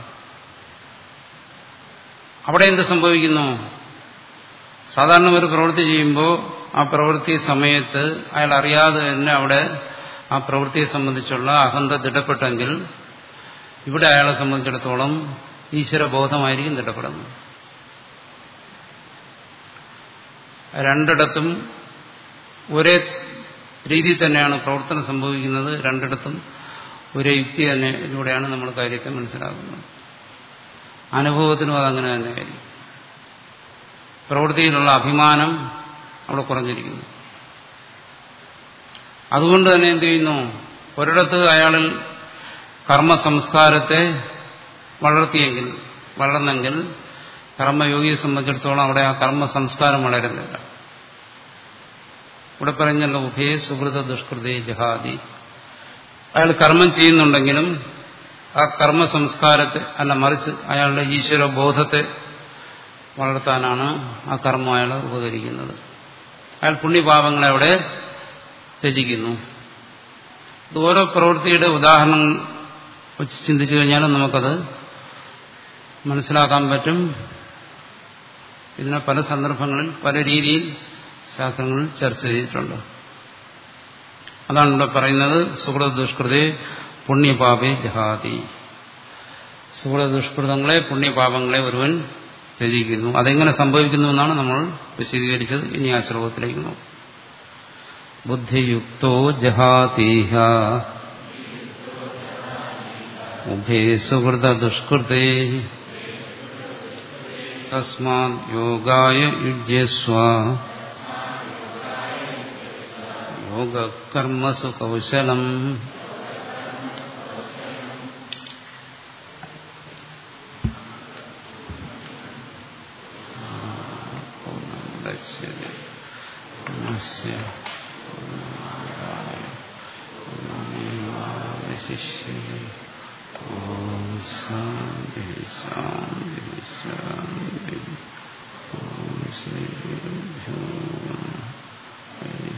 അവിടെ എന്ത് സംഭവിക്കുന്നു സാധാരണ ഒരു പ്രവൃത്തി ചെയ്യുമ്പോൾ ആ പ്രവൃത്തി സമയത്ത് അയാൾ അറിയാതെ തന്നെ അവിടെ ആ പ്രവൃത്തിയെ സംബന്ധിച്ചുള്ള അഹന്ത ദൃഢപ്പെട്ടെങ്കിൽ ഇവിടെ അയാളെ സംബന്ധിച്ചിടത്തോളം ഈശ്വരബോധമായിരിക്കും ദൃഢപ്പെടുന്നത് രണ്ടിടത്തും ഒരേ രീതിയിൽ തന്നെയാണ് പ്രവർത്തനം സംഭവിക്കുന്നത് രണ്ടിടത്തും ഒരേ യുക്തി തന്നെ ഇതിലൂടെയാണ് നമ്മൾ കാര്യത്തെ മനസ്സിലാക്കുന്നത് അനുഭവത്തിനും അതങ്ങനെ തന്നെയായിരിക്കും പ്രവൃത്തിയിലുള്ള അഭിമാനം അവിടെ കുറഞ്ഞിരിക്കുന്നു അതുകൊണ്ട് തന്നെ എന്ത് ചെയ്യുന്നു ഒരിടത്ത് അയാളിൽ കർമ്മസംസ്കാരത്തെ വളർത്തിയെങ്കിൽ വളർന്നെങ്കിൽ കർമ്മയോഗിയെ സംബന്ധിച്ചിടത്തോളം അവിടെ ആ കർമ്മ സംസ്കാരം വളരുന്നില്ല ഇവിടെ പറഞ്ഞല്ലോ ഉഭേ സുഹൃത ദുഷ്കൃതേ ജഹാദി അയാൾ കർമ്മം ചെയ്യുന്നുണ്ടെങ്കിലും ആ കർമ്മ സംസ്കാരത്തെ അല്ല മറിച്ച് അയാളുടെ ഈശ്വര ബോധത്തെ വളർത്താനാണ് ആ കർമ്മം അയാൾ ഉപകരിക്കുന്നത് അയാൾ പുണ്യപാപങ്ങളെ അവിടെ ത്യജിക്കുന്നു ഇത് ഓരോ പ്രവൃത്തിയുടെ ഉദാഹരണം വെച്ച് ചിന്തിച്ചു കഴിഞ്ഞാൽ നമുക്കത് മനസ്സിലാക്കാൻ പറ്റും ഇതിനെ പല സന്ദർഭങ്ങളിൽ പല രീതിയിൽ ശാസ്ത്രങ്ങളിൽ ചർച്ച ചെയ്തിട്ടുണ്ട് അതാണ് ഇവിടെ പറയുന്നത് സുഹൃത ദുഷ്കൃതേ പുണ്യപാപേ ജഹാതി സുഹൃത ദുഷ്കൃതങ്ങളെ പുണ്യപാപങ്ങളെ ഒരുവൻ ത്യജിക്കുന്നു അതെങ്ങനെ സംഭവിക്കുന്നു എന്നാണ് നമ്മൾ വിശദീകരിച്ചത് ഇനി ആ ശ്ലോകത്തിലേക്ക് നോക്കും ബുദ്ധിയുക്തോ ജഹാതീഹ ഉഭേ സുഹൃത ദുഷ്കൃതേ തസ്മാത് യോഗായ യുജ്യസ്വ യോഗകർമ്മസു കൗശലം ശിഷ്യേ ഓം ശാന്തി ശാന്തി ശാന്തി ഓം ശ്രീ ഗുരുഭ്യോ നമഃ